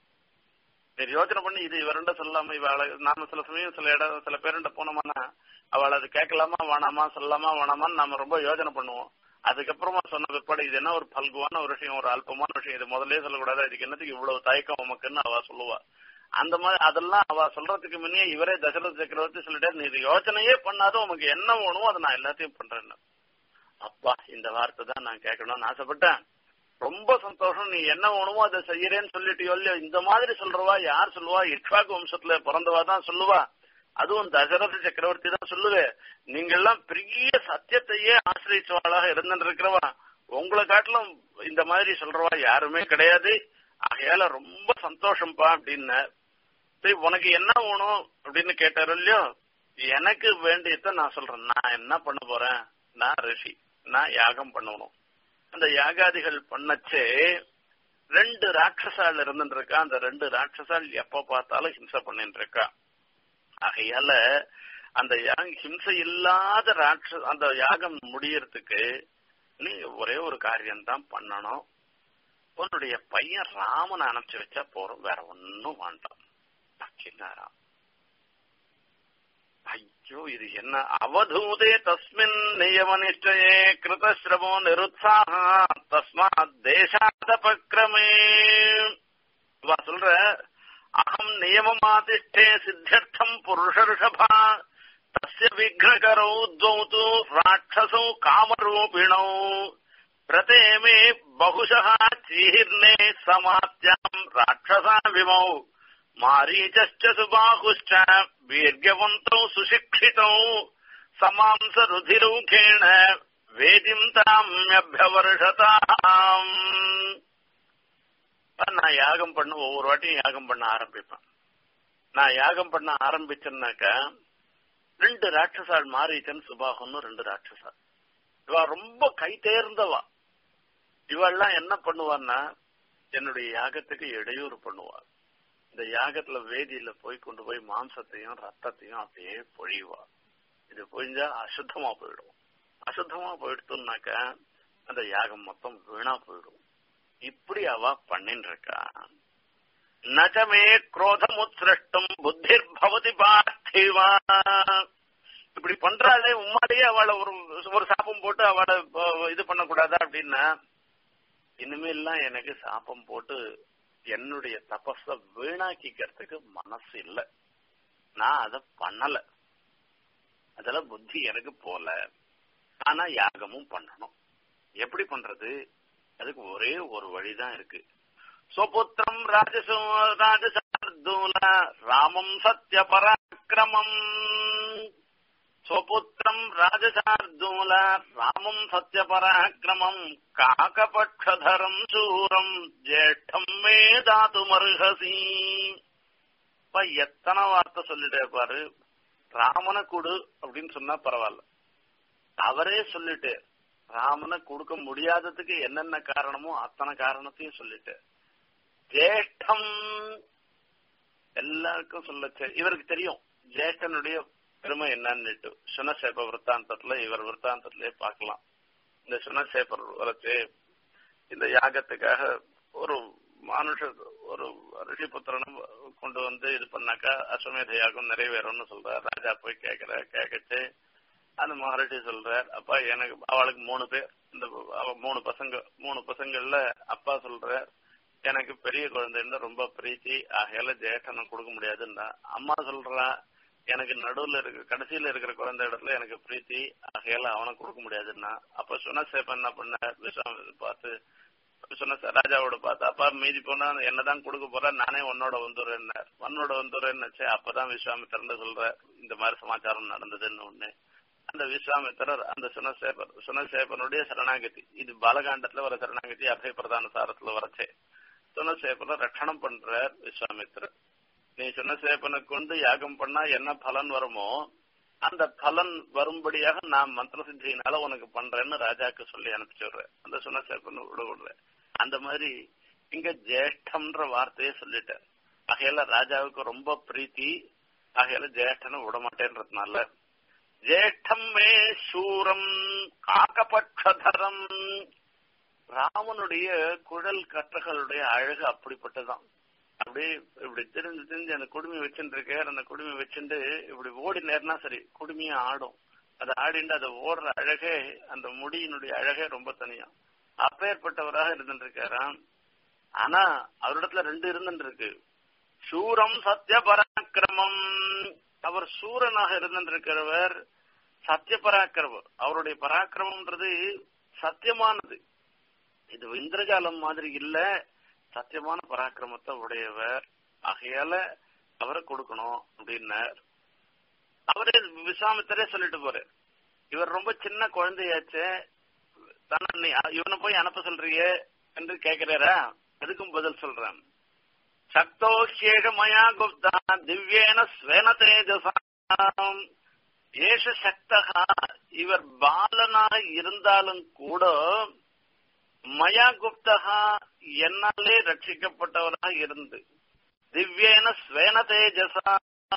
நீர் யோசனை பண்ணி இது இவருண்ட சொல்லாம இவளை நாம சில சமயம் சில இடம் சில பேருண்ட போனோம்னா அவளை அது கேட்கலாமா வேணாமா சொல்லலாமா வேணாமான்னு நாம ரொம்ப யோசனை பண்ணுவோம் அதுக்கப்புறமா சொன்ன பிற்பாடு இது என்ன ஒரு பல்குவான ஒரு விஷயம் ஒரு அல்பமான விஷயம் இது முதல்ல சொல்லக்கூடாது இதுக்கு என்னத்துக்கு இவ்வளவு தயக்கம் உமக்குன்னு அவ சொல்லுவா அந்த மாதிரி அதெல்லாம் அவ சொல்றதுக்கு முன்னே இவரே தசரத சக்கரவர்த்தி சொல்லிட்டாரு நீ இது யோசனையே பண்ணாத உனக்கு என்ன வேணுமோ அதை நான் எல்லாத்தையும் பண்றேன்னு அப்பா இந்த வார்த்தை தான் நான் கேட்கணும்னு ஆசைப்பட்டேன் ரொம்ப சந்தோஷம் நீ என்ன வேணுமோ அதை செய்யறேன்னு சொல்லிட்டு இல்லையோ இந்த மாதிரி சொல்றவா யார் சொல்லுவா இட்வாக் வம்சத்துல பிறந்தவா தான் சொல்லுவா அதுவும் தசரத சக்கரவர்த்தி தான் சொல்லுவே நீங்க எல்லாம் பெரிய சத்தியத்தையே ஆசிரியச்சவாளாக இருந்துட்டு இருக்கிறவா உங்களை காட்டிலும் இந்த மாதிரி சொல்றவா யாருமே கிடையாது ஆகையால ரொம்ப சந்தோஷம்ப்பா அப்படின்னு சரி உனக்கு என்ன வேணும் அப்படின்னு கேட்டாரு இல்லையோ எனக்கு வேண்டியத நான் சொல்றேன் நான் என்ன பண்ண போறேன் நான் ரிஷி நான் யாகம் பண்ணணும் அந்த யாகாதிகள் பண்ணச்சே ரெண்டு ராட்சசால் இருந்துட்டு இருக்கா அந்த ரெண்டு ராட்சசால் எப்ப பார்த்தாலும் ஹிம்சை பண்ணிட்டு இருக்கா ஆகையால அந்த ஹிம்சை இல்லாத ராட்ச அந்த யாகம் முடியறதுக்கு நீ ஒரே ஒரு காரியம் தான் பண்ணணும் உன்னுடைய பையன் ராமனை அனுப்பிச்சு வச்சா போறோம் வேற ஒன்னும் வேண்டாம் சின்னாராம் ஐயோ இது என்ன அவதூதே தஸ்மின் நியம நிச்சயே கிருதஸ்ரமோ நிருத்சாக தஸ்மாத் தேசாதபக்ரமே இவா சொல்ற அகம் நியமமாதிஷ்டே சித்தியர்த்தம் புருஷர்ஷபா தஸ்ய விக்னகரௌ द्वौ ராட்சசௌ காமரூபிணௌ பிரதே மே बहुशः चीर्णे समात्याम् राक्षसा विमौ मारीचश्च सुबाहुश्च वीर्यवन्तौ सुशिक्षितौ समांसरुधिरौखेण வேதிம் தாமியபியவர்ஷதாம் நான் யாகம் பண்ண ஒவ்வொரு வாட்டியும் யாகம் பண்ண ஆரம்பிப்பேன் நான் யாகம் பண்ண ஆரம்பிச்சேன்னாக்க ரெண்டு ராட்சசாள் மாரீச்சன் சுபாகம்னு ரெண்டு ராட்சசாள் இவா ரொம்ப கை தேர்ந்தவா இவெல்லாம் என்ன பண்ணுவான்னா என்னுடைய யாகத்துக்கு இடையூறு பண்ணுவார் இந்த யாகத்துல வேதியில போய் கொண்டு போய் மாம்சத்தையும் ரத்தத்தையும் அப்படியே பொழிவா இது பொழிஞ்சா அசுத்தமா போயிடும் அசுத்தமா போயிடுத்துனாக்க அந்த யாகம் மொத்தம் வீணா போயிடும் இப்படி அவ பண்ணின்னு இருக்கா நஜமே குரோதமுத்ரஷ்டும் புத்திர் பவதி பார்த்திவா இப்படி பண்றாளே உம்மாலேயே அவளை ஒரு ஒரு சாப்பம் போட்டு அவளை இது பண்ணக்கூடாதா அப்படின்னா இனிமேல்லாம் எனக்கு சாப்பம் போட்டு என்னுடைய தபஸ வீணாக்கிக்கிறதுக்கு மனசு இல்ல நான் அத பண்ணல அதெல்லாம் புத்தி எனக்கு போல ஆனா யாகமும் பண்ணணும் எப்படி பண்றது அதுக்கு ஒரே ஒரு வழிதான் இருக்கு சுபுத்திரம் ராஜசு ராஜசார்தூல ராமம் சத்ய பராக்கிரமம் சுபுத்திரம் ராஜசார்தூல ராமம் சத்ய பராக்கிரமம் காகபட்சதரம் சூரம் ஜேஷ்டம் மே தாத்துமர்ஹசி இப்ப எத்தனை வார்த்தை சொல்லிட்டே பாரு ராமனை கொடு அப்படின்னு சொன்னா பரவாயில்ல அவரே சொல்லிட்டு ராமனை கொடுக்க முடியாததுக்கு என்னென்ன காரணமோ அத்தனை காரணத்தையும் சொல்லிட்டு ஜேஷ்டம் எல்லாருக்கும் சொல்ல இவருக்கு தெரியும் ஜேஷ்டனுடைய பெருமை என்னன்னுட்டு சுனசேப விற்த்தாந்தத்துல இவர் விற்த்தாந்தத்திலே பார்க்கலாம் இந்த சுனசேபர் வரைச்சு இந்த யாகத்துக்காக ஒரு மானுஷ ஒரு ரிஷிபுத்திரனும் கொண்டு வந்து இது பண்ணாக்கா அஸ்வமேத யாகம் நிறைவேறும்னு சொல்றார் ராஜா போய் கேட்கிற கேட்கச்சு அந்த மகரிஷி சொல்றார் அப்பா எனக்கு அவளுக்கு மூணு பேர் இந்த மூணு பசங்க மூணு பசங்கள்ல அப்பா சொல்றார் எனக்கு பெரிய குழந்தைன்னு ரொம்ப பிரீத்தி ஆகையால ஜேஷ்டனை கொடுக்க முடியாதுன்னா அம்மா சொல்றா எனக்கு நடுவுல இருக்க கடைசியில இருக்கிற குழந்தை இடத்துல எனக்கு பிரீத்தி ஆகையால அவனை கொடுக்க முடியாதுன்னா அப்ப சுனசேப்பன் என்ன பண்ண விஸ்வாம பார்த்து சொன்ன ராஜாவோட பார்த்து அப்பா மீதி போனா என்னதான் கொடுக்க போற நானே உன்னோட வந்துடுறேன் உன்னோட வந்துடுறேன்னு அப்பதான் விஸ்வாமித்திரன் சொல்ற இந்த மாதிரி சமாச்சாரம் நடந்ததுன்னு ஒண்ணு அந்த விஸ்வாமித்திரர் அந்த சுனசேபர் சுனசேபனுடைய சரணாகதி இது பாலகாண்டத்துல வர சரணாகதி அபய பிரதான சாரத்துல வரச்சே சுனசேபனை ரட்சணம் பண்றார் விஸ்வாமித்திரர் நீ சுனசேபனை கொண்டு யாகம் பண்ணா என்ன பலன் வருமோ அந்த பலன் வரும்படியாக நான் மந்திர சித்தியினால உனக்கு பண்றேன்னு ராஜாக்கு சொல்லி அனுப்பிச்சுடுறேன் அந்த சுனசேபன் விட விடுறேன் அந்த மாதிரி இங்க ஜேஷ்டம்ன்ற வார்த்தையே சொல்லிட்டேன் ஆகையால ராஜாவுக்கு ரொம்ப பிரீத்தி ஆகையால ஜேஷ்டனை விட மாட்டேன்றதுனால ஜேஷ்டம் மே சூரம் காக்கபட்சதரம் ராமனுடைய குழல் கற்றகளுடைய அழகு அப்படிப்பட்டதான் அப்படியே இப்படி தெரிஞ்சு தெரிஞ்சு அந்த குடுமி வச்சுட்டு இருக்கார் அந்த குடுமி வச்சுட்டு இப்படி ஓடி நேர்னா சரி குடுமியும் ஆடும் அது ஆடிண்டு அதை ஓடுற அழகே அந்த முடியினுடைய அழகே ரொம்ப தனியா அப்பேற்பட்டவராக இருந்துட்டு இருக்காராம் ஆனா அவரிடத்துல ரெண்டு இருந்துட்டு இருக்கு சூரம் சத்திய பராக்கிரமம் அவர் சூரனாக இருந்துட்டு இருக்கிறவர் சத்திய பராக்கிரமம் அவருடைய பராக்கிரமம்ன்றது சத்தியமானது இது இந்திரஜாலம் மாதிரி இல்ல சத்தியமான பராக்கிரமத்தை உடையவர் ஆகையால அவரை கொடுக்கணும் அப்படின்னார் அவரே விஸ்வாமித்தரே சொல்லிட்டு போறார் இவர் ரொம்ப சின்ன குழந்தையாச்சே தானே நீ இவனை போய் அனுப்ப சொல்றியே என்று கேட்கிறாரா அதுக்கும் பதில் சொல்றேன் சக்தோஷேஷ மயா குப்தா திவ்யேன ஸ்வேன தேஜசாம் ஏஷ சக்தகா இவர் பாலனாக இருந்தாலும் கூட மயா குப்தகா என்னாலே ரட்சிக்கப்பட்டவராக இருந்து திவ்யேன ஸ்வேன தேஜசா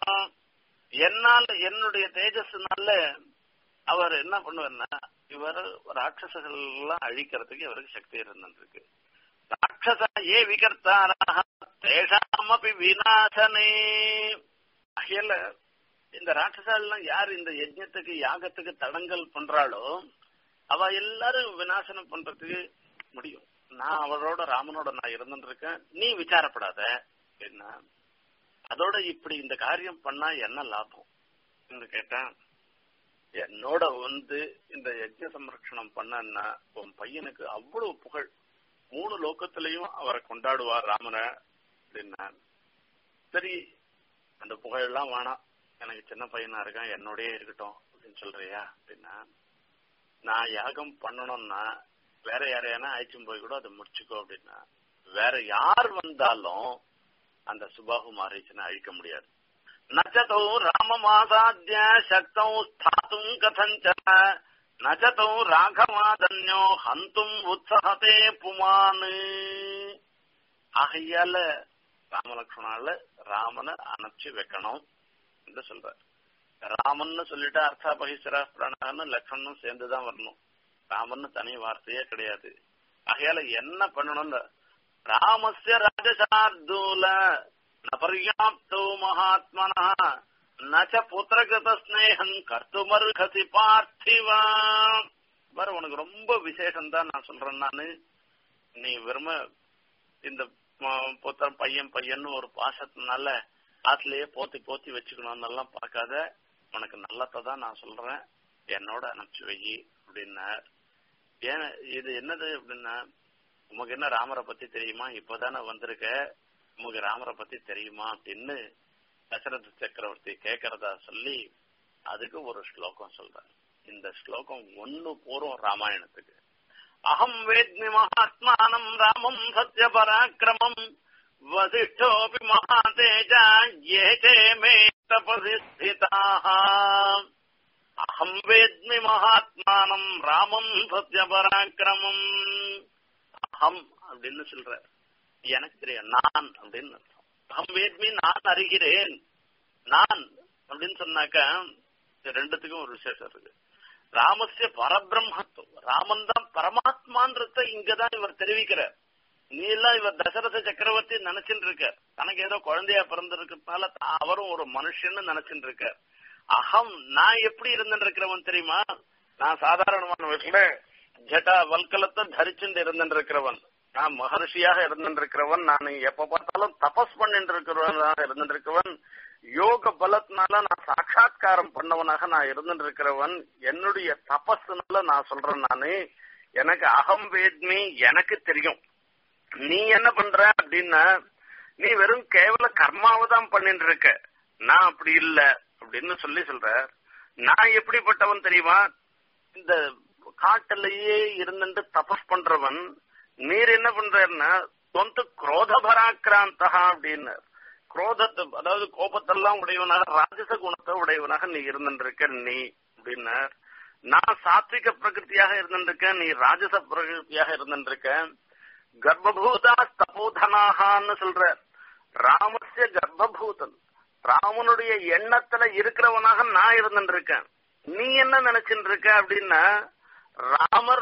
என்னால் என்னுடைய தேஜஸ்னால அவர் என்ன பண்ணுவார்னா இவர் ராட்சசர்கள் எல்லாம் அழிக்கிறதுக்கு இவருக்கு சக்தி இருந்திருக்கு ராட்சச ஏ விகர்த்தாராக தேஷாமபி விநாசனே அகில இந்த ராட்சசாலாம் யார் இந்த யஜ்ஞத்துக்கு யாகத்துக்கு தடங்கல் பண்றாளோ அவ எல்லாரும் விநாசனம் பண்றதுக்கு முடியும் நான் அவளோட ராமனோட நான் இருந்துட்டு இருக்கேன் நீ விசாரப்படாத என்ன அதோட இப்படி இந்த காரியம் பண்ணா என்ன லாபம் என்று கேட்டேன் என்னோட வந்து இந்த யஜ்ய சம்ரட்சணம் பண்ணா உன் பையனுக்கு அவ்வளவு புகழ் மூணு லோக்கத்திலையும் அவரை கொண்டாடுவார் ராமனை அப்படின்னா சரி அந்த புகழ் எல்லாம் வேணாம் எனக்கு சின்ன பையனா இருக்கான் என்னோடயே இருக்கட்டும் அப்படின்னு சொல்றியா அப்படின்னா நான் யாகம் பண்ணணும்னா வேற யாரையானா அழைச்சும் போய் கூட அதை முடிச்சுக்கோ அப்படின்னா வேற யார் வந்தாலும் அந்த சுபாகு மாரீச்சனை அழிக்க முடியாது நச்சதோ ராமமாசாத்திய சக்தௌ ஸ்தாத்தும் கதஞ்சன நச்சதோ ராகமாதன்யோ ஹந்தும் உத்சகதே புமான் ஆகையால ராமலக்ஷ்மணால ராமனை அனுப்பிச்சு வைக்கணும் என்று சொல்றார் ராமன்னு சொல்லிட்டு அர்த்தாபகிஸ்வரா பிரணான்னு லக்ஷ்மணும் சேர்ந்துதான் வரணும் ராமன்னு தனி வார்த்தையே கிடையாது ஆகையால என்ன பண்ணணும்னு ராமஸ்ய ராஜசார்தூல நபர்யாப்தோ மகாத்மனா நச்ச புத்திரகத ஸ்னேகன் கர்த்துமர்ஹசி பார்த்திவா பாரு உனக்கு ரொம்ப விசேஷம் தான் நான் சொல்றேன் நானு நீ வெறும இந்த புத்திரன் பையன் பையன் ஒரு பாசத்தினால ஆத்துலயே போத்தி போத்தி வச்சுக்கணும்னு எல்லாம் பார்க்காத உனக்கு நல்லத்தை தான் நான் சொல்றேன் என்னோட அனுப்பிச்சு வை அப்படின்னார் ஏன் இது என்னது அப்படின்னா உமக்கு என்ன ராமரை பத்தி தெரியுமா இப்பதானே வந்திருக்க உமக்கு ராமரை பத்தி தெரியுமா அப்படின்னு தசரத சக்கரவர்த்தி கேக்குறதா சொல்லி அதுக்கு ஒரு ஸ்லோகம் சொல்றார் இந்த ஸ்லோகம் ஒன்னு போறோம் ராமாயணத்துக்கு அகம் வேத்மி மகாத்மானம் ராமம் சத்ய பராக்கிரமம் வசிஷ்டோபி மகாதேஜா ஏதே மே தபசி ஸ்திதாः அகம் வேத்மி மகாத்மானம் ராமம் சத்ய பராக்கிரமம் அகம் அப்படின்னு சொல்ற எனக்கு தெரியும் நான் அப்படின்னு அர்த்தம் அகம் வேத்மி நான் அறிகிறேன் நான் அப்படின்னு சொன்னாக்க ரெண்டுத்துக்கும் ஒரு விசேஷம் இருக்கு ராமஸ்ய பரபிரம்மத்துவம் ராமன் தான் பரமாத்மான்றத இங்கதான் இவர் தெரிவிக்கிறார் நீ எல்லாம் இவர் தசரத சக்கரவர்த்தி நினைச்சுட்டு இருக்க தனக்கு ஏதோ குழந்தையா பிறந்திருக்கிறதுனால அவரும் ஒரு மனுஷன்னு நினைச்சுட்டு இருக்க அகம் நான் எப்படி இருந்துட்டு இருக்கிறவன் தெரியுமா நான் சாதாரணமான வீட்டுல ஜட்டா வல்கலத்தை தரிச்சுட்டு இருந்துட்டு இருக்கிறவன் நான் மகர்ஷியாக இருந்துட்டு இருக்கிறவன் நான் எப்ப பார்த்தாலும் தபஸ் பண்ணிட்டு இருக்கிறவனாக இருந்துட்டு இருக்கிறவன் யோக பலத்தினால நான் சாட்சா்காரம் பண்ணவனாக நான் இருந்துட்டு இருக்கிறவன் என்னுடைய தபஸ்னால நான் சொல்றேன் நானு எனக்கு அகம் வேத்மி எனக்கு தெரியும் நீ என்ன பண்ற அப்படின்னா நீ வெறும் கேவல கர்மாவை தான் பண்ணிட்டு இருக்க நான் அப்படி இல்ல அப்படின்னு சொல்லி சொல்ற நான் எப்படிப்பட்டவன் தெரியுமா இந்த காட்டிலேயே இருந்துட்டு தபஸ் பண்றவன் நீர் என்ன பண்றன்னா சொந்த குரோத பராக்கிராந்தா அப்படின்னார் குரோதத்தை அதாவது கோபத்தெல்லாம் உடையவனாக ராஜச குணத்தை உடையவனாக நீ இருந்துருக்க நீ அப்படின்னார் நான் சாத்விக பிரகிருத்தியாக இருந்துருக்கேன் நீ ராஜச பிரகிருத்தியாக இருந்துருக்க கர்ப்பபூதா தபோதனாகான்னு சொல்ற ராமஸ்ய கர்ப்பபூதன் ராமனுடைய எண்ணத்துல இருக்கிறவனாக நான் இருந்துருக்கேன் நீ என்ன நினைச்சுட்டு இருக்க அப்படின்னா ராமர்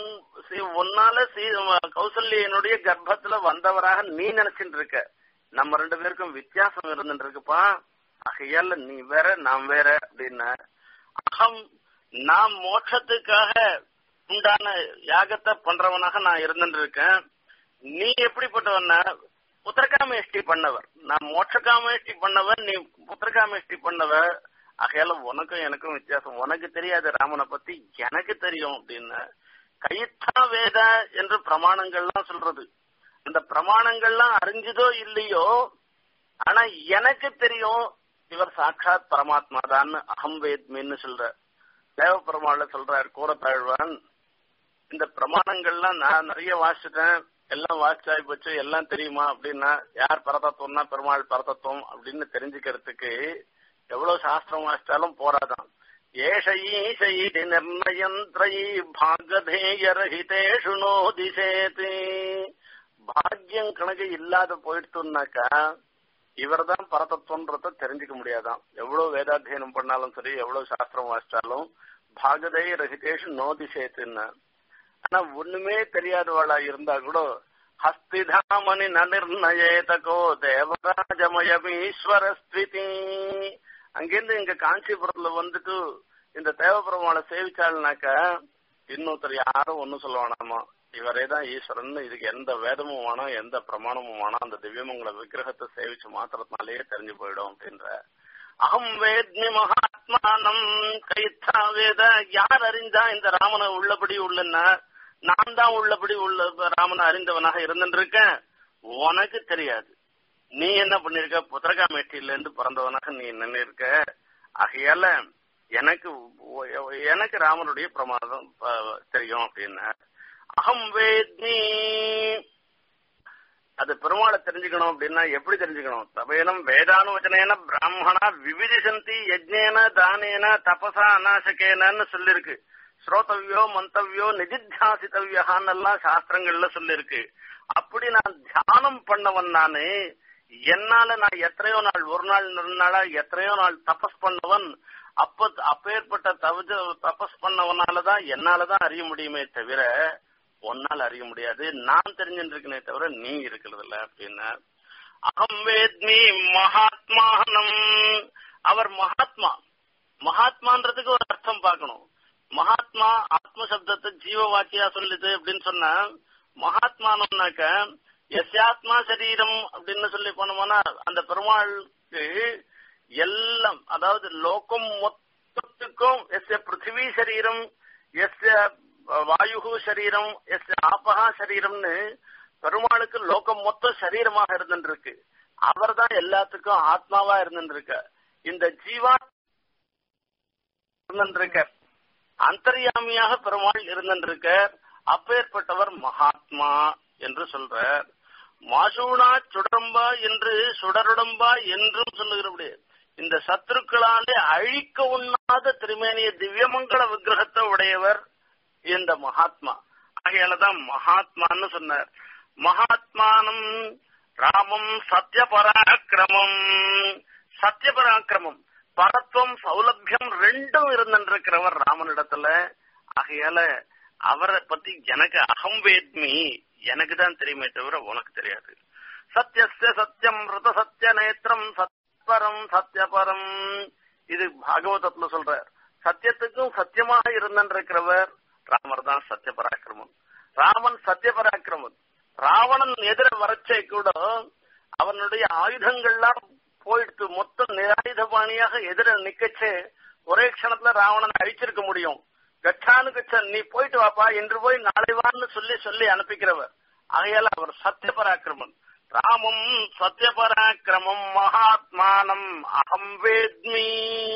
ஒன்னால கௌசல்யனுடைய கர்ப்பத்துல வந்தவராக நீ நினைச்சுட்டு இருக்க நம்ம ரெண்டு பேருக்கும் வித்தியாசம் இருந்துட்டு இருக்குப்பா ஆகையால நீ வேற நான் வேற அப்படின்னா அகம் நான் மோட்சத்துக்காக உண்டான யாகத்தை பண்றவனாக நான் இருந்துட்டு இருக்கேன் நீ எப்படிப்பட்டவன்னா புத்திரகாமேஷ்டி பண்ணவர் நான் மோட்சகாமேஷ்டி பண்ணவன் நீ புத்திரகாமேஷ்டி பண்ணவர் ஆகையால உனக்கும் எனக்கும் வித்தியாசம் உனக்கு தெரியாது ராமனை பத்தி எனக்கு தெரியும் அப்படின்னு கைத்தா வேத என்று பிரமாணங்கள்லாம் சொல்றது இந்த பிரமாணங்கள்லாம் அறிஞ்சதோ இல்லையோ ஆனா எனக்கு தெரியும் இவர் சாட்சாத் பரமாத்மா தான் அகம் வேத்மின்னு சொல்ற தேவ பெருமாள்ல சொல்றார் கூறத்தாழ்வான் இந்த பிரமாணங்கள்லாம் நான் நிறைய வாசிச்சிட்டேன் எல்லாம் வாசிச்சாய் போச்சு எல்லாம் தெரியுமா அப்படின்னா யார் பரதத்துவம்னா பெருமாள் பரதத்துவம் அப்படின்னு தெரிஞ்சுக்கிறதுக்கு எவ்வளவு சாஸ்திரம் வாசிச்சாலும் போராதான் ஏஷ ஈஷைதி நிர்ணயந்திரயி பாகதேயரஹிதேஷு நோதிசேதி பாக்கியம் கணக்கு இல்லாத போயிடுத்துனாக்கா இவர் தான் பரதத்துவன்றத தெரிஞ்சுக்க முடியாதான் எவ்வளவு வேதாத்தியனம் பண்ணாலும் சரி எவ்வளவு சாஸ்திரம் வாசிச்சாலும் பாகதேய ரஹிதேஷு நோதிசேத்துன்னு ஆனா ஒண்ணுமே தெரியாதவளா இருந்தா கூட ஹஸ்திதாமணி நிர்ணயேதகோ தேவராஜமயமீஸ்வரஸ்திதி அங்கிருந்து இங்க காஞ்சிபுரத்துல வந்துட்டு இந்த தேவபெருமாளை சேவிச்சாள்னாக்க இன்னொருத்தர் யாரும் ஒன்னும் சொல்ல வேணாமா இவரே தான் ஈஸ்வரன் இதுக்கு எந்த வேதமும் வேணாம் எந்த பிரமாணமும் வேணாம் அந்த திவ்யமங்கல விக்கிரகத்தை சேவிச்சு மாத்திரத்தினாலேயே தெரிஞ்சு போயிடும் அப்படின்ற அகம் வேத்மி மகாத்மானம் கைத்தா வேத யார் அறிந்தா இந்த ராமனை உள்ளபடி உள்ளன்னா நான் தான் உள்ளபடி உள்ள ராமனை அறிந்தவனாக இருந்துருக்கேன் உனக்கு தெரியாது நீ என்ன பண்ணிருக்க புத்திரகாமேட்டில இருந்து பிறந்தவனாக நீ நின்று இருக்க ஆகையால எனக்கு எனக்கு ராமனுடைய பிரமாதம் தெரியும் அப்படின்னு அகம் வேத்மி அது பெருமாளை தெரிஞ்சுக்கணும் அப்படின்னா எப்படி தெரிஞ்சுக்கணும் தபேனம் வேதானுவச்சனேன பிராமணா விவிதிசந்தி யஜ்னேன தானேன தபசா அநாசகேனன்னு சொல்லிருக்கு ஸ்ரோதவ்யோ மந்தவ்யோ நிதித்தியாசித்தவ்யான்னு எல்லாம் சாஸ்திரங்கள்ல சொல்லிருக்கு அப்படி நான் தியானம் பண்ணவன் நானு என்னால நான் எத்தனையோ நாள் ஒரு நாள் ரெண்டு நாளா எத்தனையோ நாள் தபஸ் பண்ணவன் அப்ப அப்பேற்பட்ட தவஜ தபஸ் பண்ணவனாலதான் என்னாலதான் அறிய முடியுமே தவிர உன்னால் அறிய முடியாது நான் தெரிஞ்சுட்டு இருக்கனே தவிர நீ இருக்கிறது இல்ல அப்படின்னா அகம் வேத்மி மகாத்மானம் அவர் மகாத்மா மகாத்மான்றதுக்கு ஒரு அர்த்தம் பார்க்கணும் மகாத்மா ஆத்ம சப்தத்தை ஜீவ வாக்கியா சொல்லுது அப்படின்னு சொன்னா மகாத்மானம்னாக்க எஸ்யாத்மா சரீரம் அப்படின்னு சொல்லி போனோம்னா அந்த பெருமாளுக்கு எல்லாம் அதாவது லோகம் மொத்தத்துக்கும் எஸ் பிருத்திவி சரீரம் எஸ் வாயு சரீரம் எஸ் ஆபகா சரீரம்னு பெருமாளுக்கு லோகம் மொத்தம் சரீரமாக இருந்துருக்கு அவர் தான் எல்லாத்துக்கும் ஆத்மாவா இருந்துருக்க இந்த ஜீவா இருந்திருக்க அந்தர்யாமியாக பெருமாள் இருந்திருக்க அப்பேற்பட்டவர் மகாத்மா என்று சொல்றார் மாசூனா சுடரம்பா என்று சுடருடம்பா என்றும் சொல்லுகிறபடி இந்த சத்துருக்களாலே அழிக்க உண்ணாத திருமேனிய திவ்யமங்கள விக்கிரகத்தை உடையவர் இந்த மகாத்மா ஆகையாலதான் மகாத்மான்னு சொன்னார் மகாத்மானம் ராமம் சத்திய பராக்கிரமம் சத்திய பராக்கிரமம் பரத்துவம் சௌலபியம் ரெண்டும் இருந்திருக்கிறவர் ராமனிடத்துல ஆகையால அவரை பத்தி எனக்கு அகம் வேத்மி எனக்கு தான் தெரியுமே தவிர உனக்கு தெரியாது சத்தியஸ்ய சத்தியம் ரித சத்திய நேத்திரம் சத்பரம் சத்தியபரம் இது பாகவதத்துல சொல்ற சத்தியத்துக்கும் சத்தியமாக இருந்திருக்கிறவர் ராமர் தான் சத்திய பராக்கிரமம் ராமன் சத்திய பராக்கிரமன் ராவணன் எதிர வரச்சை கூட அவனுடைய ஆயுதங்கள்லாம் போயிடுத்து மொத்தம் நிராயுதபாணியாக எதிர நிக்கச்சே ஒரே க்ஷணத்துல ராவணனை அழிச்சிருக்க முடியும் கச்சானு கச்சன் நீ போயிட்டு வாப்பா இன்று போய் நாளை வான்னு சொல்லி சொல்லி அனுப்பிக்கிறவர் ஆகையால அவர் சத்திய பராக்கிரமன் ராமம் சத்திய பராக்கிரமம் மகாத்மானம் அகம் வேத்மி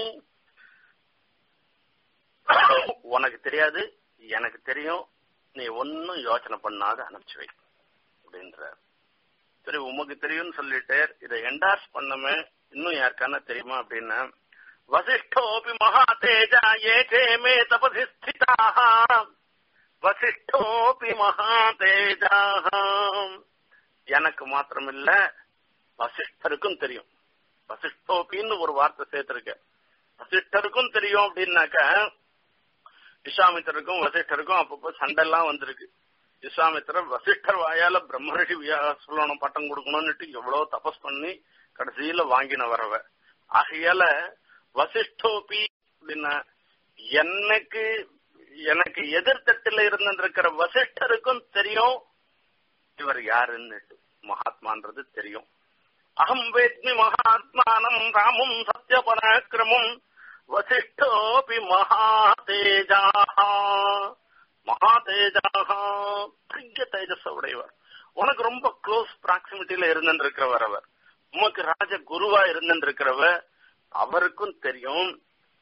உனக்கு தெரியாது எனக்கு தெரியும் நீ ஒன்னும் யோசனை பண்ணாத அனுப்பிச்சு வை அப்படின்றார் சரி உமக்கு தெரியும்னு சொல்லிட்டு இதை என்டார்ஸ் பண்ணமே இன்னும் யாருக்கான தெரியுமா அப்படின்னா வசிஷ்டோபி மகாதேஜா ஏகே மே தபசி ஸ்திதாக வசிஷ்டோபி மகாதேஜா எனக்கு மாத்திரமில்ல வசிஷ்டருக்கும் தெரியும் வசிஷ்டோபின்னு ஒரு வார்த்தை சேர்த்திருக்க வசிஷ்டருக்கும் தெரியும் அப்படின்னாக்க விஸ்வாமித்தருக்கும் வசிஷ்டருக்கும் அப்பப்போ சண்டெல்லாம் வந்திருக்கு விஸ்வாமித்திரர் வசிஷ்டர் வாயால பிரம்மரிஷி சொல்லணும் பட்டம் கொடுக்கணும்னுட்டு எவ்வளவு தபஸ் பண்ணி கடைசியில வாங்கின வரவ ஆகையால வசிஷ்டோபி அப்படின்னா எனக்கு எனக்கு எதிர்த்தட்டுல இருந்திருக்கிற வசிஷ்டருக்கும் தெரியும் இவர் யாருன்னு மகாத்மான்றது தெரியும் அகம் வேத்மி மகாத்மானம் ராமும் சத்திய பராக்கிரமும் வசிஷ்டோபி மகாதேஜாக மகாதேஜாக பெரிய தேஜஸ் உடையவர் உனக்கு ரொம்ப க்ளோஸ் ப்ராக்சிமிட்டியில இருந்திருக்கிறவர் அவர் உமக்கு ராஜ குருவா இருந்திருக்கிறவர் அவருக்கும் தெரியும்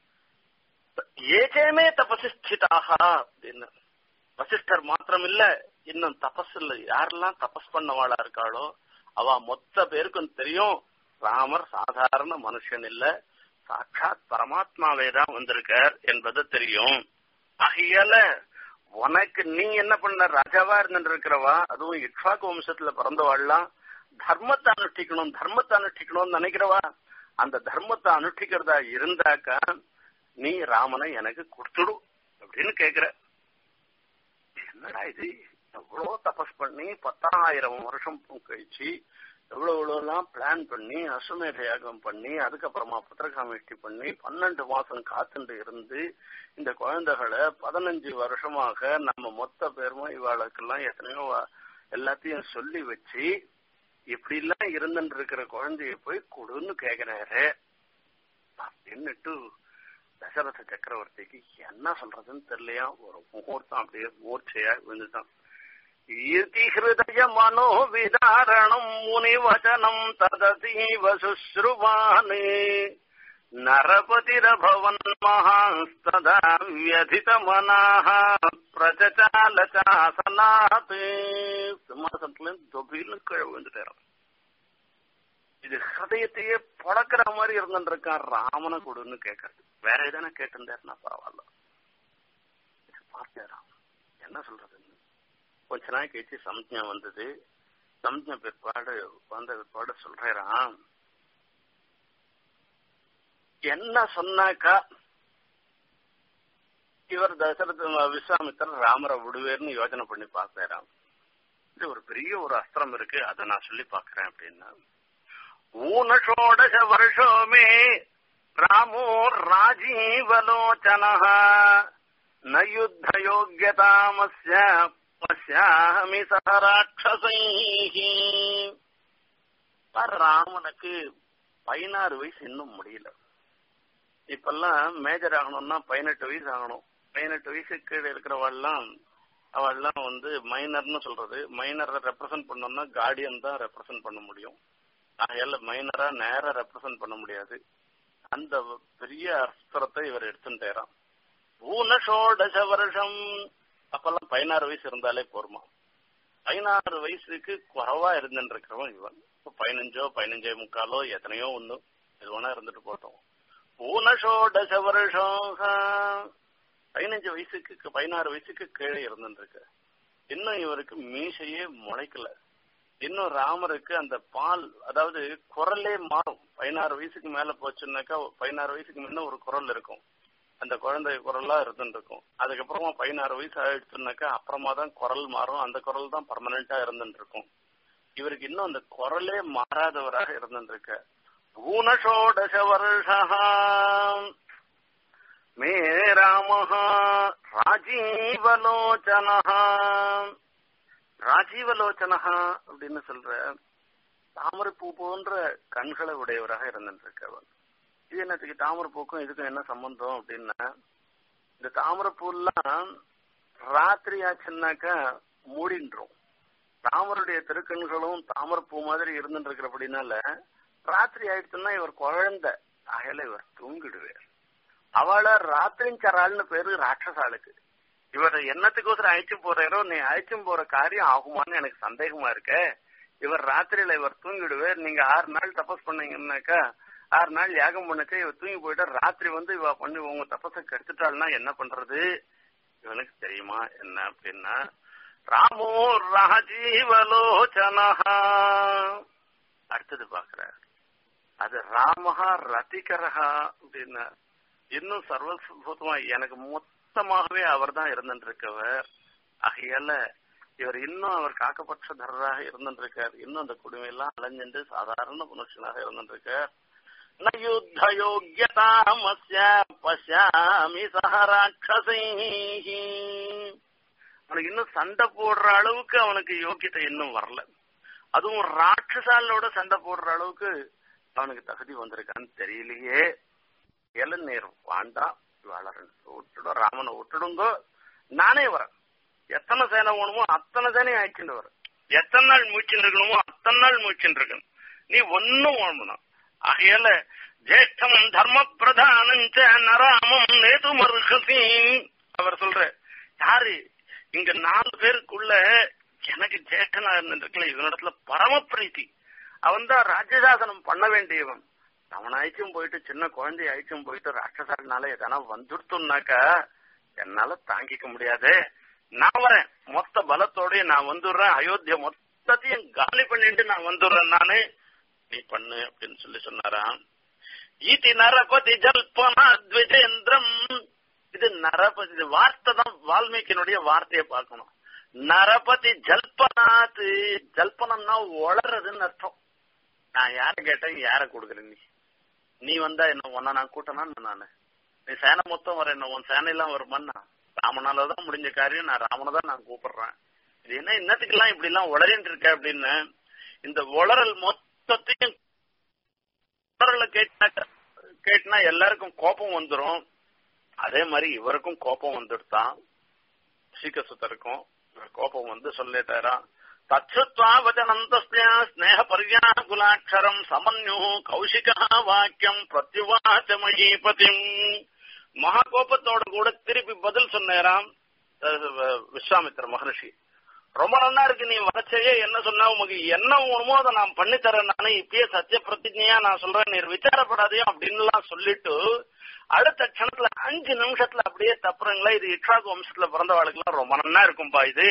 ஏகேமே தபசிஸ்திதாக அப்படின்னு வசிஷ்டர் மாத்திரம் இல்ல இன்னும் தபஸ் இல்ல யாரெல்லாம் தபஸ் பண்ணவாளா இருக்காளோ அவ மொத்த பேருக்கும் தெரியும் ராமர் சாதாரண மனுஷன் இல்ல சாட்சாத் பரமாத்மாவே தான் வந்திருக்கார் என்பது தெரியும் ஆகையால உனக்கு நீ என்ன பண்ண ராஜாவா இருந்துட்டு இருக்கிறவா அதுவும் இக்ஷாக்கு வம்சத்துல பிறந்தவாள்லாம் தர்மத்தை அனுஷ்டிக்கணும் தர்மத்தை அனுஷ்டிக்கணும்னு நினைக்கிறவா அந்த தர்மத்தை அனுஷ்டிக்கிறதா இருந்தாக்கா நீ ராமனை எனக்கு கொடுத்துடு அப்படின்னு கேக்குற என்னடா இது எவ்வளவு தபஸ் பண்ணி பத்தாயிரம் வருஷம் கழிச்சு எவ்வளவு எவ்வளவுலாம் பிளான் பண்ணி அஸ்வமேத யாகம் பண்ணி அதுக்கப்புறமா புத்திரகாமிஷ்டி பண்ணி பன்னெண்டு மாசம் காத்துண்டு இருந்து இந்த குழந்தைகளை பதினஞ்சு வருஷமாக நம்ம மொத்த பேருமா இவாளுக்கெல்லாம் எத்தனையோ எல்லாத்தையும் சொல்லி வச்சு இப்படி எல்லாம் இருந்துட்டு இருக்கிற குழந்தைய போய் கொடுன்னு கேக்குறாரு அப்படின்னுட்டு தசரத சக்கரவர்த்திக்கு என்ன சொல்றதுன்னு தெரியலையா ஒரு முகூர்த்தம் அப்படியே மூர்ச்சையா விழுந்துதான் ஈர்த்தி ஹிருதய மனோ விதாரணம் முனிவச்சனம் ததசீவ சுஸ்ருவான் நரபதிரபவன் மகாஸ்ததா வியதித மனாக பிரச்சால சாசனாத் சிம்மாசனத்துல தொபின்னு கீழே விழுந்துட்டாரு இது ஹதயத்தையே புழக்கிற மாதிரி இருந்துருக்கான் ராமனை கொடுன்னு கேட்கறது வேற எதனா கேட்டிருந்தாருன்னா பரவாயில்ல பார்த்தாராம் என்ன சொல்றதுன்னு கொஞ்ச நாள் கழிச்சு சம்ஜா வந்தது சம்ஜ பிற்பாடு வந்த பிற்பாடு சொல்றான் என்ன சொன்னாக்கா இவர் தசரத விஸ்வாமித்திரர் ராமரை விடுவேர்னு யோசனை பண்ணி பார்க்கிறான் இது ஒரு பெரிய ஒரு அஸ்திரம் இருக்கு அதை நான் சொல்லி பாக்குறேன் அப்படின்னா ஊனஷோடச வருஷோமே ராமோ ராஜீவலோச்சன ந யுத்த யோகியதாமஸ்ய பசியாமி சக ராட்சசைஹி ராமனுக்கு பதினாறு வயசு இன்னும் முடியல இப்பெல்லாம் மேஜர் ஆகணும்னா பதினெட்டு வயசு ஆகணும் பதினெட்டு வயசு கீழே இருக்கிறவெல்லாம் அவெல்லாம் வந்து மைனர்னு சொல்றது மைனரை ரெப்ரசன்ட் பண்ணோம்னா கார்டியன் தான் ரெப்ரசன்ட் பண்ண முடியும் ஆகையால மைனரா நேரா ரெப்ரசன்ட் பண்ண முடியாது அந்த பெரிய அஸ்திரத்தை இவர் எடுத்துட்டாராம் ஊனஷோடச வருஷம் அப்பெல்லாம் பதினாறு வயசு இருந்தாலே போருமா பதினாறு வயசுக்கு குறவா இருந்துட்டு இருக்கிறவன் இவன் இப்போ பதினஞ்சோ பதினஞ்சே முக்காலோ எத்தனையோ ஒண்ணு இது வேணா இருந்துட்டு போட்டோம் ஊனஷோடச வருஷம் பதினஞ்சு வயசுக்கு பதினாறு வயசுக்கு கீழே இருந்துட்டு இருக்கு இன்னும் இவருக்கு மீசையே முளைக்கல இன்னும் ராமருக்கு அந்த பால் அதாவது குரலே மாறும் பதினாறு வயசுக்கு மேல போச்சுன்னாக்கா பதினாறு வயசுக்கு முன்ன ஒரு குரல் இருக்கும் அந்த குழந்தை குரலா இருந்துட்டு இருக்கும் அதுக்கப்புறமா பதினாறு வயசு ஆயிடுச்சுனாக்கா அப்புறமா தான் குரல் மாறும் அந்த குரல் தான் பர்மனண்டா இருந்துட்டு இருக்கும் இவருக்கு இன்னும் அந்த குரலே மாறாதவராக இருந்துட்டு இருக்க ஊனஷோடச வருஷா மே ராம ராஜீவலோச்சன ராஜீவலோச்சனா அப்படின்னு சொல்ற தாமரை பூ போன்ற கண்களை உடையவராக இருந்துட்டு இருக்கவன் இது என்னத்துக்கு தாமரை பூக்கும் இதுக்கும் என்ன சம்பந்தம் அப்படின்னா இந்த தாமரை பூலாம் ராத்திரி ஆச்சுன்னாக்கா மூடின்றோம் தாமருடைய திருக்கண்களும் தாமரை பூ மாதிரி இருந்துட்டு இருக்கிறபடினால ராத்திரி ஆயிடுச்சுன்னா இவர் குழந்தை ஆகையில இவர் தூங்கிடுவார் அவளை ராத்திரிஞ்சராள்னு பேரு ராட்சசாளுக்கு இவர் என்னத்துக்கோசரம் அழைச்சு போறாரோ நீ அழைச்சு போற காரியம் ஆகுமான்னு எனக்கு சந்தேகமா இருக்க இவர் ராத்திரியில இவர் தூங்கிடுவார் நீங்க ஆறு நாள் தபஸ் பண்ணீங்கன்னாக்கா ஆறு நாள் யாகம் பண்ணச்சே இவர் தூங்கி போயிட்டா ராத்திரி வந்து இவ பண்ணி உங்க தபஸை கெடுத்துட்டாள்னா என்ன பண்றது இவனுக்கு தெரியுமா என்ன அப்படின்னா ராமோ ராஜீவலோச்சனஹா அடுத்தது பாக்குறார் அது ராமஹா ரதிகரஹா அப்படின்னா இன்னும் சர்வபூதமா எனக்கு மொத்தமாகவே அவர் தான் இருந்துட்டு இருக்கவர் ஆகையால இவர் இன்னும் அவர் காக்கப்பட்ட தரராக இருந்துட்டு இருக்கார் இன்னும் அந்த குடுமையெல்லாம் அலைஞ்சிட்டு சாதாரண மனுஷனாக இருந்துட்டு இருக்கார் ந யுத்த யோகியதாமஸ்ய பசியாமி சக ராட்சசைஹி அவனுக்கு இன்னும் சண்டை போடுற அளவுக்கு அவனுக்கு யோக்கியத்தை இன்னும் வரல அதுவும் ராட்சசாலோட சண்டை போடுற அளவுக்கு அவனுக்கு தகுதி வந்திருக்கான்னு தெரியலையே இளநீர் வேண்டாம் வளரன் விட்டுடும் ராமனை விட்டுடுங்கோ நானே வரேன் எத்தனை சேனை வேணுமோ அத்தனை சேனையும் அழைச்சிட்டு வரேன் எத்தனை நாள் மூச்சுன்னு இருக்கணுமோ அத்தனை நாள் மூச்சுன்னு இருக்கணும் நீ ஒன்னும் வேணும் ஆகையால ஜேஷ்டம் தர்ம பிரதானஞ்ச நராமம் நேது மருகசி அவர் சொல்ற யாரு இங்க நாலு பேருக்குள்ள எனக்கு ஜேஷ்டனா இருந்துருக்கல இவனிடத்துல பரம பிரீத்தி அவன் தான் ராஜ்யசாசனம் பண்ண வேண்டியவன் அவன் அழைச்சும் போயிட்டு சின்ன குழந்தைய அழைச்சும் போயிட்டு ராட்சசாலினால எதனா வந்துடுத்தோம்னாக்கா என்னால தாங்கிக்க முடியாது நான் வரேன் மொத்த பலத்தோடய நான் வந்துடுறேன் அயோத்திய மொத்தத்தையும் காலி பண்ணிட்டு நான் வந்துடுறேன் நானு நீ பண்ணு அப்படின்னு சொல்லி சொன்னாராம் ஈதி நரபதி ஜல்பனா த்விஜேந்திரம் இது நரபதி இது வார்த்தை தான் வால்மீகினுடைய வார்த்தையை பார்க்கணும் நரபதி ஜல்பனாத் ஜல்பனம்னா வளர்றதுன்னு அர்த்தம் நான் யார கேட்டேன் யார கொடுக்குறேன் நீ நீ வந்தா என்ன ஒன்னா நான் கூட்டனா நானு நீ சேனை மொத்தம் வர என்ன உன் சேனையெல்லாம் வருமானா ராமனாலதான் முடிஞ்ச காரியம் நான் ராமனை தான் நான் கூப்பிடுறேன் இது என்ன இன்னத்துக்கெல்லாம் இப்படி எல்லாம் உளறிட்டு இருக்க அப்படின்னு இந்த உளறல் மொத்தத்தையும் உளறல கேட்டா கேட்டினா எல்லாருக்கும் கோபம் வந்துடும் அதே மாதிரி இவருக்கும் கோபம் வந்துடுதான் சீக்கசுத்தருக்கும் இவர் கோபம் வந்து சொல்லிட்டாராம் தச்சுத்வா வச்சனந்தஸ்ய ஸ்னேக பர்யாகுலாட்சரம் சமன்யு கௌஷிகா வாக்கியம் பிரத்யுவாச்ச மகீபதிம் மகா கோபத்தோட கூட திருப்பி பதில் சொன்னேராம் விஸ்வாமித்திர மகர்ஷி ரொம்ப நல்லா இருக்கு நீ வரைச்சையே என்ன சொன்னா உமக்கு என்ன வேணுமோ அதை நான் பண்ணித்தரேன் நானே இப்பயே சத்திய பிரதிஜையா நான் சொல்றேன் நீர் விசாரப்படாதையோ அப்படின்லாம் சொல்லிட்டு அடுத்த க்ஷணத்துல அஞ்சு நிமிஷத்துல அப்படியே தப்புறங்களா இது இட்ராக் வம்சத்துல பிறந்தவாளுக்கு எல்லாம் ரொம்ப நல்லா இருக்கும்பா இது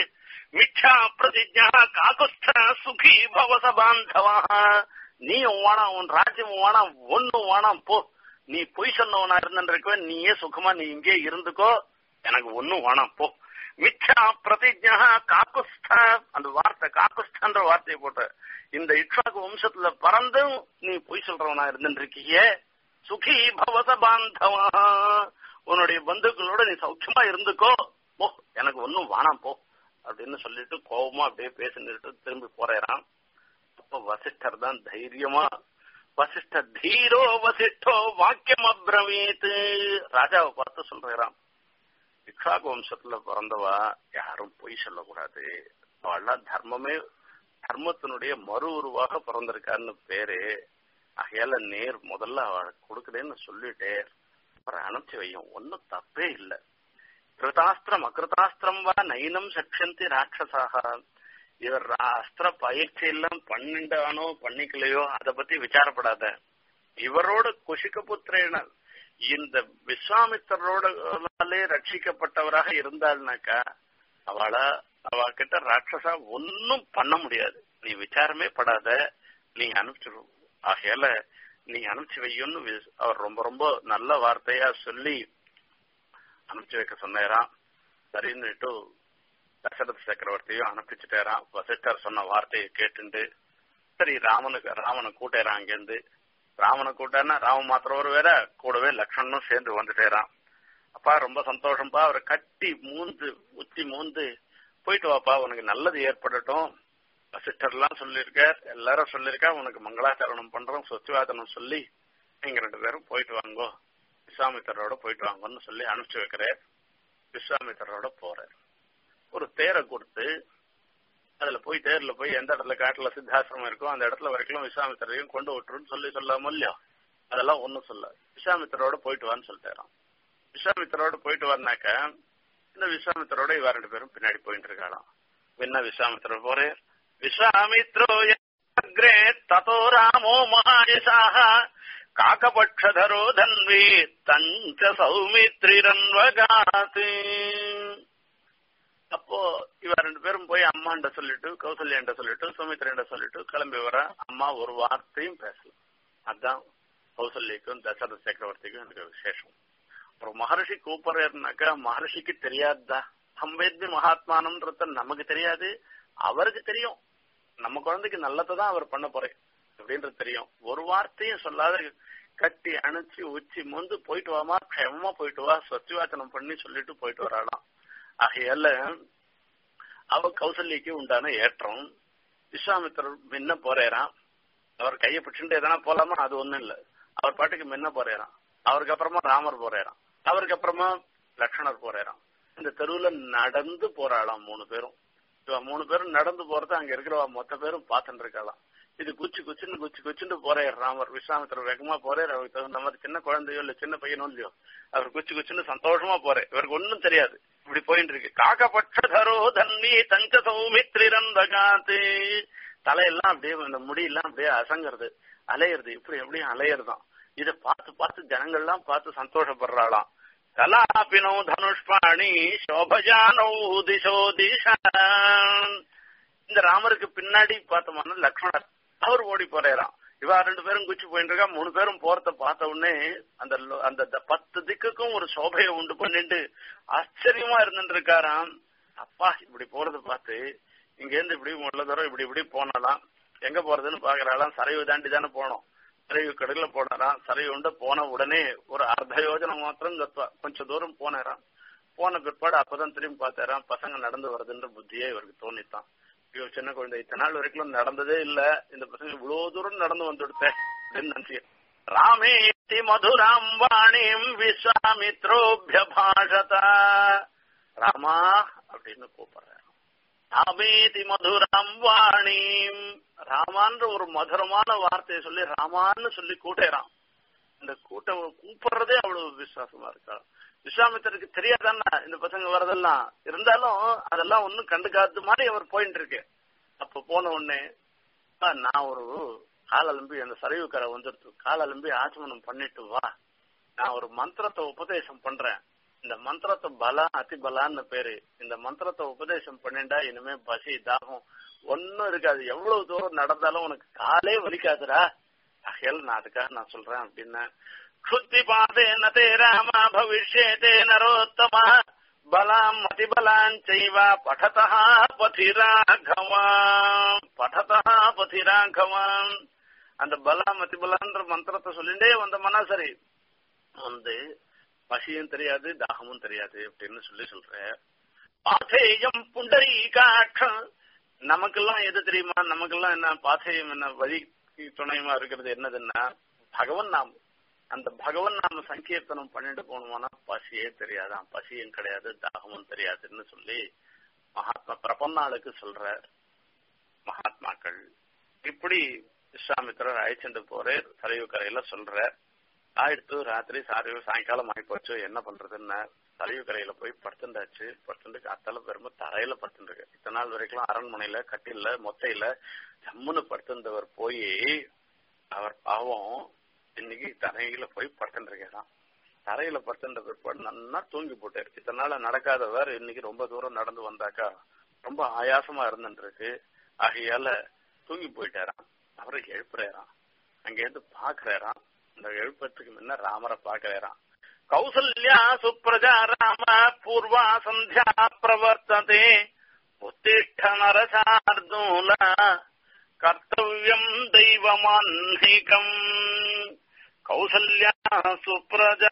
மிச்சா பிரதிஜா காகுஸ்த சுகி பவச பாந்தவா நீயும் வேணாம் உன் ராஜ்யம் வேணாம் ஒண்ணும் வேணாம் போ நீ பொய் சொன்னவனா இருந்திருக்கவே நீயே சுகமா நீ இங்கே இருந்துக்கோ எனக்கு ஒண்ணும் வேணாம் போ மிச்சா பிரதிஜா காக்குஸ்த அந்த வார்த்தை காக்குஸ்தன்ற வார்த்தையை போட்டு இந்த இட்சாக்கு வம்சத்துல பறந்தும் நீ பொய் சொல்றவனா இருந்துருக்கியே சுகி பவச பாந்தவா உன்னுடைய பந்துக்களோட நீ சௌக்கியமா இருந்துக்கோ போ எனக்கு ஒன்னும் வேணாம் போ அப்படின்னு சொல்லிட்டு கோபமா அப்படியே பேசிட்டு திரும்பி போறேறான் அப்ப வசிஷ்டர் தான் தைரியமா வசிஷ்ட தீரோ வசிஷ்டோ வாக்கியம் அப்ரவீத் ராஜாவை பார்த்து சொல்றான் இக்ஷாக் வம்சத்துல பிறந்தவா யாரும் பொய் சொல்லக்கூடாது அவள்லாம் தர்மமே தர்மத்தினுடைய மறு உருவாக பிறந்திருக்கான்னு பேரு ஆகையால நேர் முதல்ல அவள் கொடுக்குறேன்னு சொல்லிட்டே அப்புறம் அனுப்பிச்சு வையும் ஒன்னும் தப்பே இல்லை கிருதாஸ்திரம் அகிருதாஸ்திரம் வா நைனம் சக்ஷந்தி ராட்சசாக இவர் அஸ்திர பயிற்சி எல்லாம் பண்ணிண்டானோ பண்ணிக்கலையோ அதை பத்தி விசாரப்படாத இவரோட குஷிக புத்திரேன இந்த விஸ்வாமித்தரோடே ரட்சிக்கப்பட்டவராக இருந்தாள்னாக்கா அவளை அவகிட்ட ராட்சசா ஒன்னும் பண்ண முடியாது நீ விசாரமே படாத நீ அனுப்பிச்சிரு ஆகையால நீ அனுப்பிச்சு வையும்னு அவர் ரொம்ப ரொம்ப நல்ல வார்த்தையா சொல்லி அனுப்பிச்சு வைக்க சொன்னாராம் சரின்னுட்டு தசரத சக்கரவர்த்தியும் அனுப்பிச்சுட்டாராம் வசிஷ்டர் சொன்ன வார்த்தையை கேட்டுண்டு சரி ராமனுக்கு ராமனை கூட்டேறான் அங்கேருந்து ராமனை கூட்டானா ராமன் மாத்திரம் ஒரு வேற கூடவே லக்ஷ்மணனும் சேர்ந்து வந்துட்டேறான் அப்பா ரொம்ப சந்தோஷம்ப்பா அவரை கட்டி மூந்து உச்சி மூந்து போயிட்டு வாப்பா உனக்கு நல்லது ஏற்படட்டும் வசிஷ்டர்லாம் சொல்லியிருக்கார் எல்லாரும் சொல்லியிருக்கா உனக்கு மங்களாச்சரணம் பண்றோம் சொத்துவாதனம் சொல்லி நீங்க ரெண்டு பேரும் போயிட்டு வாங்கோ விஸ்வாமித்தரோட போயிட்டு வாங்கன்னு சொல்லி அனுப்பிச்சு வைக்கிறார் விஸ்வாமித்தரோட போறார் ஒரு தேரை கொடுத்து அதுல போய் தேர்ல போய் எந்த இடத்துல காட்டுல சித்தாசிரமம் இருக்கோ அந்த இடத்துல வரைக்கும் விஸ்வாமித்தரையும் கொண்டு விட்டுருன்னு சொல்லி சொல்லாம இல்லையா அதெல்லாம் ஒண்ணும் சொல்ல விஸ்வாமித்தரோட போயிட்டு வான்னு சொல்லிட்டாராம் விஸ்வாமித்தரோட போயிட்டு வந்தாக்க இந்த விஸ்வாமித்தரோட இவ ரெண்டு பேரும் பின்னாடி போயிட்டு இருக்காளாம் என்ன விஸ்வாமித்திரர் போறே விஸ்வாமித்ரோ அக்ரே ததோ ராமோ மகாயசாக காக்கபட்சதரோ தன்வி தஞ்ச சௌமித்ரிரன்வகாத்து அப்போ இவ ரெண்டு பேரும் போய் அம்மாண்ட சொல்லிட்டு கௌசல்யாண்ட சொல்லிட்டு சுமித்ரண்ட சொல்லிட்டு கிளம்பி வர அம்மா ஒரு வார்த்தையும் பேசல அதான் கௌசல்யக்கும் தசரத சக்கரவர்த்திக்கும் எனக்கு விசேஷம் ஒரு மகர்ஷி கூப்பிடுறாருனாக்கா மகர்ஷிக்கு தெரியாதுதா சம்பேத்ய மகாத்மானம்ன்றத நமக்கு தெரியாது அவருக்கு தெரியும் நம்ம குழந்தைக்கு நல்லதான் அவர் பண்ண போறேன் அப்படின்றது தெரியும் ஒரு வார்த்தையும் சொல்லாத கட்டி அணைச்சு உச்சி முந்து போயிட்டு வாமா க்ஷமமா போயிட்டு வா சத்தியவாச்சனம் பண்ணி சொல்லிட்டு போயிட்டு வராளாம் ஆகையால அவ கௌசல்யக்கு உண்டான ஏற்றம் விஸ்வாமித்திரர் முன்ன போறேறான் அவர் கையை பிடிச்சுட்டு எதனா போலாமா அது ஒண்ணும் இல்ல அவர் பாட்டுக்கு முன்ன போறேறான் அவருக்கு அப்புறமா ராமர் போறேறான் அவருக்கு அப்புறமா லக்ஷ்மணர் போறேறான் இந்த தெருவுல நடந்து போறாளாம் மூணு பேரும் இவ மூணு பேரும் நடந்து போறது அங்க இருக்கிறவா மொத்த பேரும் பார்த்துட்டு இருக்கலாம் இது குச்சி குச்சின்னு குச்சி குச்சின்னு போறாரு ராமர் விஸ்வாமித்திரர் வேகமா போறாரு அவருக்கு தகுந்த மாதிரி சின்ன குழந்தையோ இல்ல சின்ன பையனோ இல்லையோ அவர் குச்சி குச்சின்னு சந்தோஷமா போறாரு இவருக்கு ஒன்னும் தெரியாது இப்படி போயிட்டு இருக்கு காக்கபட்சதரோ தன்னி தஞ்ச சௌமித்ரிரந்தகாத்து தலையெல்லாம் அப்படியே இந்த முடியெல்லாம் அப்படியே அசங்குறது அலையிறது இப்படி எப்படியும் அலையிறதாம் இதை பார்த்து பார்த்து ஜனங்கள்லாம் பார்த்து சந்தோஷப்படுறாளாம் கலாபினோ தனுஷ்பாணி சோபஜானோ திசோ திசான் இந்த ராமருக்கு பின்னாடி பார்த்தோம்னா லக்ஷ்மணர் அவர் ஓடி போறாராம் இவா ரெண்டு பேரும் குச்சி போயிட்டு இருக்கா மூணு பேரும் போறத பார்த்த உடனே அந்த அந்த பத்து திக்குக்கும் ஒரு சோபையை உண்டு பண்ணிட்டு ஆச்சரியமா இருந்துட்டு இருக்காராம் அப்பா இப்படி போறத பார்த்து இங்க இருந்து இப்படி முள்ள தூரம் இப்படி இப்படி போனாலாம் எங்க போறதுன்னு பாக்குறாளாம் சரைவு தாண்டி தானே போனோம் சரைவு கடுகுல போனாராம் சரைவு உண்டு போன உடனே ஒரு அர்த்த யோஜனை மாத்திரம் கத்துவா கொஞ்சம் தூரம் போனாராம் போன பிற்பாடு அப்பதான் திரும்பி பார்த்தாராம் பசங்க நடந்து வருதுன்ற புத்தியே இவருக்கு தோணித்தான் ஐயோ சின்ன குழந்தை இத்தனை நாள் வரைக்கும் நடந்ததே இல்ல இந்த பசங்க இவ்வளவு தூரம் நடந்து வந்துடுத்தேன் அப்படின்னு நினைச்சு ராமேதி மதுராம் வாணிம் விஸ்வாமித்ரோபிய பாஷதா ராமா அப்படின்னு கூப்பிடுறாரு ராமேதி மதுராம் வாணிம் ராமான்ற ஒரு மதுரமான வார்த்தையை சொல்லி ராமான்னு சொல்லி கூட்டேறான் இந்த கூட்ட கூப்பிடுறதே அவ்வளவு விசுவாசமா இருக்கா விஸ்வாமித்தருக்கு தெரியாதானா இந்த பசங்க வரதெல்லாம் இருந்தாலும் அதெல்லாம் ஒன்னும் கண்டுக்காத மாதிரி அவர் போயிட்டு இருக்கு அப்ப போன உடனே நான் ஒரு கால் அலம்பி அந்த சரிவு கரை வந்துடுத்து கால் அலம்பி ஆச்சமனம் பண்ணிட்டு வா நான் ஒரு மந்திரத்தை உபதேசம் பண்றேன் இந்த மந்திரத்தை பலா அதி பலான்னு பேரு இந்த மந்திரத்தை உபதேசம் பண்ணிண்டா இனிமே பசி தாகம் ஒன்னும் இருக்காது எவ்வளவு தூரம் நடந்தாலும் உனக்கு காலே வலிக்காதுடா ஆகையால் நான் அதுக்காக நான் சொல்றேன் அப்படின்னா க்ஷுத்தி பாதேன தே ராமா பவிஷ்யேதே நரோத்தமா பலாம் மதிபலான் செய்வ படதா பதிராகவான் படதா பதிராகவான் அந்த பலா மதிபலான்ற மந்திரத்தை சொல்லிட்டே வந்தோம்னா சரி வந்து பசியும் தெரியாது தாகமும் தெரியாது அப்படின்னு சொல்லி சொல்ற பாத்தேயம் புண்டரீகாட்சம் நமக்கெல்லாம் எது தெரியுமா நமக்கெல்லாம் என்ன பாத்தேயம் என்ன வழி துணையுமா இருக்கிறது என்னதுன்னா பகவன் நாமம் அந்த பகவன் நாம சங்கீர்த்தனம் பண்ணிட்டு போனோம்னா பசியே தெரியாதான் பசியும் கிடையாது தாகமும் தெரியாதுன்னு சொல்லி மகாத்மா பிரபன்னாளுக்கு சொல்ற மகாத்மாக்கள் இப்படி விஸ்வாமித்திரர் அழைச்சிட்டு போறே சரையு கரையில சொல்ற ஆயிடுத்து ராத்திரி சாரி சாயங்காலம் ஆகி போச்சு என்ன பண்றதுன்னா சரையு கரையில போய் படுத்துண்டாச்சு படுத்துட்டு காத்தால பெருமை தரையில படுத்துருக்கு இத்தனை நாள் வரைக்கும் அரண்மனையில கட்டில மொத்தையில ஜம்முன்னு படுத்திருந்தவர் போய் அவர் பாவம் இன்னைக்கு தரையில போய் படுத்துருக்காராம் தரையில படுத்துன்ற பிற்பாடு நல்லா தூங்கி போட்டாரு இத்தனை நாள் நடக்காதவர் இன்னைக்கு ரொம்ப தூரம் நடந்து வந்தாக்கா ரொம்ப ஆயாசமா இருந்துருக்கு ஆகையால தூங்கி போயிட்டாராம் அவரை எழுப்புறாராம் அங்கேருந்து பாக்குறாராம் அந்த எழுப்பத்துக்கு முன்ன ராமரை பாக்குறாராம் கௌசல்யா சுப்ரஜா ராம பூர்வா சந்தியா பிரவர்த்ததே உத்திஷ்ட நரசார்தூல கர்த்தவியம் தெய்வமான்மிகம் கௌசல்யா சுப்ரஜா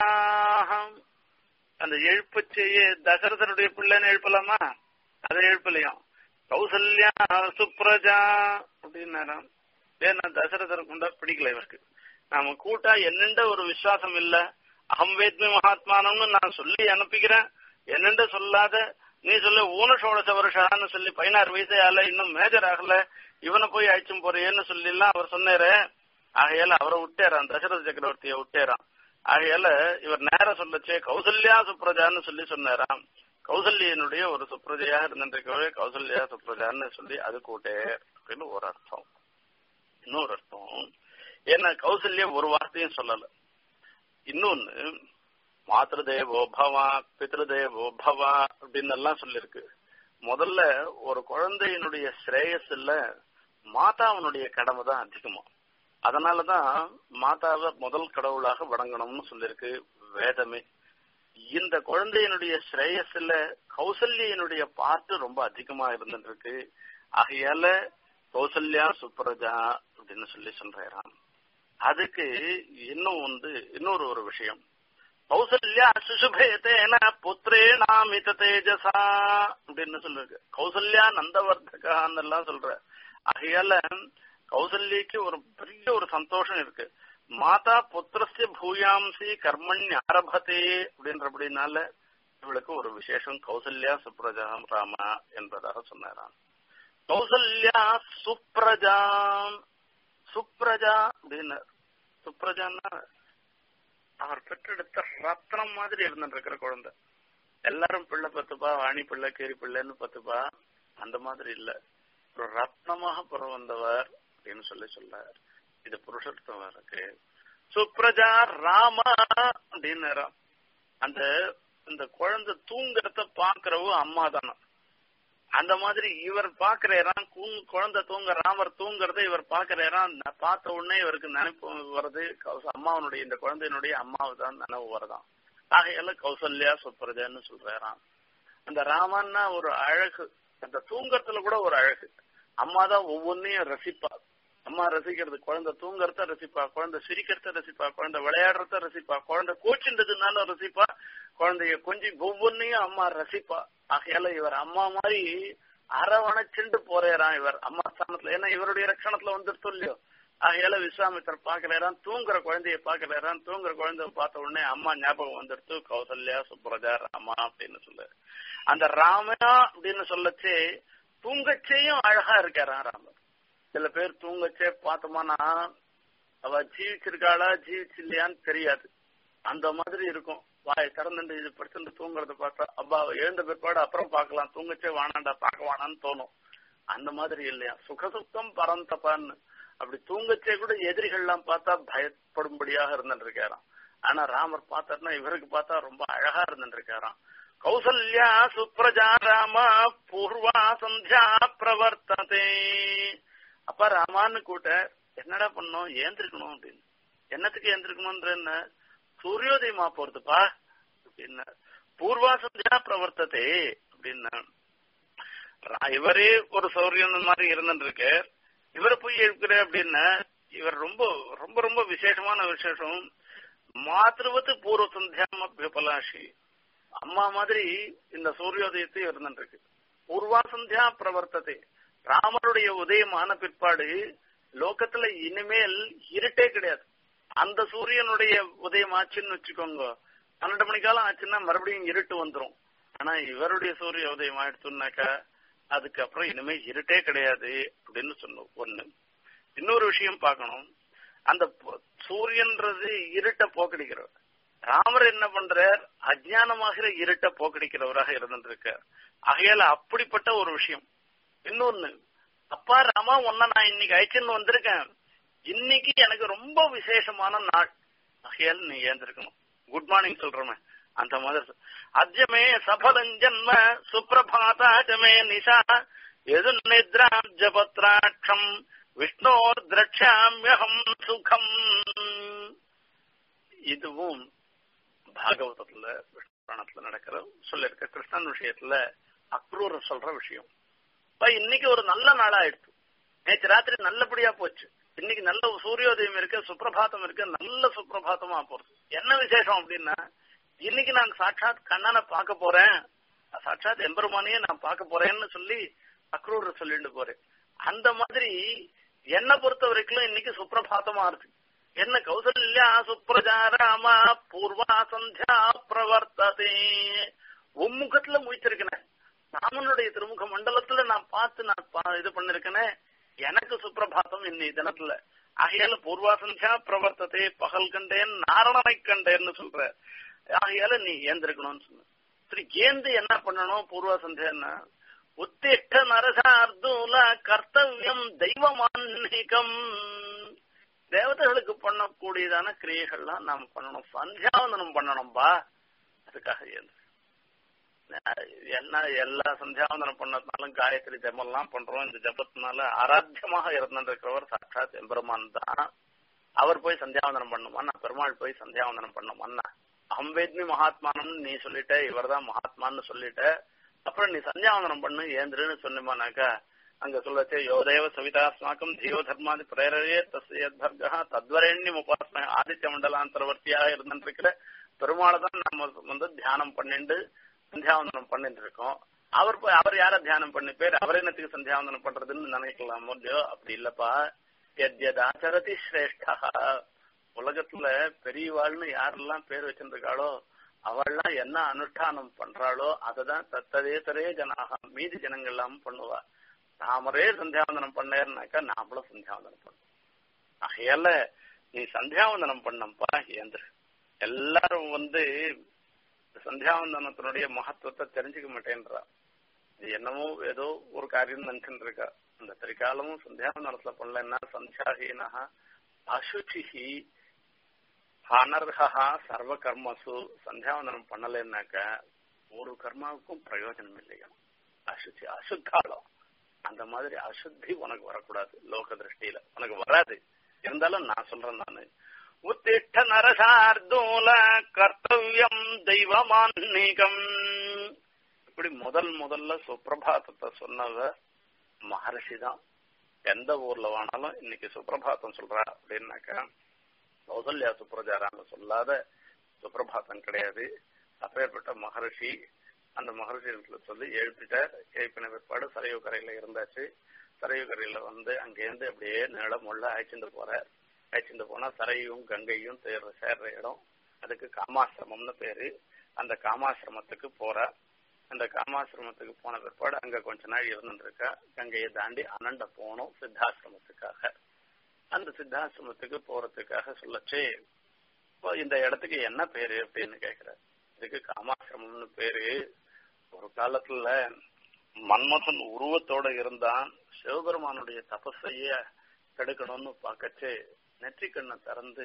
அந்த எழுப்பு செய்ய தசரதனுடைய பிள்ளைன்னு எழுப்பலாமா அதை எழுப்பலையும் கௌசல்யா சுப்ரஜா அப்படின்னாராம் ஏன்னா தசரதருக்கு உண்டா பிடிக்கல இவருக்கு நாம கூட்டா என்னென்ற ஒரு விசுவாசம் இல்ல அகம் வேத்மி மகாத்மானம்னு நான் சொல்லி அனுப்பிக்கிறேன் என்னென்ற சொல்லாத நீ சொல்லு ஊனஷோடச வருஷான்னு சொல்லி பதினாறு வயசே ஆகல இன்னும் மேஜர் ஆகல இவனை போய் அழிச்சும் போறேன்னு சொல்லி எல்லாம் அவர் சொன்னாரு ஆகையால அவரை விட்டேறான் தசரத சக்கரவர்த்திய விட்டேறான் ஆகையால இவர் நேர சொல்லச்சே கௌசல்யா சுப்ரஜான்னு சொல்லி சொன்னாராம் கௌசல்யனுடைய ஒரு சுப்ரஜையாக இருந்திருக்கவே கௌசல்யா சுப்ரஜான்னு சொல்லி அது கூட்டே அப்படின்னு ஒரு அர்த்தம் இன்னொரு அர்த்தம் ஏன்னா கௌசல்யா ஒரு வார்த்தையும் சொல்லல இன்னொன்னு மாத்திருதேவோ பவா பித்ருதேவோ பவா அப்படின்னு எல்லாம் சொல்லிருக்கு முதல்ல ஒரு குழந்தையினுடைய ஸ்ரேயஸ்ல மாதாவனுடைய கடமை தான் அதிகமா அதனாலதான் மாதாவை முதல் கடவுளாக வணங்கணும்னு சொல்லிருக்கு வேதமே இந்த குழந்தையினுடைய ஸ்ரேயஸ்ல கௌசல்யனுடைய பாட்டு ரொம்ப அதிகமா இருந்துருக்கு ஆகையால கௌசல்யா சுப்ரஜா அப்படின்னு சொல்லி சொல்றாராம் அதுக்கு இன்னும் வந்து இன்னொரு ஒரு விஷயம் கௌசல்யா சுசுபேதேன புத்திரே நாமித தேஜசா அப்படின்னு சொல்லிருக்கு கௌசல்யா நந்தவர்த்தகான்னு எல்லாம் சொல்ற ஆகையால கௌசல்யக்கு ஒரு பெரிய ஒரு சந்தோஷம் இருக்கு மாதா புத்திரஸ்ய பூயாம்சி கர்மண் ஆரம்பத்தே அப்படின்றபடினால இவளுக்கு ஒரு விசேஷம் கௌசல்யா சுப்ரஜா ராமா என்பதாக சொன்னாராம் கௌசல்யா சுப்ரஜா சுப்ரஜா அப்படின்னு சுப்ரஜான்னா அவர் பெற்றெடுத்த ரத்னம் மாதிரி இருந்துட்டு இருக்கிற குழந்தை எல்லாரும் பிள்ளை பத்துப்பா வாணி பிள்ளை கேரி பிள்ளைன்னு பத்துப்பா அந்த மாதிரி இல்ல ஒரு ரத்னமாக பிறந்தவர் அப்படின்னு சொல்லி சொல்லார் இது புருஷர்த்தம் இருக்கு சுப்ரஜா ராமா அப்படின்னு அந்த இந்த குழந்தை தூங்குறத பாக்குறவோ அம்மா தானே அந்த மாதிரி இவர் பாக்குறாராம் குழந்தை தூங்க ராமர் தூங்குறத இவர் பாக்குறாராம் பார்த்த உடனே இவருக்கு நினைப்பு வருது அம்மாவனுடைய இந்த குழந்தையினுடைய அம்மாவை தான் நினைவு வருதான் ஆகையால கௌசல்யா சுப்ரஜான்னு சொல்றாராம் அந்த ராமன்னா ஒரு அழகு அந்த தூங்கறதுல கூட ஒரு அழகு அம்மா தான் ஒவ்வொன்னையும் ரசிப்பா அம்மா ரசிக்கிறது குழந்தை தூங்குறத ரசிப்பா குழந்தை சிரிக்கிறத ரசிப்பா குழந்தை விளையாடுறத ரசிப்பா குழந்தை கோச்சின்றதுனால ரசிப்பா குழந்தைய கொஞ்சம் ஒவ்வொன்னையும் அம்மா ரசிப்பா ஆகையால இவர் அம்மா மாதிரி அரவணைச்சுண்டு போறாராம் இவர் அம்மா ஸ்தானத்துல ஏன்னா இவருடைய ரட்சணத்துல வந்துருத்தோ இல்லையோ ஆகையால விஸ்வாமித்தர் பாக்குறாராம் தூங்குற குழந்தைய பாக்குறாராம் தூங்குற குழந்தைய பார்த்த உடனே அம்மா ஞாபகம் வந்துடுத்து கௌசல்யா சுப்ரஜா ராமா அப்படின்னு சொல்லு அந்த ராமயா அப்படின்னு சொல்லச்சே தூங்கச்சேயும் அழகா இருக்காராம் ராமர் சில பேர் தூங்கச்சே பார்த்தோம்னா அவ ஜீவிச்சிருக்காளா ஜீவிச்சு இல்லையான்னு தெரியாது அந்த மாதிரி இருக்கும் வாய் திறந்துட்டு இது படுத்துட்டு தூங்குறத பார்த்தா அப்பா எழுந்த பிற்பாடு அப்புறம் பார்க்கலாம் தூங்கச்சே வானாண்டா பார்க்க வானான்னு தோணும் அந்த மாதிரி இல்லையா சுகசுத்தம் பரந்தப்பான்னு அப்படி தூங்கச்சே கூட எதிரிகள்லாம் பார்த்தா பயப்படும்படியாக இருந்துட்டு இருக்காராம் ஆனா ராமர் பார்த்தாருன்னா இவருக்கு பார்த்தா ரொம்ப அழகா இருந்துருக்காராம் கௌசல்யா சுப்ரஜா ராம பூர்வா சந்தியா பிரவர்த்ததே அப்பா ராமான்னு கூட்ட என்னடா பண்ணோம் ஏந்திருக்கணும் அப்படின்னு என்னத்துக்கு ஏந்திருக்கணும்ன்ற என்ன சூரியோதயமா போறதுப்பா அப்படின்னா பூர்வா சந்தியா பிரவர்த்ததே அப்படின்னா இவரே ஒரு சௌரியன் மாதிரி இருந்துருக்கு இவரை போய் எழுப்புற அப்படின்னா இவர் ரொம்ப ரொம்ப ரொம்ப விசேஷமான விசேஷம் மாத்திருவத்து பூர்வ சந்தியாம பலாஷி அம்மா மாதிரி இந்த சூரியோதயத்தை இருந்துருக்கு பூர்வா சந்தியா பிரவர்த்ததே ராமருடைய உதயமான பிற்பாடு லோகத்துல இனிமேல் இருட்டே கிடையாது அந்த சூரியனுடைய உதயம் ஆச்சுன்னு வச்சுக்கோங்க பன்னெண்டு மணிக்காலம் ஆச்சுன்னா மறுபடியும் இருட்டு வந்துரும் ஆனா இவருடைய சூரிய உதயம் ஆயிடுச்சுன்னாக்கா அதுக்கப்புறம் இனிமே இருட்டே கிடையாது அப்படின்னு சொன்னோம் ஒண்ணு இன்னொரு விஷயம் பார்க்கணும் அந்த சூரியன்றது இருட்டை போக்கடிக்கிறவர் ராமர் என்ன பண்றார் அஜானமாகிற இருட்டை போக்கடிக்கிறவராக இருந்திருக்கார் ஆகையால அப்படிப்பட்ட ஒரு விஷயம் இன்னொன்னு அப்பா ராமா உன்ன நான் இன்னைக்கு அழைச்சுன்னு வந்திருக்கேன் இன்னைக்கு எனக்கு ரொம்ப விசேஷமான நாள் ஆகையால் நீ ஏந்திருக்கணும் குட் மார்னிங் சொல்றமே அந்த மாதிரி அஜமே சபலஞ்சன்ம சுப்பிரபாதாஜமே நிஷா எது நித்ராம் ஜபத்ராட்சம் விஷ்ணோர் திரட்சாமியகம் சுகம் இதுவும் பாகவதத்துல புராணத்துல நடக்கிற சொல்லிருக்க கிருஷ்ணன் விஷயத்துல அக்ரூர் சொல்ற விஷயம் இன்னைக்கு ஒரு நல்ல நாளா ஆயிடுச்சு நேற்று ராத்திரி நல்லபடியா போச்சு இன்னைக்கு நல்ல சூரியோதயம் இருக்கு சுப்பிரபாதம் இருக்கு நல்ல சுப்பிரபாதமா போறது என்ன விசேஷம் அப்படின்னா இன்னைக்கு நான் சாட்சாத் கண்ணனை பார்க்க போறேன் சாட்சாத் எம்பெருமானையே நான் பார்க்க போறேன்னு சொல்லி அக்ரூர் சொல்லிட்டு போறேன் அந்த மாதிரி என்ன பொறுத்த வரைக்கும் இன்னைக்கு சுப்பிரபாதமா இருக்கு என்ன கௌசல்யா சுப்ரஜா ராமா பூர்வா சந்தியா பிரவர்த்ததே உம்முகத்துல முயச்சிருக்கேன் ராமனுடைய திருமுக மண்டலத்துல நான் பார்த்து நான் இது பண்ணிருக்கேனே எனக்கு சுப்பிரபாதம் இன்னி தினத்துல ஆகையால பூர்வா சந்தியா பிரவர்த்ததே பகல் கண்டேன் நாரணனை கண்டேன்னு சொல்ற ஆகையால நீ ஏந்திருக்கணும்னு சொன்ன சரி ஏந்து என்ன பண்ணணும் பூர்வா சந்தியான்னா உத்திஷ்ட நரசார்தூல கர்த்தவியம் தெய்வமான்மிகம் தேவதைகளுக்கு பண்ணக்கூடியதான கிரியைகள்லாம் நாம் பண்ணணும் சந்தியாவந்தனம் பண்ணணும்பா அதுக்காக ஏந்து என்ன எல்லா சந்தியாவந்தனம் பண்ணதுனாலும் காயத்ரி ஜபம்லாம் பண்றோம் இந்த ஜபத்தினால ஆராத்தியமாக இருந்திருக்கிறவர் சாட்சாத் எம்பெருமான் தான் அவர் போய் சந்தியாவந்தனம் பண்ணுமா நான் பெருமாள் போய் சந்தியாவந்தனம் பண்ணுமான்னா அம்பேத்மி மகாத்மானம்னு நீ சொல்லிட்ட இவர் தான் மகாத்மான்னு சொல்லிட்ட அப்புறம் நீ சந்தியாவந்தனம் பண்ணு ஏந்திரன்னு சொன்னமானாக்கா அங்க சொல்லச்சே யோதேவ சவிதாஸ்மாக்கம் ஜீவ தர்மாதி பிரேரையே தஸ்யத்வர்கா தத்வரேண்யம் உபாசன ஆதித்ய மண்டலாந்தரவர்த்தியாக இருந்துருக்கிற பெருமாளை தான் நம்ம வந்து தியானம் பண்ணிட்டு சந்தியாவந்தனம் பண்ணிட்டு இருக்கோம் அவர் போய் அவர் யார தியானம் பண்ணி பேர் அவர் என்னத்துக்கு சந்தியாவந்தனம் பண்றதுன்னு நினைக்கலாமோ இல்லையோ அப்படி இல்லப்பா எத்யத் ஆச்சரதி சிரேஷ்டா உலகத்துல பெரியவாள்னு யாரெல்லாம் பேர் வச்சிருக்காளோ அவள்லாம் என்ன அனுஷ்டானம் பண்றாளோ அததான் தத்ததேசரே ஜனாக மீதி ஜனங்கள் எல்லாம் பண்ணுவா நாமரே சந்தியாவந்தனம் பண்ணேன்னாக்கா நாமளும் சந்தியாவந்தனம் பண்ணுவோம் ஆகையால நீ சந்தியாவந்தனம் பண்ணப்பா ஏந்திர எல்லாரும் வந்து சந்தியாவந்தனத்தினுடைய மகத்துவத்தை தெரிஞ்சுக்க மாட்டேன்றா இது என்னமோ ஏதோ ஒரு காரியம் நினைச்சுட்டு இருக்கா அந்த திரிகாலமும் சந்தியாவந்தனத்துல பண்ணலன்னா சந்தியாஹீனா அசுச்சிஹி அனர்ஹா சர்வ கர்மசு சந்தியாவந்தனம் பண்ணலைன்னாக்க ஒரு கர்மாவுக்கும் பிரயோஜனம் இல்லையா அசுச்சி அசுத்தாளம் அந்த மாதிரி அசுத்தி உனக்கு வரக்கூடாது லோக திருஷ்டியில உனக்கு வராது இருந்தாலும் நான் சொல்றேன் நானு உத்திஷ்ட நரசார்தூல கர்த்தவியம் தெய்வமான்மீகம் இப்படி முதல் முதல்ல சுப்பிரபாதத்தை சொன்னவ மகர்ஷி தான் எந்த ஊர்ல வேணாலும் இன்னைக்கு சுப்பிரபாதம் சொல்றா அப்படின்னாக்கா கௌசல்யா சுப்ரஜாரான்னு சொல்லாத சுப்பிரபாதம் கிடையாது அப்பேற்பட்ட மகர்ஷி அந்த மகர்ஷி சொல்லி எழுப்பிட்டார் எழுப்பின பிற்பாடு சரையு கரையில இருந்தாச்சு சரையு கரையில வந்து அங்கேருந்து அப்படியே நிலம் உள்ள அழைச்சிட்டு போறார் அழைச்சிட்டு போனா சரையும் கங்கையும் சேர்ற சேர்ற இடம் அதுக்கு காமாசிரமம்னு பேரு அந்த காமாசிரமத்துக்கு போறார் அந்த காமாசிரமத்துக்கு போன பிற்பாடு அங்க கொஞ்ச நாள் இருந்துட்டு இருக்கா கங்கையை தாண்டி அனண்ட போனோம் சித்தாசிரமத்துக்காக அந்த சித்தாசிரமத்துக்கு போறதுக்காக சொல்லச்சு இந்த இடத்துக்கு என்ன பேரு அப்படின்னு கேக்குறாரு இதுக்கு காமாசிரமம்னு பேரு ஒரு காலத்துல மன்மதன் உருவத்தோட இருந்தான் சிவபெருமானுடைய தபஸைய கெடுக்கணும்னு பார்க்கச்சு நெற்றி கண்ணை திறந்து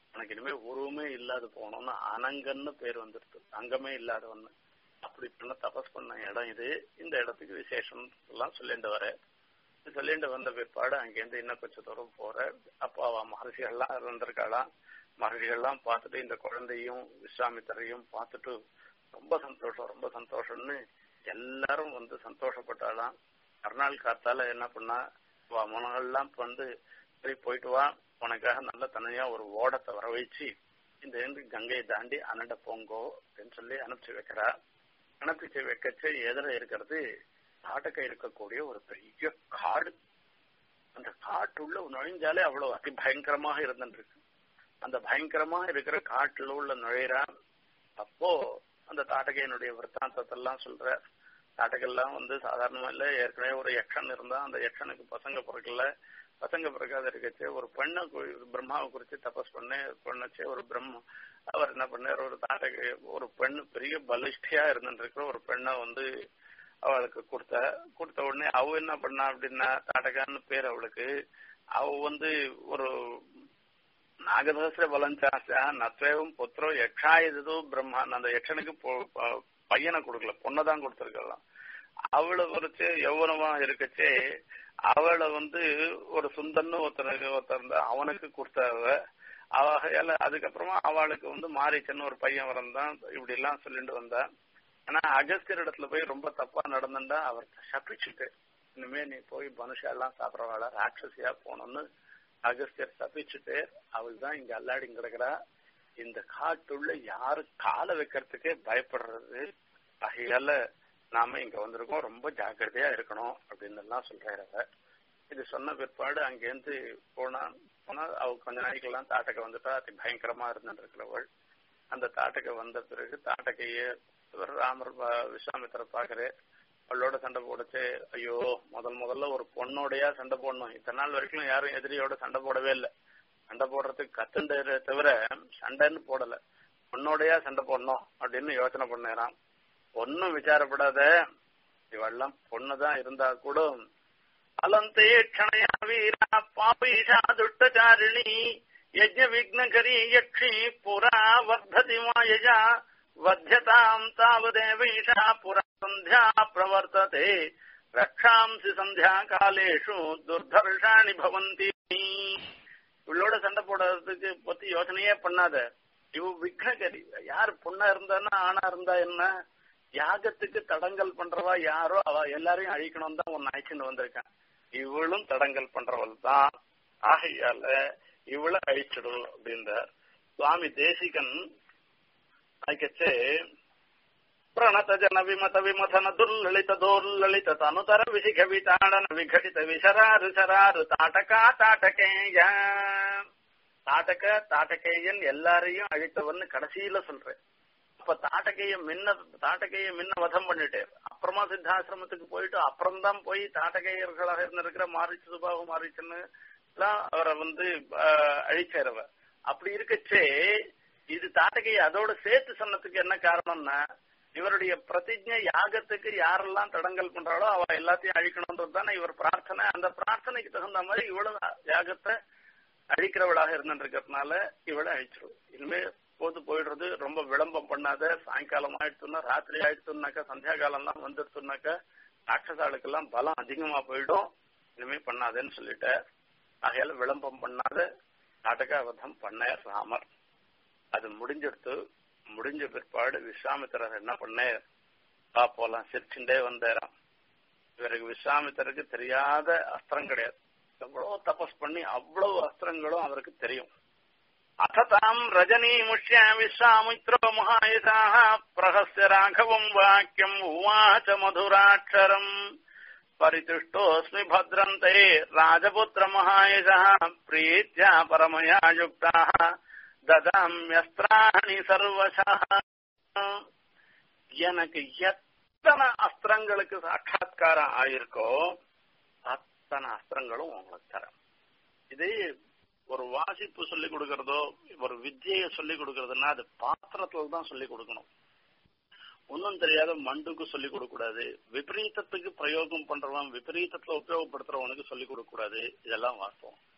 எனக்கு இனிமே உருவமே இல்லாத போனோம்னு அனங்கன்னு பேர் வந்துருது அங்கமே இல்லாதவன்னு அப்படி பண்ண தபஸ் பண்ண இடம் இது இந்த இடத்துக்கு விசேஷம் எல்லாம் சொல்லிட்டு வர சொல்லிட்டு வந்த பிற்பாடு அங்கேருந்து இன்னும் கொஞ்சம் தூரம் போற அப்போ அவ மகர்ஷிகள்லாம் இருந்திருக்காளாம் மகர்ஷிகள்லாம் பார்த்துட்டு இந்த குழந்தையும் விஸ்வாமித்தரையும் பார்த்துட்டு ரொம்ப சந்தோஷம் ரொம்ப சந்தோஷம்னு எல்லாரும் வந்து சந்தோஷப்பட்டாலாம் மறுநாள் காத்தால என்ன பண்ணா வா மனங்கள்லாம் வந்து சரி போயிட்டு வா உனக்காக நல்ல தனியா ஒரு ஓடத்தை வர வச்சு இந்த இருந்து கங்கையை தாண்டி அனண்ட போங்கோ அப்படின்னு சொல்லி அனுப்பிச்சு வைக்கிறா அனுப்பிச்சு வைக்கச்சு எதிர இருக்கிறது காட்டுக்க இருக்கக்கூடிய ஒரு பெரிய காடு அந்த காட்டுள்ள நுழைஞ்சாலே அவ்வளவு அதி பயங்கரமாக இருந்துருக்கு அந்த பயங்கரமா இருக்கிற காட்டுல உள்ள நுழைறா அப்போ அந்த தாட்டகையினுடைய விற்த்தாந்தத்தெல்லாம் சொல்ற தாட்டகெல்லாம் வந்து சாதாரணமா இல்ல ஏற்கனவே ஒரு யக்ஷன் இருந்தா அந்த யக்ஷனுக்கு பசங்க பிறக்கல பசங்க பிறக்காத இருக்கச்சு ஒரு பெண்ணை பிரம்மாவை குறிச்சு தபஸ் பண்ண பண்ணச்சு ஒரு பிரம்ம அவர் என்ன பண்ணார் ஒரு தாட்டகை ஒரு பெண் பெரிய பலிஷ்டியா இருந்துருக்கிற ஒரு பெண்ணை வந்து அவளுக்கு கொடுத்த கொடுத்த உடனே அவ என்ன பண்ணா அப்படின்னா தாட்டகான்னு பேர் அவளுக்கு அவ வந்து ஒரு நாகதசர பலஞ்சாசா நத்வேவும் புத்திரம் யக்ஷாயுதோ பிரம்மா அந்த யக்ஷனுக்கு பையனை கொடுக்கல பொண்ணதான் கொடுத்திருக்கலாம் அவளை குறிச்சு யௌவனமா இருக்கச்சே அவளை வந்து ஒரு சுந்தன்னு ஒருத்தர் ஒருத்தர் அவனுக்கு கொடுத்தவ அவகையால அதுக்கப்புறமா அவளுக்கு வந்து மாரிச்சன்னு ஒரு பையன் வரந்தான் இப்படி எல்லாம் சொல்லிட்டு வந்தா ஆனா அகஸ்தியர் இடத்துல போய் ரொம்ப தப்பா நடந்துட்டா அவர் சபிச்சுட்டு இனிமே நீ போய் மனுஷா எல்லாம் சாப்பிடறவாள ராட்சசியா போனோம்னு அகஸ்தியர் தப்பிச்சுட்டு அவள் தான் இங்க அல்லாடி கிடக்குறா இந்த காட்டுள்ள யாரு காலை வைக்கிறதுக்கே பயப்படுறது ஆகையால நாம இங்க வந்திருக்கோம் ரொம்ப ஜாக்கிரதையா இருக்கணும் அப்படின்னு எல்லாம் சொல்றாரு இது சொன்ன பிற்பாடு அங்கேருந்து போனா போனா அவ கொஞ்ச நாளைக்கு எல்லாம் தாட்டக்க வந்துட்டா அதி பயங்கரமா இருந்துருக்கிறவள் அந்த தாட்டக்க வந்த பிறகு தாட்டக்கைய ராமர் விஸ்வாமித்திர பாக்குறே அவளோட சண்டை போடுச்சு ஐயோ முதல் முதல்ல ஒரு பொண்ணோடையா சண்டை போடணும் இத்தனை நாள் வரைக்கும் யாரும் எதிரியோட சண்டை போடவே இல்லை சண்டை போடுறதுக்கு கத்துண்டே தவிர சண்டைன்னு போடல பொண்ணோடையா சண்டை போடணும் அப்படின்னு யோசனை பண்ணாராம் ஒன்னும் விசாரப்படாத இவெல்லாம் பொண்ணுதான் இருந்தா கூட அலந்தே க்ஷணயா வீரா பாபீஷா துஷ்டச்சாரிணி யஜ்ஞ விக்னகரி யக்ஷி புரா வர்ததி மாயஜா வத்தியதாம் தாவதேவீஷா புரா சந்தியா பிரவர்த்ததே ரக்ஷாம்சி சந்தியா காலேஷு துர்தர்ஷாணி பவந்தி இவளோட சண்டை போடுறதுக்கு பத்தி யோசனையே பண்ணாத இவ விக்னகரி யார் பொண்ணா இருந்தான்னா ஆணா இருந்தா என்ன யாகத்துக்கு தடங்கல் பண்றவா யாரோ அவ எல்லாரையும் அழிக்கணும் தான் உன்னை அழிச்சுட்டு வந்திருக்கான் இவளும் தடங்கல் பண்றவள் தான் ஆகையால இவளை அழிச்சிடும் அப்படின்றார் சுவாமி தேசிகன் அதுக்கச்சே ಪ್ರಣತ ಜನ ವಿಮತ ವಿಮಥನ ದುರ್ಲಳಿತ ದೋರ್ಲಳಿತ ತನುತರ ವಿಶಿಖ ವಿತಾಡನ ವಿಘಟಿತ ವಿಶರಾರು ಶರಾರು ತಾಟಕ தாட்டகேய தாட்டக தாட்டகேயன் எல்லாரையும் அழித்தவன்னு கடைசியில சொல்றேன் அப்ப தாட்டகைய முன்ன தாட்டகைய முன்ன வதம் பண்ணிட்டு அப்புறமா சித்தாசிரமத்துக்கு போயிட்டு அப்புறம் தான் போய் தாட்டகையர்களாக இருந்திருக்கிற மாரிச்சு சுபாவு மாரிச்சுன்னு எல்லாம் அவரை வந்து அழிச்சாரவ அப்படி இருக்கச்சே இது தாட்டகைய அதோட சேர்த்து சொன்னதுக்கு என்ன காரணம்னா இவருடைய பிரதிஜை யாகத்துக்கு யாரெல்லாம் தடங்கல் பண்றாளோ அவ எல்லாத்தையும் அழிக்கணும்ன்றது தானே இவர் பிரார்த்தனை அந்த பிரார்த்தனைக்கு தகுந்த மாதிரி இவளும் யாகத்தை அழிக்கிறவளாக இருந்துருக்கிறதுனால இவளை அழிச்சிடும் இனிமே போது போயிடுறது ரொம்ப விளம்பம் பண்ணாத சாயங்காலம் ஆயிடுச்சுன்னா ராத்திரி ஆயிடுச்சுனாக்கா சந்தியா காலம்லாம் வந்துடுச்சுனாக்கா ராட்சசாளுக்கெல்லாம் பலம் அதிகமா போயிடும் இனிமே பண்ணாதேன்னு சொல்லிட்ட ஆகையால விளம்பம் பண்ணாத நாடகாவதம் பண்ண ராமர் அது முடிஞ்செடுத்து முடிஞ்ச பிற்பாடு விஸ்வாமித்திரர் என்ன பண்ண வா போலாம் சிரிச்சுட்டே வந்தாராம் இவருக்கு விஸ்வாமித்திரருக்கு தெரியாத அஸ்திரம் கிடையாது எவ்வளவு தபஸ் பண்ணி அவ்வளவு அஸ்திரங்களும் அவருக்கு தெரியும் அசதாம் ரஜினி முஷ்ய விஸ்வாமித்ரோ மகாயுதாக பிரகஸ்ய ராഘவம் வாக்கியம் உவாச்ச மதுராட்சரம் परितुष्टोऽस्मि भद्रन्ते राजपुत्रमहायशः प्रीत्या परमया युक्ताः ददाम्यस्त्राणि सर्वशः எனக்கு எத்தனை அஸ்திரங்களுக்கு சாட்சாத்காரம் ஆயிருக்கோ அத்தனை அஸ்திரங்களும் உங்களுக்கு தரேன் இது ஒரு வாசிப்பு சொல்லி கொடுக்கறதோ ஒரு வித்தியை சொல்லி கொடுக்கறதுன்னா அது பாத்திரத்துல தான் சொல்லி கொடுக்கணும் ஒன்னும் தெரியாத மண்டுக்கு சொல்லிக் கொடுக்க கூடாது விபரீதத்துக்கு பிரயோகம் பண்றவன் விபரீதத்துல உபயோகப்படுத்துறவனுக்கு சொல்லிக் கொடுக்க கூடாது இதெல்லாம் வாஸ்தவம்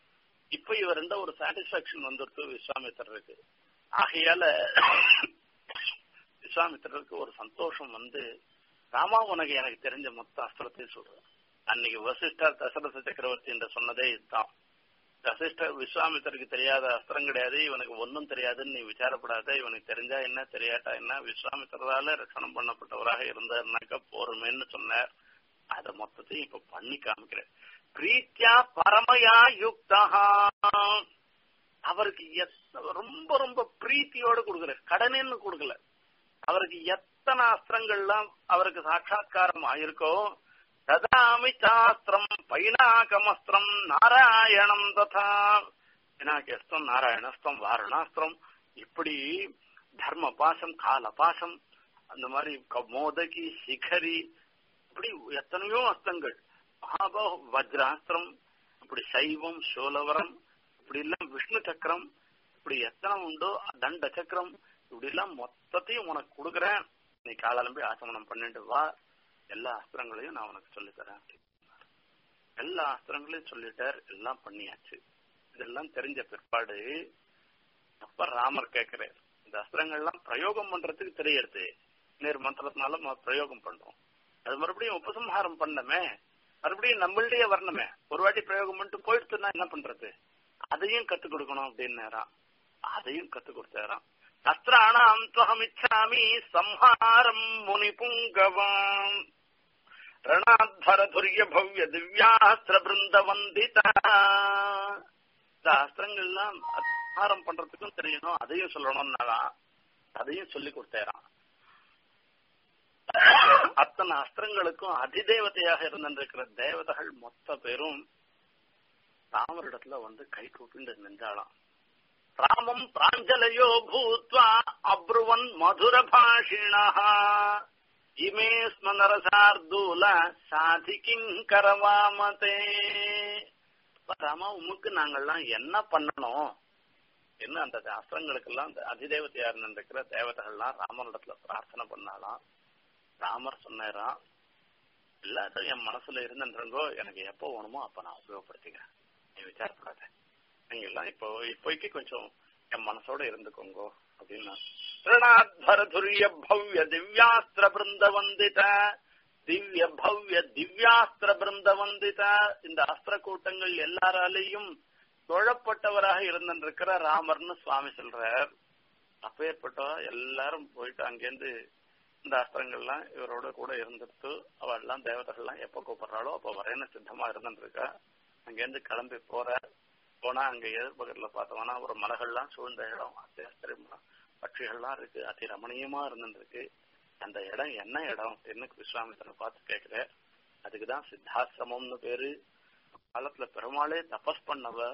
இப்ப இவருண்ட ஒரு சாட்டிஸ்பாக்சன் வந்துடுத்து விஸ்வாமித்திரருக்கு ஆகையால விஸ்வாமித்திரருக்கு ஒரு சந்தோஷம் வந்து ராமா உனக்கு எனக்கு தெரிஞ்ச மொத்த அஸ்திரத்தையும் சொல்றேன் அன்னைக்கு வசிஷ்டர் தசரத சக்கரவர்த்தி என்று சொன்னதே இதுதான் வசிஷ்டர் விஸ்வாமித்தருக்கு தெரியாத அஸ்திரம் கிடையாது இவனுக்கு ஒன்னும் தெரியாதுன்னு நீ விசாரப்படாத இவனுக்கு தெரிஞ்சா என்ன தெரியாட்டா என்ன விஸ்வாமித்திரால ரட்சணம் பண்ணப்பட்டவராக இருந்தாருனாக்கா போருமேன்னு சொன்னார் அத மொத்தத்தையும் இப்ப பண்ணி காமிக்கிறேன் பிரீத்தியா பரமயா யுக்தா அவருக்கு ரொம்ப ரொம்ப பிரீத்தியோட கொடுக்கற கடனேன்னு கொடுக்கல அவருக்கு எத்தனை அஸ்திரங்கள்லாம் அவருக்கு சாட்சா்காரம் ஆயிருக்கோ ததாமி சாஸ்திரம் பைனாகமஸ்திரம் நாராயணம் ததா பினாகஸ்திரம் நாராயணஸ்திரம் வாரணாஸ்திரம் இப்படி தர்ம பாசம் கால பாசம் அந்த மாதிரி மோதகி சிகரி இப்படி எத்தனையோ அஸ்திரங்கள் மகாபா வஜ்ராஸ்திரம் இப்படி சைவம் சோலவரம் இப்படி எல்லாம் விஷ்ணு சக்கரம் இப்படி எத்தனை உண்டோ தண்ட சக்கரம் இப்படி எல்லாம் மொத்தத்தையும் உனக்கு கொடுக்குறேன் நீ காலாலம்பி ஆசமனம் பண்ணிட்டு வா எல்லா அஸ்திரங்களையும் நான் உனக்கு சொல்லித்தரேன் எல்லா அஸ்திரங்களையும் சொல்லிட்டார் எல்லாம் பண்ணியாச்சு இதெல்லாம் தெரிஞ்ச பிற்பாடு அப்ப ராமர் கேட்கிறார் இந்த அஸ்திரங்கள்லாம் பிரயோகம் பண்றதுக்கு தெரியறது நேர் மந்திரத்தினால பிரயோகம் பண்றோம் அது மறுபடியும் உபசம்ஹாரம் பண்ணமே மறுபடியும் நம்மள்டே வரணுமே ஒரு வாட்டி பிரயோகம் பண்ணிட்டு போயிடுச்சுன்னா என்ன பண்றது அதையும் கத்துக் கொடுக்கணும் அப்படின்னாராம் அதையும் கத்துக் கொடுத்தாராம் அஸ்திராணாம் துவமிச்சாமி சம்ஹாரம் முனி புங்கவாம் ரணாத்வரதுரிய பவ்ய திவ்யாஸ்திர பிருந்த வந்தித இந்த அஸ்திரங்கள்லாம் சம்ஹாரம் பண்றதுக்கும் தெரியணும் அதையும் சொல்லணும்னாரா அதையும் சொல்லி கொடுத்தாராம் அத்தனை அஸ்திரங்களுக்கும் அதிதேவதையாக இருந்திருக்கிற தேவதைகள் மொத்த பேரும் ராமரிடத்துல வந்து கை கூப்பிண்டு நின்றாளாம் ராமம் பிராஞ்சலயோ பூத்வா அப்ருவன் மதுர பாஷிணா இமே ஸ்மனரசார்தூல சாதி கிங்கரவாமதே ராமா உமக்கு நாங்கள்லாம் என்ன பண்ணணும் என்ன அந்த அஸ்திரங்களுக்கெல்லாம் அந்த அதிதேவதையா இருந்திருக்கிற தேவதைகள்லாம் ராமனிடத்துல பிரார்த்தனை பண்ணாலாம் ராமர் சொன்னாராம் எல்லாரும் என் மனசுல இருந்துன்றங்கோ எனக்கு எப்போ வேணுமோ அப்ப நான் உபயோகப்படுத்திக்கிறேன் நீ விசாரப்படாத நீங்க எல்லாம் இப்போ இப்போதைக்கு கொஞ்சம் என் மனசோட இருந்துக்கோங்க அப்படின்னா ரணாத்வரதுரிய பவ்ய திவ்யாஸ்திர பிருந்த வந்தித திவ்ய பவ்ய திவ்யாஸ்திர பிருந்த வந்தித இந்த அஸ்திர கூட்டங்கள் எல்லாராலையும் தொழப்பட்டவராக இருந்திருக்கிற ராமர்னு சுவாமி சொல்றார் அப்பேற்பட்ட எல்லாரும் போயிட்டு அங்கேருந்து இந்த அஸ்திரங்கள்லாம் இவரோட கூட இருந்துட்டு அவ எல்லாம் தேவதைகள்லாம் எப்ப கூப்பிடுறாளோ அப்ப வரேன்னு சித்தமா இருந்துருக்கா அங்கேருந்து கிளம்பி போற போனா அங்க எதிர்பக்கத்துல பார்த்தோம்னா ஒரு மலைகள்லாம் சூழ்ந்த இடம் அத்தி ஆச்சரியமா பட்சிகள்லாம் இருக்கு அதி ரமணீயமா இருந்துருக்கு அந்த இடம் என்ன இடம் அப்படின்னு விஸ்வாமித்திரனை பார்த்து கேட்கிற அதுக்குதான் சித்தாசிரமம்னு பேரு காலத்துல பெருமாளே தபஸ் பண்ணவர்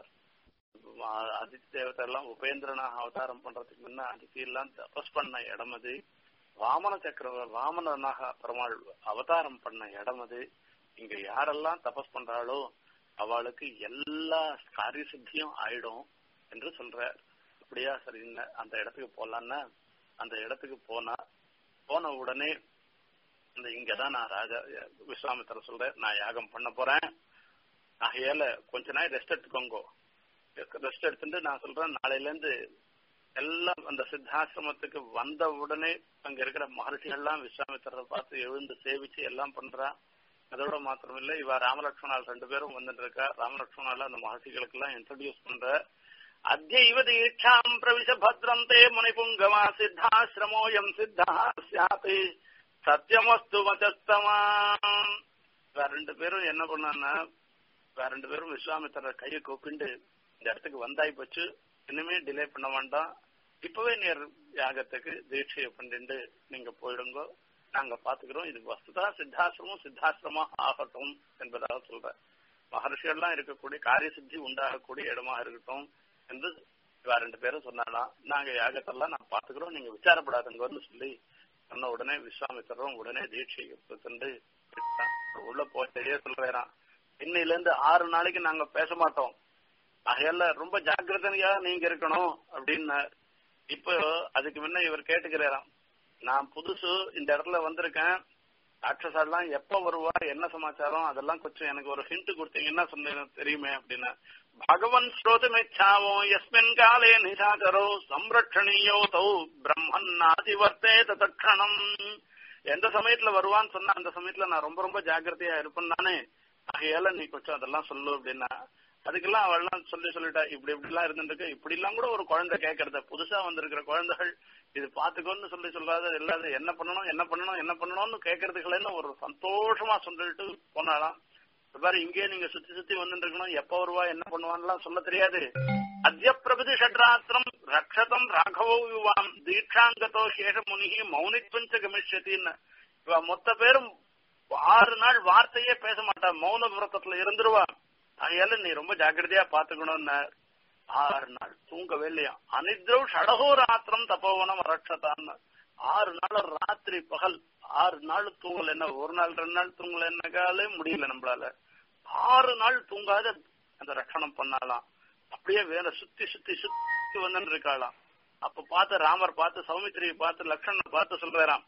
அதித்தி தேவதை எல்லாம் உபேந்திரனாக அவதாரம் பண்றதுக்கு முன்ன அதித்தி எல்லாம் தபஸ் பண்ண இடம் அது வாமன சக்கர வாமனனாக பெருமாள் அவதாரம் பண்ண இடம் அது இங்க யாரெல்லாம் தபஸ் பண்றாளோ அவளுக்கு எல்லா காரிய சித்தியும் ஆயிடும் என்று சொல்ற அப்படியா சரி அந்த இடத்துக்கு போலான்னா அந்த இடத்துக்கு போனா போன உடனே இந்த இங்கதான் நான் ராஜா விஸ்வாமித்திர சொல்றேன் நான் யாகம் பண்ண போறேன் ஆகையால கொஞ்ச நாள் ரெஸ்ட் எடுத்துக்கோங்க ரெஸ்ட் எடுத்துட்டு நான் சொல்றேன் நாளையில இருந்து எல்லாம் அந்த சித்தாசிரமத்துக்கு வந்த உடனே அங்க இருக்கிற மகர்ஷிகள்லாம் விஸ்வாமித்திரரை பார்த்து எழுந்து சேவிச்சு எல்லாம் பண்றா அதோட மாத்திரம் இல்ல இவ ராமலட்சுமணால் ரெண்டு பேரும் வந்துட்டு இருக்கா ராமலட்சுமணால அந்த மகர்ஷிகளுக்கு எல்லாம் இன்ட்ரடியூஸ் பண்ற அத்தியவ தீட்சாம் பிரவிச பத்ரம் தே முனிபுங்கமா சித்தாசிரமோயம் சித்தா சாத்து சத்தியமஸ்து மச்சஸ்தமாம் வேற ரெண்டு பேரும் என்ன பண்ணான்னா வேற ரெண்டு பேரும் விஸ்வாமித்திரர் கையை கூப்பிண்டு இந்த இடத்துக்கு வந்தாய் போச்சு இனிமே டிலே பண்ண வேண்டாம் இப்பவே நீர் யாகத்துக்கு தீட்சையை பண்ணிட்டு நீங்க போயிடுங்க நாங்க பாத்துக்கிறோம் இது வஸ்துதா சித்தாசிரமம் சித்தாசிரமா ஆகட்டும் என்பதாக சொல்ற மகர்ஷிகள்லாம் இருக்கக்கூடிய காரிய சித்தி உண்டாகக்கூடிய இடமா இருக்கட்டும் என்று இவா ரெண்டு பேரும் சொன்னாலாம் நாங்க யாகத்தெல்லாம் நான் பாத்துக்கிறோம் நீங்க விசாரப்படாதுங்கன்னு சொல்லி சொன்ன உடனே விஸ்வாமித்திரம் உடனே தீட்சைக்கு சென்று உள்ள போய் தெரிய சொல்றான் இன்னையில இருந்து ஆறு நாளைக்கு நாங்க பேச மாட்டோம் ஆகையால ரொம்ப ஜாக்கிரதையா நீங்க இருக்கணும் அப்படின்னு இப்போ அதுக்கு முன்ன இவர் கேட்டுக்கிறாராம் நான் புதுசு இந்த இடத்துல வந்திருக்கேன் ராட்சசாலாம் எப்ப வருவா என்ன சமாச்சாரம் அதெல்லாம் கொஞ்சம் எனக்கு ஒரு ஹிண்ட் கொடுத்தீங்கன்னா சொன்ன தெரியுமே அப்படின்னா பகவன் ஸ்ரோதமிச்சாவோ எஸ்மின் காலே நிசாச்சரோ சம்ரட்சணீயோ தௌ பிரம்மன் நாதிவர்த்தே தட்சணம் எந்த சமயத்துல வருவான்னு சொன்னா அந்த சமயத்துல நான் ரொம்ப ரொம்ப ஜாக்கிரதையா இருப்பேன் நானே ஆகையால நீ கொஞ்சம் அதெல்லாம் சொல்லு அப்படின்னா அதுக்கெல்லாம் அவள்லாம் சொல்லி சொல்லிட்டா இப்படி இப்படி எல்லாம் இருந்துருக்கு இப்படி எல்லாம் கூட ஒரு குழந்தை கேட்கறத புதுசா வந்திருக்கிற குழந்தைகள் இது பாத்துக்கோன்னு சொல்லி சொல்லாத இல்லாத என்ன பண்ணணும் என்ன பண்ணணும் என்ன பண்ணணும்னு கேட்கறதுக்குள்ளேன்னு ஒரு சந்தோஷமா சொல்லிட்டு போனாலாம் பாரு இங்கே நீங்க சுத்தி சுத்தி வந்துட்டு இருக்கணும் எப்ப வருவா என்ன பண்ணுவான்லாம் சொல்ல தெரியாது அத்திய பிரபதி ஷட்ராத்திரம் ரக்ஷதம் ராகவோ யுவாம் தீட்சாங்கதோ சேஷமுனி மௌனித்வஞ்ச கமிஷத்தின்னு இவ மொத்த பேரும் ஆறு நாள் வார்த்தையே பேச மாட்டா மௌன விரதத்துல இருந்துருவா அதையால நீ ரொம்ப ஜாக்கிரதையா பாத்துக்கணும்னு ஆறு நாள் தூங்கவே இல்லையா அனித்ரவ் ஷடகோ ராத்திரம் தப்போவனம் ரட்சதான்னு ஆறு நாள் ராத்திரி பகல் ஆறு நாள் தூங்கல என்ன ஒரு நாள் ரெண்டு நாள் தூங்கல என்னக்காலே முடியல நம்மளால ஆறு நாள் தூங்காத அந்த ரட்சணம் பண்ணாலாம் அப்படியே வேற சுத்தி சுத்தி சுத்தி வந்து இருக்காளாம் அப்ப பார்த்து ராமர் பார்த்து சௌமித்திரியை பார்த்து லக்ஷ்மணனை பார்த்து சொல்றாராம்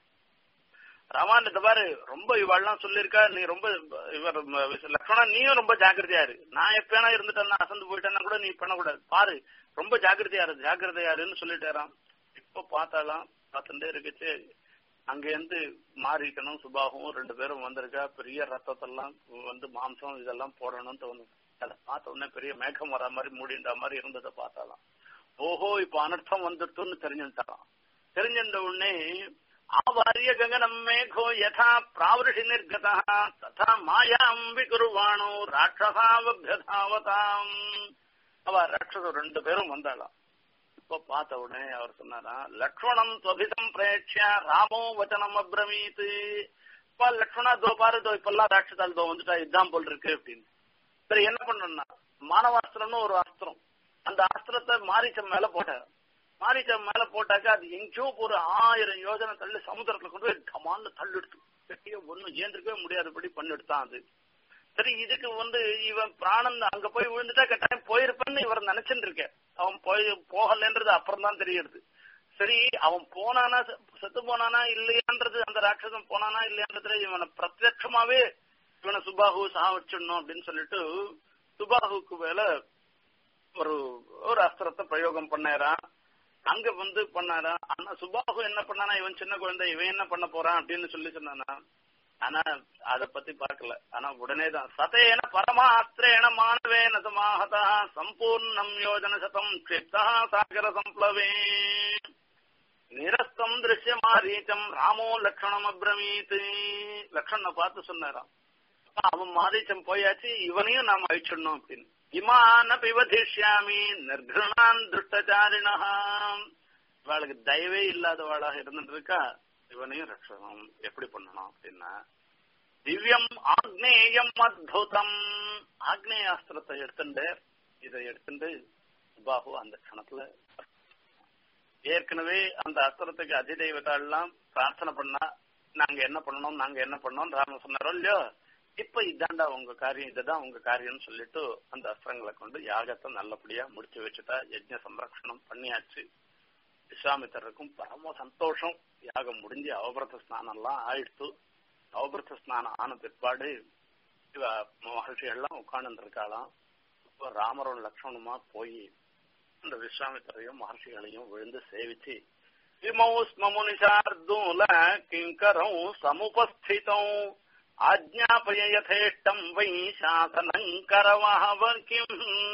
ராமான் இந்த பாரு ரொம்ப இவாள்லாம் சொல்லியிருக்கா நீ ரொம்ப இவர் லக்ஷ்மணா நீயும் ரொம்ப ஜாக்கிரதையா இரு நான் எப்பயானா இருந்துட்டேன்னா அசந்து போயிட்டேன்னா கூட நீ பண்ணக்கூடாது பாரு ரொம்ப ஜாக்கிரதையா இரு ஜாக்கிரதையா இருன்னு சொல்லிட்டாராம் இப்ப பார்த்தாலாம் பார்த்துட்டே இருக்குச்சு அங்கேருந்து மாறிக்கணும் சுபாகவும் ரெண்டு பேரும் வந்திருக்கா பெரிய ரத்தத்தெல்லாம் வந்து மாம்சம் இதெல்லாம் போடணும்னு தோணும் அதை பார்த்த உடனே பெரிய மேகம் வர மாதிரி மூடின்ற மாதிரி இருந்ததை பார்த்தாலாம் ஓஹோ இப்ப அனர்த்தம் வந்துட்டுன்னு தெரிஞ்சுட்டாராம் தெரிஞ்சின்ற உடனே ஆவாரிய ககனம் மேகோ யதா பிராவருஷி நிர்கதா ததா மாயாம் விகுருவாணோ ராட்சசாவபியதாவதாம் அவ ராட்சசம் ரெண்டு பேரும் வந்தாளாம் இப்ப பார்த்த உடனே அவர் சொன்னாரா லக்ஷ்மணம் துவபிதம் பிரேட்சிய ராமோ வச்சனம் அப்ரமீத் இப்ப லக்ஷ்மணா தோ பாரு தோ இப்பெல்லாம் ராட்சதால் தோ வந்துட்டா இதுதான் போல் இருக்கு அப்படின்னு சரி என்ன பண்ணணும்னா மானவாஸ்திரம்னு ஒரு அஸ்திரம் அந்த அஸ்திரத்தை மாரிச்சம் மேல போட்டார் மாரிச்சம் மேல போட்டாக்கா அது எங்கேயோ ஒரு ஆயிரம் யோஜனை தள்ளி சமுத்திரத்துல கொண்டு போய் கமான்னு தள்ளிடுத்து கட்டிய ஒன்னும் ஏந்திருக்கவே முடியாதபடி பண்ணிடுத்தான் அது சரி இதுக்கு வந்து இவன் பிராணன் அங்க போய் விழுந்துட்டா கட்டாயம் போயிருப்பேன்னு இவர் நினைச்சுட்டு இருக்க அவன் போய் போகலன்றது அப்புறம் தான் தெரியுது சரி அவன் போனானா செத்து போனானா இல்லையான்றது அந்த ராட்சசம் போனானா இல்லையான்றதுல இவனை பிரத்யட்சமாவே இவனை சுபாகு சாவச்சிடணும் அப்படின்னு சொல்லிட்டு சுபாகுக்கு மேல ஒரு ஒரு அஸ்திரத்தை பிரயோகம் பண்ணாரான் அங்க வந்து பண்ணாரா ஆனா சுபாகு என்ன பண்ணானா இவன் சின்ன குழந்தை இவன் என்ன பண்ண போறான் அப்படின்னு சொல்லி சொன்னானா ஆனா அத பத்தி பார்க்கல ஆனா உடனேதான் சதேன பரமாஸ்திரேன மாணவேன சமாஹதா சம்பூர்ணம் யோஜன சதம் க்ஷிப்தா சாகர சம்ப்ளவே நிரஸ்தம் திருஷ்யமாரீச்சம் ராமோ லக்ஷணம் அப்ரமீத் லக்ஷணனை பார்த்து சொன்னாராம் அவன் மாரீச்சம் போயாச்சு இவனையும் நாம் அழிச்சிடணும் அப்படின்னு இமான பிவதிஷ்யாமி நிர்கிருணான் துஷ்டச்சாரிணா இவாளுக்கு தயவே இல்லாதவாளாக இருந்துட்டு இருக்கா இவனையும் ரட்சணம் எப்படி பண்ணணும் அப்படின்னா திவ்யம் ஆக்னேயம் அத்புதம் ஆக்னேயாஸ்திரத்தை எடுத்துட்டு இதை எடுத்துட்டு சுபாகு அந்த கணத்துல ஏற்கனவே அந்த அஸ்திரத்துக்கு அதிதெய்வத்தாள்லாம் பிரார்த்தனை பண்ணா நாங்க என்ன பண்ணணும் நாங்க என்ன பண்ணோம் ராம சொன்னாரோ இல்லையோ இப்ப இதாண்டா உங்க காரியம் இதுதான் உங்க காரியம்னு சொல்லிட்டு அந்த அஸ்திரங்களை கொண்டு யாகத்தை நல்லபடியா முடிச்சு வச்சுட்டா யஜ்ஞ சம்ரக்ஷணம் பண்ணியாச்சு விஸ்வாமித்தருக்கும் பரம சந்தோஷம் யாகம் முடிஞ்சு அவபிரத ஸ்நானம் எல்லாம் ஆயிடுத்து அவபிரத ஸ்நானம் ஆன பிற்பாடு இவ மகர்ஷிகள்லாம் உட்கார்ந்து இருக்காளாம் இப்ப ராமரும் லக்ஷ்மணுமா போய் அந்த விஸ்வாமித்தரையும் மகர்ஷிகளையும் விழுந்து சேவிச்சு இமௌ ஸ்மமுனிஷார்தூல கிங்கரம் சமுபஸ்திதம் ஆஜ்ஞாபய யதேஷ்டம் வை சாசனம் கரவாவ கிம்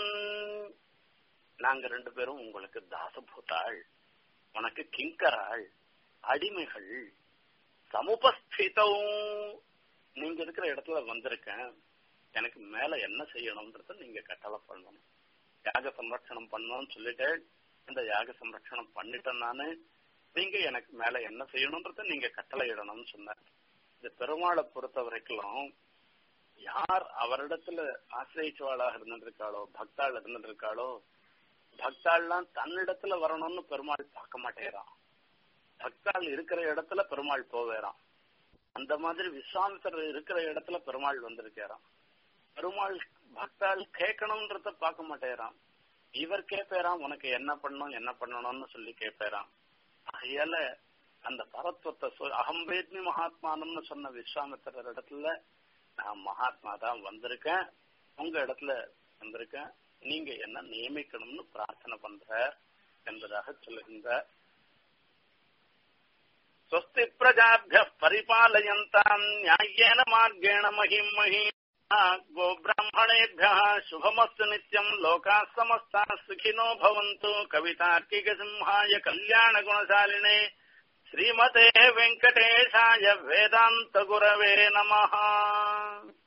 நாங்க ரெண்டு பேரும் உங்களுக்கு தாசபூதாள் உனக்கு கிங்கராள் அடிமைகள் சமுபஸ்திதம் நீங்க இருக்கிற இடத்துல வந்திருக்கேன் எனக்கு மேல என்ன செய்யணும்ன்றத நீங்க கட்டளை பண்ணணும் யாக சம்ரட்சணம் பண்ணணும்னு சொல்லிட்டு அந்த யாக சம்ரட்சணம் பண்ணிட்டேன் நானு நீங்க எனக்கு மேல என்ன செய்யணும்ன்றத நீங்க கட்டளை இடணும்னு சொன்னார் இந்த பெருமாளை பொறுத்த வரைக்கும் யார் அவரிடத்துல ஆசிரியச்சுவாளாக இருந்திருக்காளோ பக்தாள் இருந்திருக்காளோ பக்தாள்லாம் தன்னிடத்துல வரணும்னு பெருமாள் பார்க்க மாட்டேறான் பக்தாள் இருக்கிற இடத்துல பெருமாள் போவேறான் அந்த மாதிரி விஸ்வாமித்தர் இருக்கிற இடத்துல பெருமாள் வந்திருக்காராம் பெருமாள் பக்தாள் கேட்கணும்ன்றத பார்க்க மாட்டேறான் இவர் கேட்பேராம் உனக்கு என்ன பண்ணணும் என்ன பண்ணணும்னு சொல்லி கேட்பேராம் ஆகையால அந்த பரத்துவத்தை சொல் அகம் வேத்மி மகாத்மானம்னு சொன்ன விஸ்வாமித்திரர் இடத்துல நான் மகாத்மா தான் வந்திருக்கேன் உங்க இடத்துல வந்திருக்கேன் நீங்க என்ன நியமிக்கணும்னு பிரார்த்தனை பண்ற என்பதாக சொல்லுகின்றார் स्वस्ति प्रजाभ्यः परिपालयन्ताम् न्याय्येन मार्गेण महिम् मही गोब्राह्मणेभ्यः शुभमस्तु नित्यम् लोकाः समस्ताः सुखिनो भवन्तु कवितार्किकसिंहाय कल्याणगुणशालिने श्रीमते वेङ्कटेशाय वेदान्तगुरवे नमः